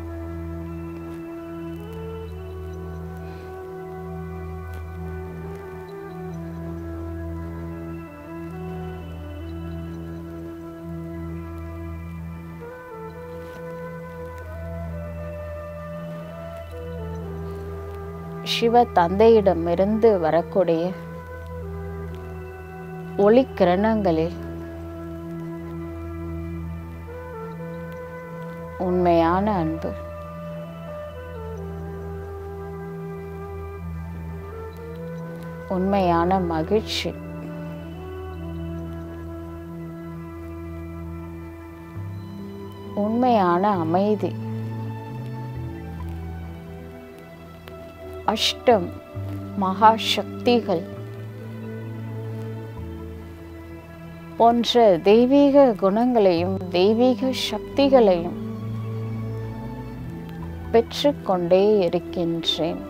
B: சிவ தந்தையிடமிருந்து வரக்கூடிய ஒளி கிரணங்களில் உண்மையான அன்பு உண்மையான மகிழ்ச்சி உண்மையான அமைதி அஷ்டம் மகா சக்திகள் போன்ற தெய்வீக குணங்களையும் தெய்வீக சக்திகளையும் பெற்றுக்கொண்டே இருக்கின்றேன்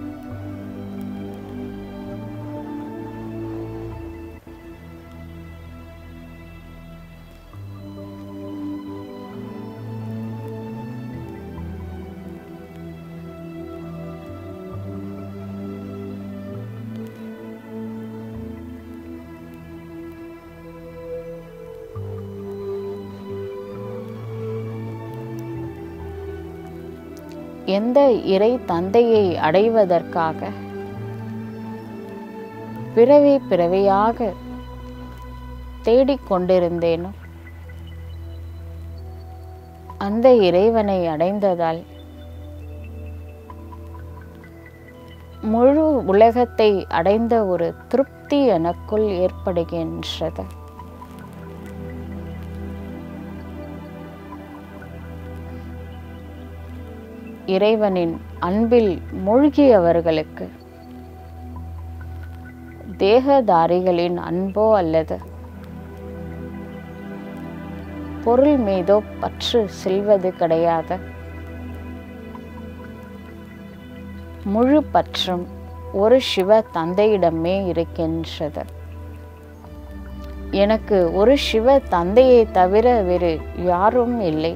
B: எந்த இறை தந்தையை அடைவதற்காக பிறவி பிறவியாக தேடிக்கொண்டிருந்தேனோ அந்த இறைவனை அடைந்ததால் முழு உலகத்தை அடைந்த ஒரு திருப்தி எனக்குள் ஏற்படுகின்றது இறைவனின் அன்பில் மூழ்கியவர்களுக்கு தேகதாரிகளின் அன்போ அல்லது பொருள் மீதோ பற்று செல்வது கிடையாது முழு பற்றும் ஒரு சிவ தந்தையிடமே இருக்கின்றது எனக்கு ஒரு சிவ தந்தையை தவிர வேறு யாரும் இல்லை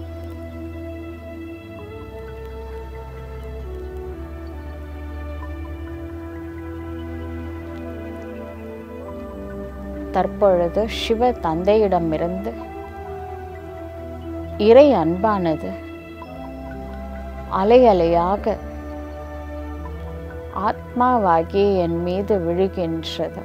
B: தற்பொழுது சிவ தந்தையிடமிருந்து இறை அன்பானது அலை அலையாக ஆத்மாவாகிய என் மீது விழுகின்றது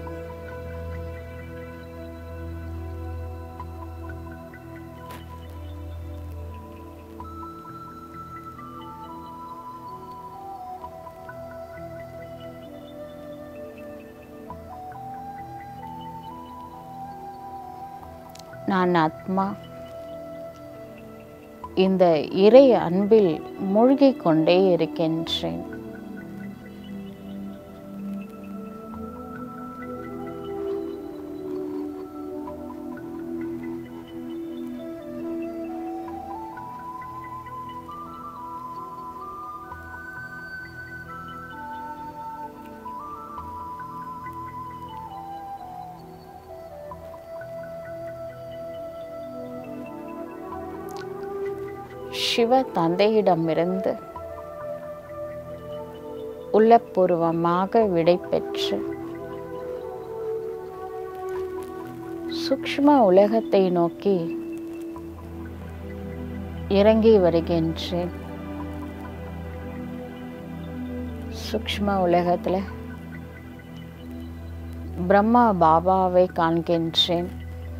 B: நான் ஆத்மா இந்த இறை அன்பில் மூழ்கிக் கொண்டே இருக்கின்றேன் சிவ தந்தையிடமிருந்து உள்ளபூர்வமாக விடை பெற்று சூக்ஷ்ம உலகத்தை நோக்கி இறங்கி வருகின்றேன் சூக்ஷ்ம உலகத்தில் பிரம்மா பாபாவை காண்கின்றேன்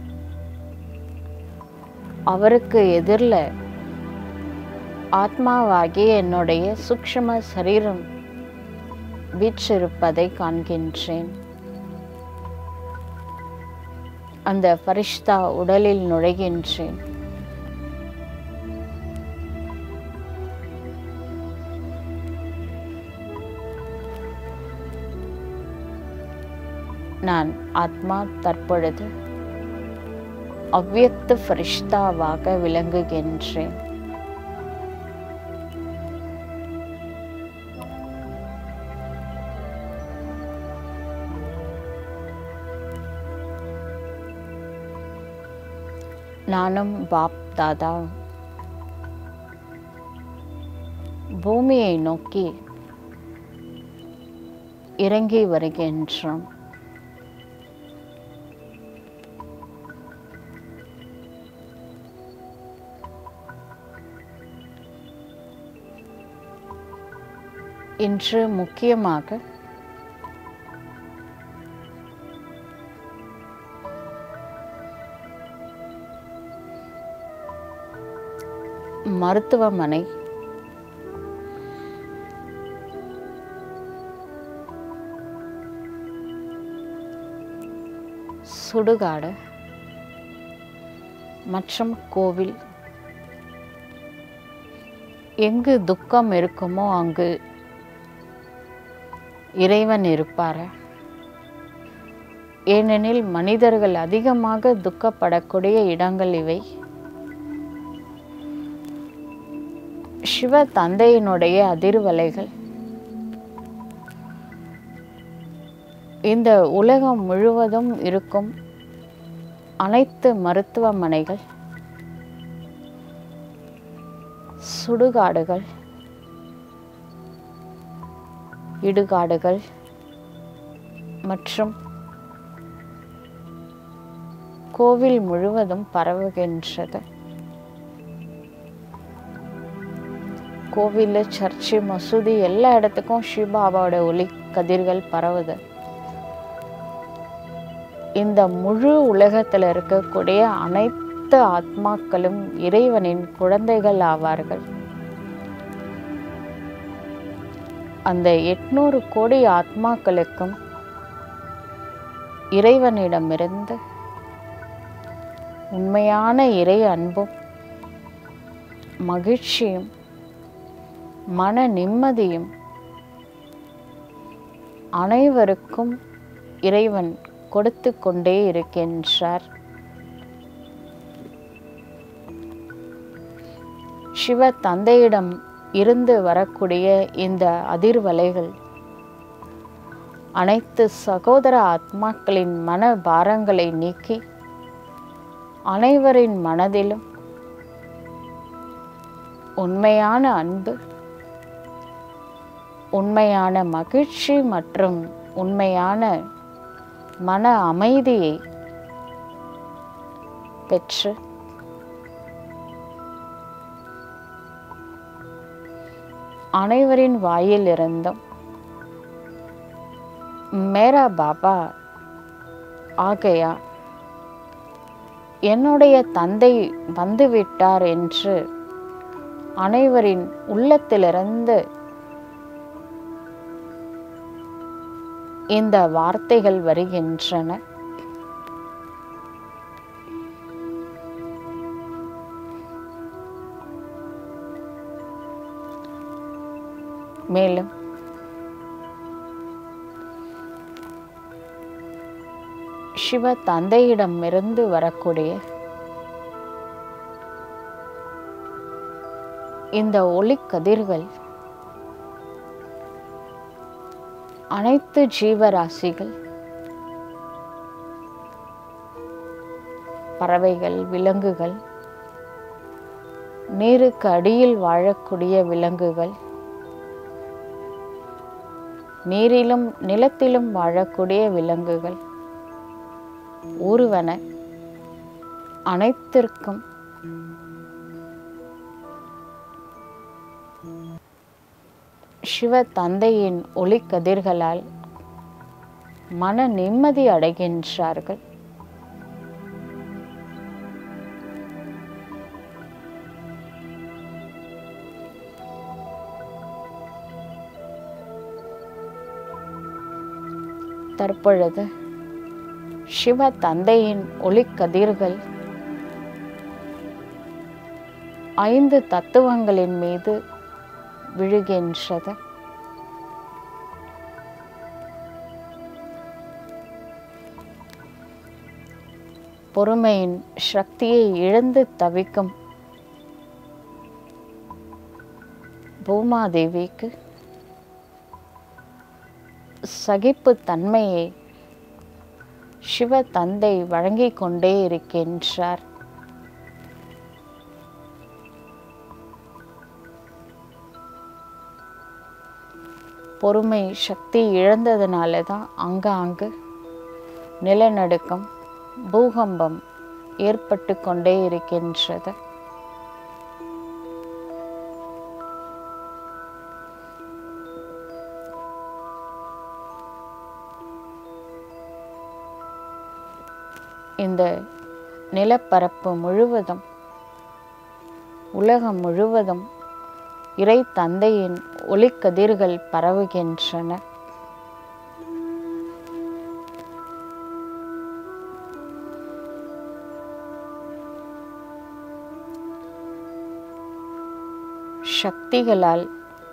B: அவருக்கு எதிரில் ஆத்மாவாகிய என்னுடைய சூக்ஷ்ம சரீரம் வீற்றிருப்பதை காண்கின்றேன் அந்த பரிஷ்தா உடலில் நுழைகின்றேன் நான் ஆத்மா தற்பொழுது அவ்வியக்த ஃபரிஷ்தாவாக விளங்குகின்றேன் நானும் பாப் தாதா பூமியை நோக்கி இறங்கி வருகின்றோம் இன்று முக்கியமாக மருத்துவமனை சுடுகாடு மற்றும் கோவில் எங்கு துக்கம் இருக்குமோ அங்கு இறைவன் இருப்பார் ஏனெனில் மனிதர்கள் அதிகமாக துக்கப்படக்கூடிய இடங்கள் இவை சிவ தந்தையினுடைய அதிர்வலைகள் இந்த உலகம் முழுவதும் இருக்கும் அனைத்து மருத்துவமனைகள் சுடுகாடுகள் இடுகாடுகள் மற்றும் கோவில் முழுவதும் பரவுகின்றது கோவில் சர்ச்சு மசூதி எல்லா இடத்துக்கும் சிவபாபாவோட ஒளி கதிர்கள் பரவுது இந்த முழு உலகத்தில் இருக்கக்கூடிய அனைத்து ஆத்மாக்களும் இறைவனின் குழந்தைகள் ஆவார்கள் அந்த எட்நூறு கோடி ஆத்மாக்களுக்கும் இறைவனிடமிருந்து உண்மையான இறை அன்பும் மகிழ்ச்சியும் மன நிம்மதியும் அனைவருக்கும் இறைவன் கொடுத்து கொண்டே இருக்கின்றார் சிவ தந்தையிடம் இருந்து வரக்கூடிய இந்த அதிர்வலைகள் அனைத்து சகோதர ஆத்மாக்களின் மன பாரங்களை நீக்கி அனைவரின் மனதிலும் உண்மையான அன்பு உண்மையான மகிழ்ச்சி மற்றும் உண்மையான மன அமைதியை பெற்று அனைவரின் வாயிலிருந்தும் மேரா பாபா ஆகையா என்னுடைய தந்தை வந்துவிட்டார் என்று அனைவரின் உள்ளத்திலிருந்து இந்த வார்த்தைகள் வருகின்றன மேலும் சிவ தந்தையிடமிருந்து வரக்கூடிய இந்த ஒளிக்கதிர்கள் அனைத்து ஜீவராசிகள் பறவைகள் விலங்குகள் நீருக்கு அடியில் வாழக்கூடிய விலங்குகள் நீரிலும் நிலத்திலும் வாழக்கூடிய விலங்குகள் ஊர்வன அனைத்திற்கும் சிவ தந்தையின் ஒளிக்கதிர்களால் மன நிம்மதி அடைகின்றார்கள் தற்பொழுது சிவ தந்தையின் ஒளிக்கதிர்கள் ஐந்து தத்துவங்களின் மீது விழுகின்றது பொறுமையின் சக்தியை இழந்து தவிக்கும் பூமாதேவிக்கு சகிப்பு தன்மையை சிவ தந்தை வழங்கிக் கொண்டே இருக்கின்றார் பொறுமை சக்தி இழந்ததுனால தான் அங்காங்கு நிலநடுக்கம் பூகம்பம் ஏற்பட்டு கொண்டே இருக்கின்றது இந்த நிலப்பரப்பு முழுவதும் உலகம் முழுவதும் இறை தந்தையின் ஒளிக்கதிர்கள் பரவுகின்றன சக்திகளால்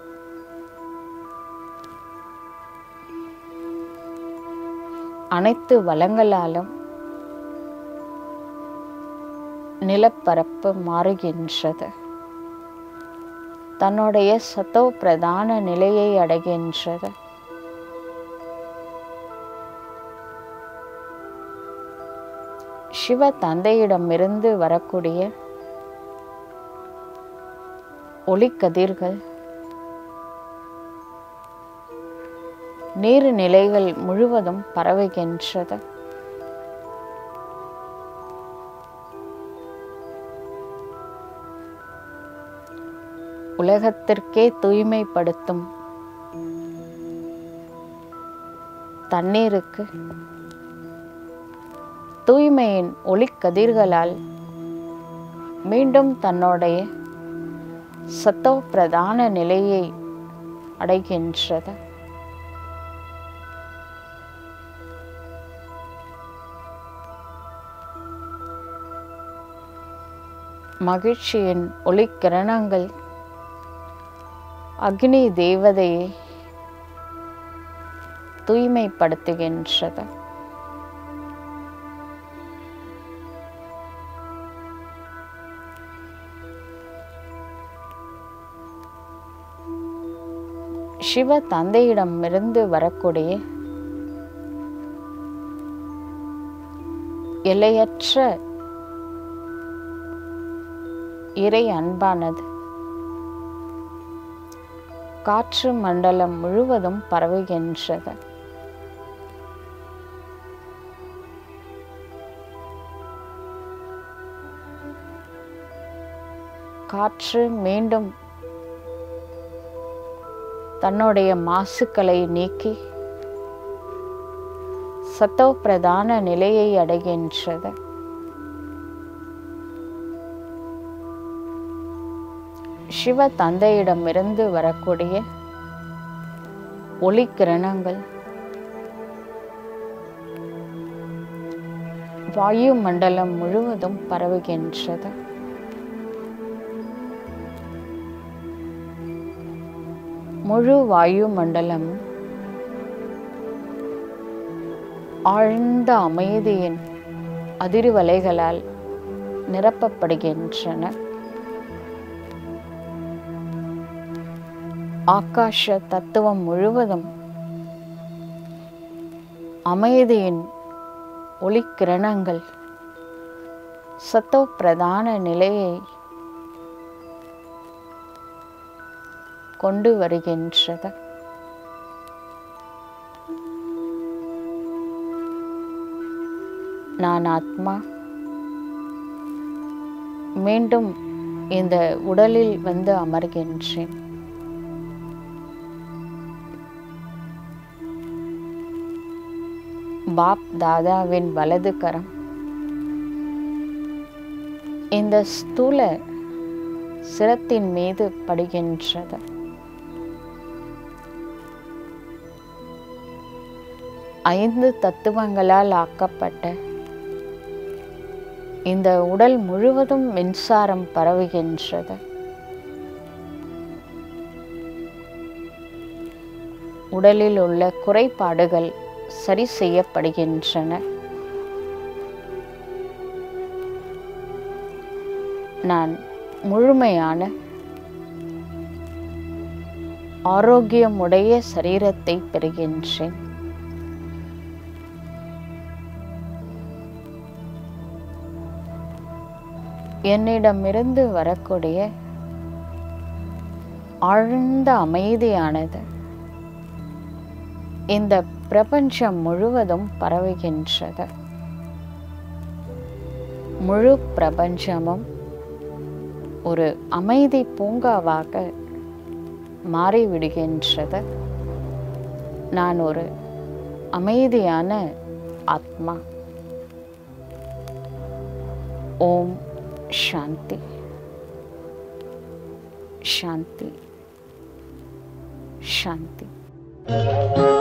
B: அனைத்து வளங்களாலும் நிலப்பரப்பு மாறுகின்றது தன்னுடைய சத்தோ பிரதான நிலையை அடைகின்றது சிவ தந்தையிடமிருந்து வரக்கூடிய ஒளிக்கதிர்கள் நீர்நிலைகள் முழுவதும் பரவுகின்றது உலகத்திற்கே தூய்மைப்படுத்தும் தண்ணீருக்கு தூய்மையின் ஒளிக்கதிர்களால் மீண்டும் தன்னுடைய சத்தோ பிரதான நிலையை அடைகின்றது மகிழ்ச்சியின் ஒளிக்கிரணங்கள் அக்னி தேவதையை தூய்மைப்படுத்துகின்றது சிவ தந்தையிடமிருந்து வரக்கூடிய எல்லையற்ற இறை அன்பானது காற்று மண்டலம் முழுவதும் பரவுகின்றது காற்று மீண்டும் தன்னுடைய மாசுக்களை நீக்கி சத்தோ பிரதான நிலையை அடைகின்றது சிவ தந்தையிடமிருந்து வரக்கூடிய ஒளிக்கிரணங்கள் வாயு மண்டலம் முழுவதும் பரவுகின்றது முழு வாயு மண்டலம் ஆழ்ந்த அமைதியின் அதிர்வலைகளால் நிரப்பப்படுகின்றன ஆகாஷ தத்துவம் முழுவதும் அமைதியின் ஒளிக்கிரணங்கள் சத்தோ பிரதான நிலையை கொண்டு வருகின்றது நான் ஆத்மா மீண்டும் இந்த உடலில் வந்து அமர்கின்றேன் பாப் தாதாவின் வலது கரம் இந்த ஸ்தூல சிரத்தின் மீது படுகின்றது ஐந்து தத்துவங்களால் ஆக்கப்பட்ட இந்த உடல் முழுவதும் மின்சாரம் பரவுகின்றது உடலில் உள்ள குறைபாடுகள் சரி செய்யப்படுகின்றன நான் முழுமையான ஆரோக்கியமுடைய சரீரத்தை பெறுகின்றேன் என்னிடமிருந்து வரக்கூடிய ஆழ்ந்த அமைதியானது இந்த பிரபஞ்சம் முழுவதும் பரவுகின்றது முழு பிரபஞ்சமும் ஒரு அமைதி பூங்காவாக மாறிவிடுகின்றது நான் ஒரு அமைதியான ஆத்மா ஓம் சாந்தி சாந்தி சாந்தி